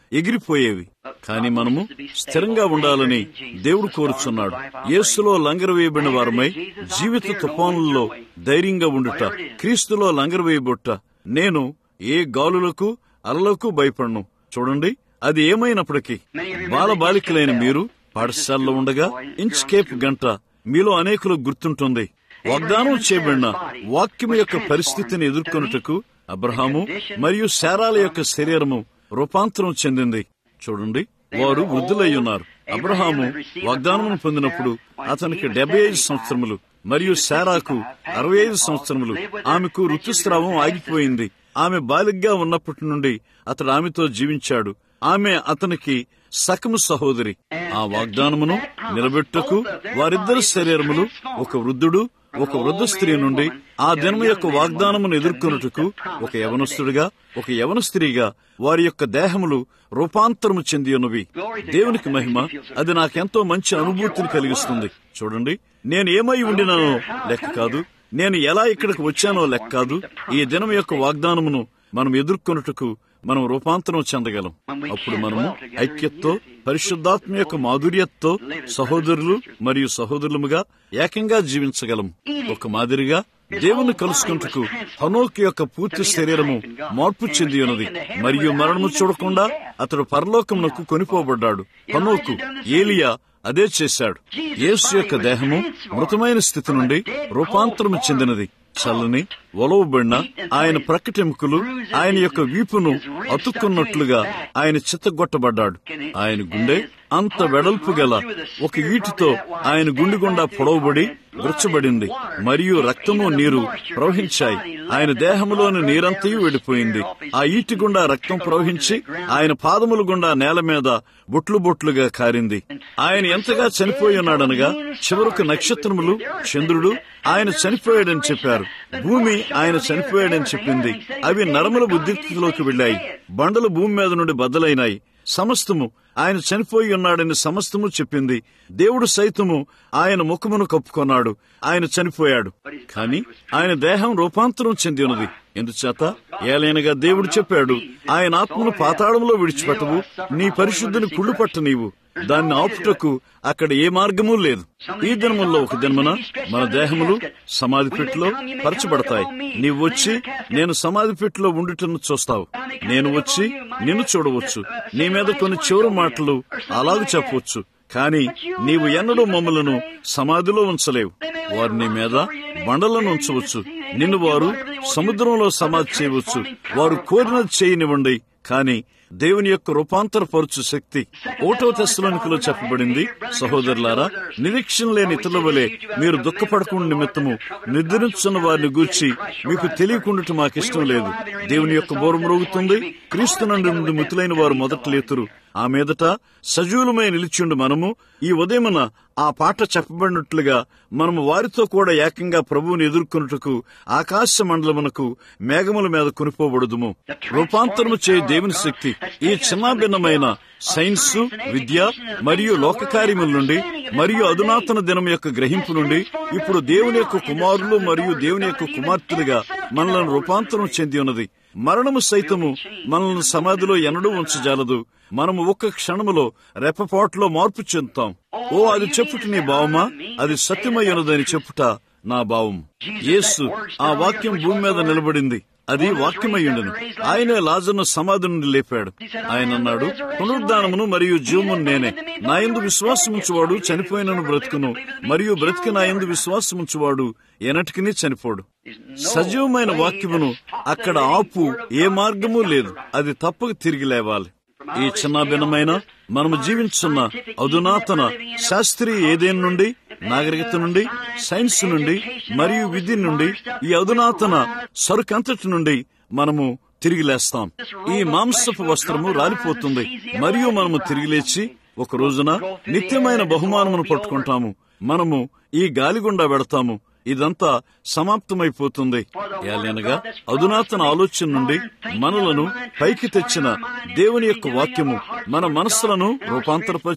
ఎగిరిపోయేవి కానీ మనము స్థిరంగా ఉండాలని దేవుడు కోరుచున్నాడు యేసులో లంగరవేయబడిన వారమై జీవిత తుఫానుల్లో ధైర్యంగా ఉండుట క్రీస్తులో లంగరవేయబొట్ట నేను ఏ గాలులకు అలలకు భయపడను చూడండి అది ఏమైనప్పటికీ బాలబాలికలైన మీరు పాఠశాలలో ఉండగా ఇంచ్ కేప్ గంట మీలో అనేకులకు గుర్తుంటుంది వాగ్దానం చేయబడిన వాక్యం యొక్క పరిస్థితిని ఎదుర్కొనుటకు అబ్రహాము మరియు శారాల యొక్క శరీరము రూపాంతరం చెందింది చూడండి వారు వృద్ధులై ఉన్నారు అబ్రహాము వాగ్దానం పొందినప్పుడు అతనికి డెబ్బై ఐదు సంవత్సరములు మరియు శారాకు అరవై ఐదు సంవత్సరములు ఆమెకు ఋతుస్రావం ఆగిపోయింది ఆమె బాలిగ్గా ఉన్నప్పటి నుండి అతడు ఆమెతో జీవించాడు ఆమె అతనికి సకము సహోదరి ఆ వాగ్దానమును నిలబెట్టుకు వారిద్దరి శరీరములు ఒక వృద్ధుడు ఒక వృద్ధ స్త్రీ నుండి ఆ దినము యొక్క వాగ్దానమును ఎదుర్కొనుటకు ఒక యవనస్తుడిగా ఒక యవన స్త్రీగా వారి యొక్క దేహములు రూపాంతరము చెంది ఉన్నవి దేవునికి మహిమ అది నాకెంతో మంచి అనుభూతిని కలిగిస్తుంది చూడండి నేను ఏమై ఉండినానో లెక్క కాదు నేను ఎలా ఇక్కడికి వచ్చానో లెక్క కాదు ఈ దినం యొక్క వాగ్దానమును మనం ఎదుర్కొనుటకు మనం రూపాంతరం చెందగలం అప్పుడు మనము ఐక్యతతో పరిశుద్ధాత్మ యొక్క మాధుర్యతతో సహోదరులు మరియు సహోదరులముగా ఏకంగా జీవించగలం ఒక మాదిరిగా దేవుని కలుసుకుంటకు హనోక్ యొక్క పూర్తి శరీరము మార్పు చెంది ఉన్నది మరియు మరణము చూడకుండా అతడు పరలోకమునకు కొనిపోబడ్డాడు హనోకు ఏలియా అదే చేశాడు యేసు యొక్క దేహము మృతమైన స్థితి నుండి రూపాంతరము చెందినది చల్లని ఒలవబడిన ఆయన ప్రకటెముకలు ఆయన యొక్క వీపును అతుక్కున్నట్లుగా ఆయన చిత్తగొట్టబడ్డాడు ఆయన గుండె అంత వెడల్పు గల ఒక ఈటితో ఆయన గుండె గుండా పొడవబడి గుచ్చబడింది మరియు రక్తము నీరు ప్రవహించాయి ఆయన దేహములోని నీరంతయు వెళ్ళిపోయింది ఆ ఈటి గుండా రక్తం ప్రవహించి ఆయన పాదముల గుండా నేల మీద బొట్లు బొట్లుగా కారింది ఆయన ఎంతగా చనిపోయి ఉన్నాడనగా చివరకు నక్షత్రములు చంద్రుడు ఆయన చనిపోయాడని చెప్పారు భూమి ఆయన చనిపోయాడని చెప్పింది అవి నరముల బుద్ధిలోకి వెళ్ళాయి బండలు భూమి మీద నుండి బద్దలైనాయి సమస్తము ఆయన చనిపోయి ఉన్నాడని సమస్తము చెప్పింది దేవుడు సైతము ఆయన ముఖమును కప్పుకొన్నాడు ఆయన చనిపోయాడు కాని ఆయన దేహం రూపాంతరం చెంది ఉన్నది ఎందుచేత ఏలైనగా దేవుడు చెప్పాడు ఆయన ఆత్మను పాతాళంలో విడిచిపెట్టవు నీ పరిశుద్ధిని కుళ్ళు పట్ట నీవు దాన్ని ఆపుటకు అక్కడ ఏ మార్గము లేదు ఈ దినముల్లో ఒక దినమున మన దేహములు సమాధి పెట్టిలో పరచబడతాయి నీవు వచ్చి నేను సమాధి పెట్టిలో ఉండుటను చూస్తావు నేను వచ్చి నిన్ను చూడవచ్చు నీ మీద కొన్ని చివరి మాటలు అలాగ చెప్పవచ్చు కాని నీవు ఎన్నడూ మమ్మలను సమాధిలో ఉంచలేవు వారు నీ మీద బండలను ఉంచవచ్చు నిన్ను వారు సముద్రంలో సమాధి చేయవచ్చు వారు కోరినది చేయనివ్వండి కాని దేవుని యొక్క రూపాంతరపరచు శక్తి ఓటో తెస్సలోనికలో చెప్పబడింది సహోదరులారా నిరీక్షణ లేని ఇతరుల వలె మీరు దుఃఖపడకుండా నిమిత్తము నిద్రించున్న వారిని గూర్చి మీకు తెలియకుండా మాకిష్టం లేదు దేవుని యొక్క బోరం రోగుతుంది క్రీస్తు నుండి మృతులైన వారు మొదట లేతురు ఆ మీదట సజీవులమై నిలిచిండు మనము ఈ ఉదయమున ఆ పాట చెప్పబడినట్లుగా మనము వారితో కూడా ఏకంగా ప్రభువుని ఎదుర్కొనుటకు ఆకాశ మండలమునకు మేఘముల మీద కొనిపోబడుదుము రూపాంతరము చేయ దేవుని శక్తి ఈ చిన్నాభిన్నమైన సైన్స్ విద్య మరియు లోక కార్యముల నుండి మరియు అధునాతన దినం యొక్క గ్రహింపు నుండి ఇప్పుడు దేవుని యొక్క కుమారులు మరియు దేవుని యొక్క కుమార్తెలుగా మనలను రూపాంతరం చెంది ఉన్నది మరణము సైతము మనల్ని సమాధిలో ఎన్నడూ ఉంచజాలదు మనము ఒక్క క్షణములో రెప్పపాటులో మార్పు చెందుతాం ఓ అది చెప్పుట నీ భావమా అది సత్యమయ్యనదని చెప్పుట నా భావం యేసు ఆ వాక్యం భూమి మీద నిలబడింది అది వాక్యమయ్యుండను ఆయనే లాజర్ను సమాధి నుండి లేపాడు ఆయన అన్నాడు పునరుద్ధానమును మరియు జీవమును నేనే నా ఎందు విశ్వాసముంచువాడు చనిపోయినను బ్రతుకును మరియు బ్రతికి నా ఎందు విశ్వాసముంచువాడు ఎనటికిని చనిపోడు సజీవమైన వాక్యమును అక్కడ ఆపు ఏ మార్గము లేదు అది తప్పక తిరిగి లేవాలి ఈ చిన్న భిన్నమైన మనము జీవించున్న అధునాతన శాస్త్రీయ ఏదేన్ నుండి నాగరికత నుండి సైన్స్ నుండి మరియు విద్య నుండి ఈ అధునాతన సరుకంతటి నుండి మనము తిరిగి లేస్తాం ఈ మాంసపు వస్త్రము రాలిపోతుంది మరియు మనము తిరిగి లేచి ఒక రోజున నిత్యమైన బహుమానమును పట్టుకుంటాము మనము ఈ గాలిగుండా వెడతాము ఇదంతా సమాప్తమైపోతుంది ఏలనగా అధునాతన ఆలోచన నుండి మనలను పైకి తెచ్చిన దేవుని యొక్క వాక్యము మన మనస్సులను రూపాంతరపరిచి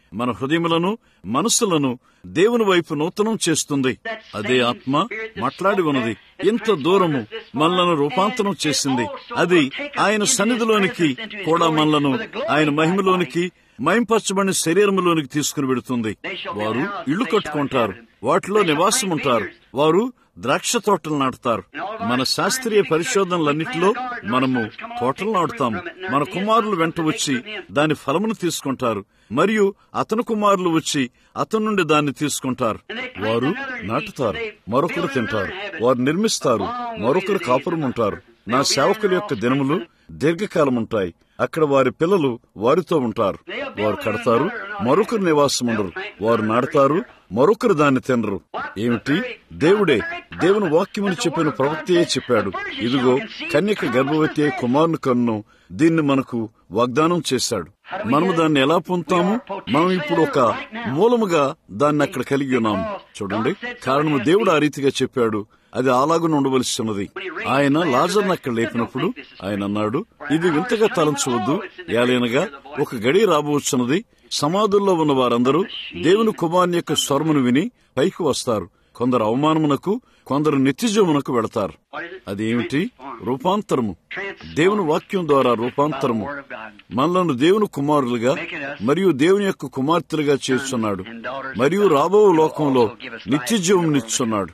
మన హృదయములను మనస్సులను దేవుని వైపు నూతనం చేస్తుంది అదే ఆత్మ మాట్లాడి ఉన్నది ఇంత దూరము మనలను రూపాంతరం చేసింది అది ఆయన సన్నిధిలోనికి కూడా మనలను ఆయన మహిమలోనికి మయంపరచబడిన శరీరములోనికి తీసుకుని వెడుతుంది వారు ఇళ్లు కట్టుకుంటారు వాటిలో నివాసం ఉంటారు వారు ద్రాక్ష తోటలు నాటుతారు మన శాస్త్రీయ పరిశోధనలన్నిటిలో మనము తోటలు నాటుతాము మన కుమారులు వెంట వచ్చి దాని ఫలమును తీసుకుంటారు మరియు అతని కుమారులు వచ్చి అతని నుండి దాన్ని తీసుకుంటారు వారు నాటుతారు మరొకరు తింటారు వారు నిర్మిస్తారు మరొకరు కాపురం ఉంటారు నా సేవకుల యొక్క దినములు దీర్ఘకాలం ఉంటాయి అక్కడ వారి పిల్లలు వారితో ఉంటారు వారు కడతారు మరొకరు నివాసం ఉండరు వారు నాడతారు మరొకరు దాన్ని తినరు ఏమిటి దేవుడే దేవుని వాక్యమని చెప్పిన ప్రవక్తయే చెప్పాడు ఇదిగో కన్యక గర్భవతి అయి కుమారుని కన్ను దీన్ని మనకు వాగ్దానం చేశాడు మనము దాన్ని ఎలా పొందుతాము మనం ఇప్పుడు ఒక మూలముగా దాన్ని అక్కడ కలిగి ఉన్నాము చూడండి కారణము దేవుడు ఆ రీతిగా చెప్పాడు అది అలాగున ఉండవలసి ఉన్నది ఆయన లాజర్ను అక్కడ లేపినప్పుడు ఆయన అన్నాడు ఇది వింతగా తలంచవద్దు ఏలైనగా ఒక గడి రాబోతున్నది సమాధుల్లో ఉన్న వారందరూ దేవుని కుమారుని యొక్క స్వరమును విని పైకి వస్తారు కొందరు అవమానమునకు కొందరు నిత్యజీవమునకు వెళతారు అదేమిటి రూపాంతరము దేవుని వాక్యం ద్వారా రూపాంతరము మనలను దేవుని కుమారులుగా మరియు దేవుని యొక్క కుమార్తెలుగా చేస్తున్నాడు మరియు రాబో లోకంలో నిత్యజీవమునిచ్చున్నాడు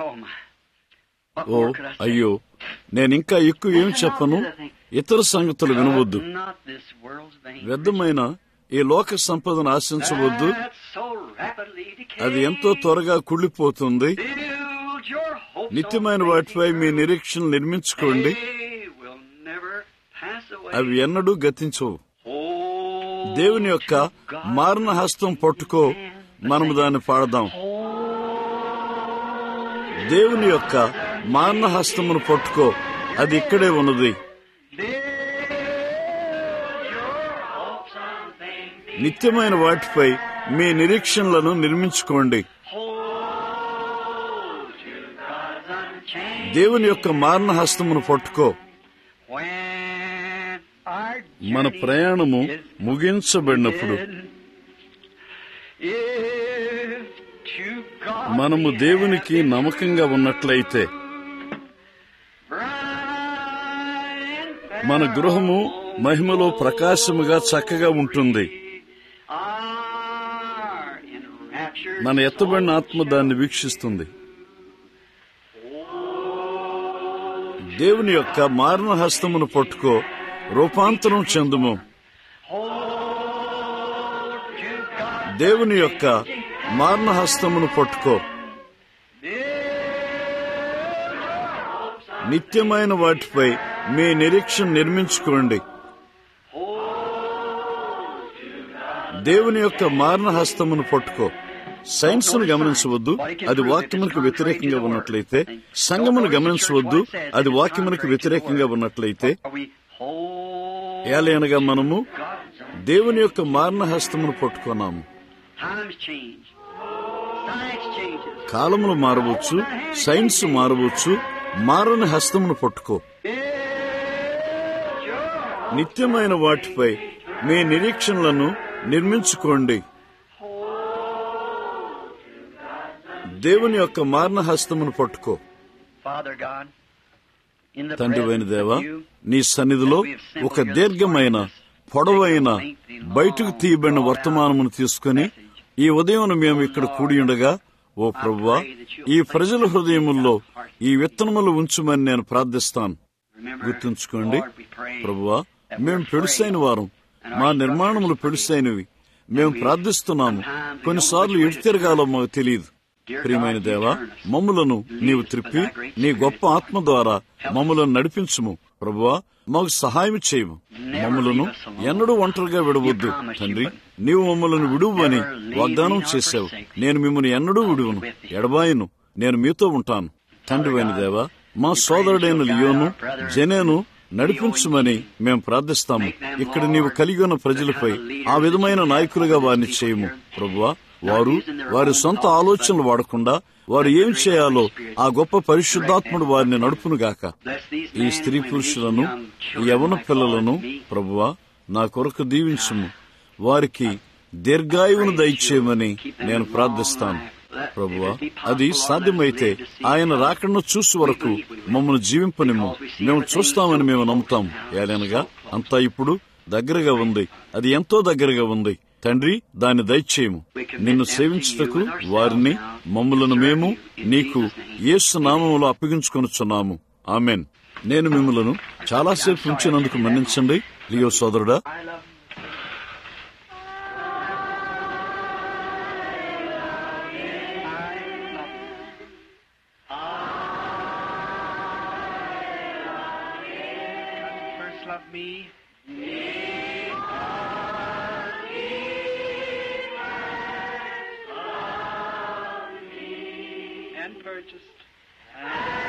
ఓ అయ్యో నేనింకా ఎక్కువ ఏమి చెప్పను ఇతర సంగతులు వినవద్దు వ్యర్థమైన ఈ లోక సంపదను ఆశించవద్దు అది ఎంతో త్వరగా కుళ్ళిపోతుంది నిత్యమైన వాటిపై మీ నిరీక్షణ నిర్మించుకోండి అవి ఎన్నడూ గతించవు దేవుని యొక్క మారణ హస్తం పట్టుకో మనము దాన్ని పాడదాం దేవుని యొక్క మారణ హస్తమును పట్టుకో అది ఇక్కడే ఉన్నది నిత్యమైన వాటిపై మీ నిరీక్షణలను నిర్మించుకోండి దేవుని యొక్క మారణ హస్తమును పట్టుకో మన ప్రయాణము ముగించబడినప్పుడు మనము దేవునికి నమ్మకంగా ఉన్నట్లయితే మన గృహము మహిమలో ప్రకాశముగా చక్కగా ఉంటుంది మన ఎత్తబడిన ఆత్మ దాన్ని వీక్షిస్తుంది దేవుని యొక్క మారణ హస్తమును పట్టుకో రూపాంతరం చెందుము దేవుని యొక్క మారణ హస్తమును పట్టుకో నిత్యమైన వాటిపై మీ నిరీక్షణ నిర్మించుకోండి దేవుని యొక్క మారణ హస్తమును పట్టుకో సైన్స్ ను గమనించవద్దు అది వాక్యమునకు వ్యతిరేకంగా ఉన్నట్లయితే సంగమును గమనించవద్దు అది వాక్యమునకు వ్యతిరేకంగా ఉన్నట్లయితే ఏలైనగా మనము దేవుని యొక్క మారణ హస్తమును పట్టుకున్నాము కాలములు మారవచ్చు సైన్స్ మారవచ్చు మారని హస్తమును పట్టుకో నిత్యమైన వాటిపై మీ నిరీక్షణలను నిర్మించుకోండి దేవుని యొక్క మారణ హస్తమును పట్టుకో తండ్రివైన దేవా నీ సన్నిధిలో ఒక దీర్ఘమైన పొడవైన బయటకు తీయబడిన వర్తమానమును తీసుకుని ఈ ఉదయం మేము ఇక్కడ కూడి ఉండగా ఓ ప్రభువా ఈ ప్రజల హృదయముల్లో ఈ విత్తనములు ఉంచుమని నేను ప్రార్థిస్తాను గుర్తుంచుకోండి ప్రభువా మేము పెడుసైన వారం మా నిర్మాణములు పెడుసైనవి మేము ప్రార్థిస్తున్నాము కొన్నిసార్లు ఎటు తిరగాలో మాకు తెలియదు ప్రియమైన దేవా మమ్ములను నీవు త్రిప్పి నీ గొప్ప ఆత్మ ద్వారా మమ్ములను నడిపించుము ప్రభువా మాకు సహాయం చేయము మమ్ములను ఎన్నడూ ఒంటరిగా విడవద్దు తండ్రి నీవు మమ్మలను విడువని వాగ్దానం చేశావు నేను మిమ్మల్ని ఎన్నడూ విడువను ఎడబాయను నేను మీతో ఉంటాను తండ్రివైన దేవా మా సోదరుడైన లియోను జనేను నడిపించుమని మేము ప్రార్థిస్తాము ఇక్కడ నీవు కలిగి ఉన్న ప్రజలపై ఆ విధమైన నాయకులుగా వారిని చేయము ప్రభువా వారు వారి సొంత ఆలోచనలు వాడకుండా వారు ఏం చేయాలో ఆ గొప్ప పరిశుద్ధాత్ముడు వారిని నడుపునుగాక ఈ స్త్రీ పురుషులను ఈ యవన పిల్లలను ప్రభువా నా కొరకు దీవించుము వారికి దీర్ఘాయువును దయచేయమని నేను ప్రార్థిస్తాను ప్రభువా అది సాధ్యమైతే ఆయన రాకడను చూసి వరకు మమ్మల్ని జీవింపనిమ్ము మేము చూస్తామని మేము నమ్ముతాం ఏలనగా అంతా ఇప్పుడు దగ్గరగా ఉంది అది ఎంతో దగ్గరగా ఉంది తండ్రి దాన్ని దయచేయము నిన్ను సేవించుటకు వారిని మమ్ములను మేము నీకు యేసు నామములో అప్పగించుకొనుచున్నాము ఆమెన్ నేను మిమ్మలను చాలాసేపు ఉంచినందుకు మన్నించండి లియో సోదరుడా First love me. And purchased.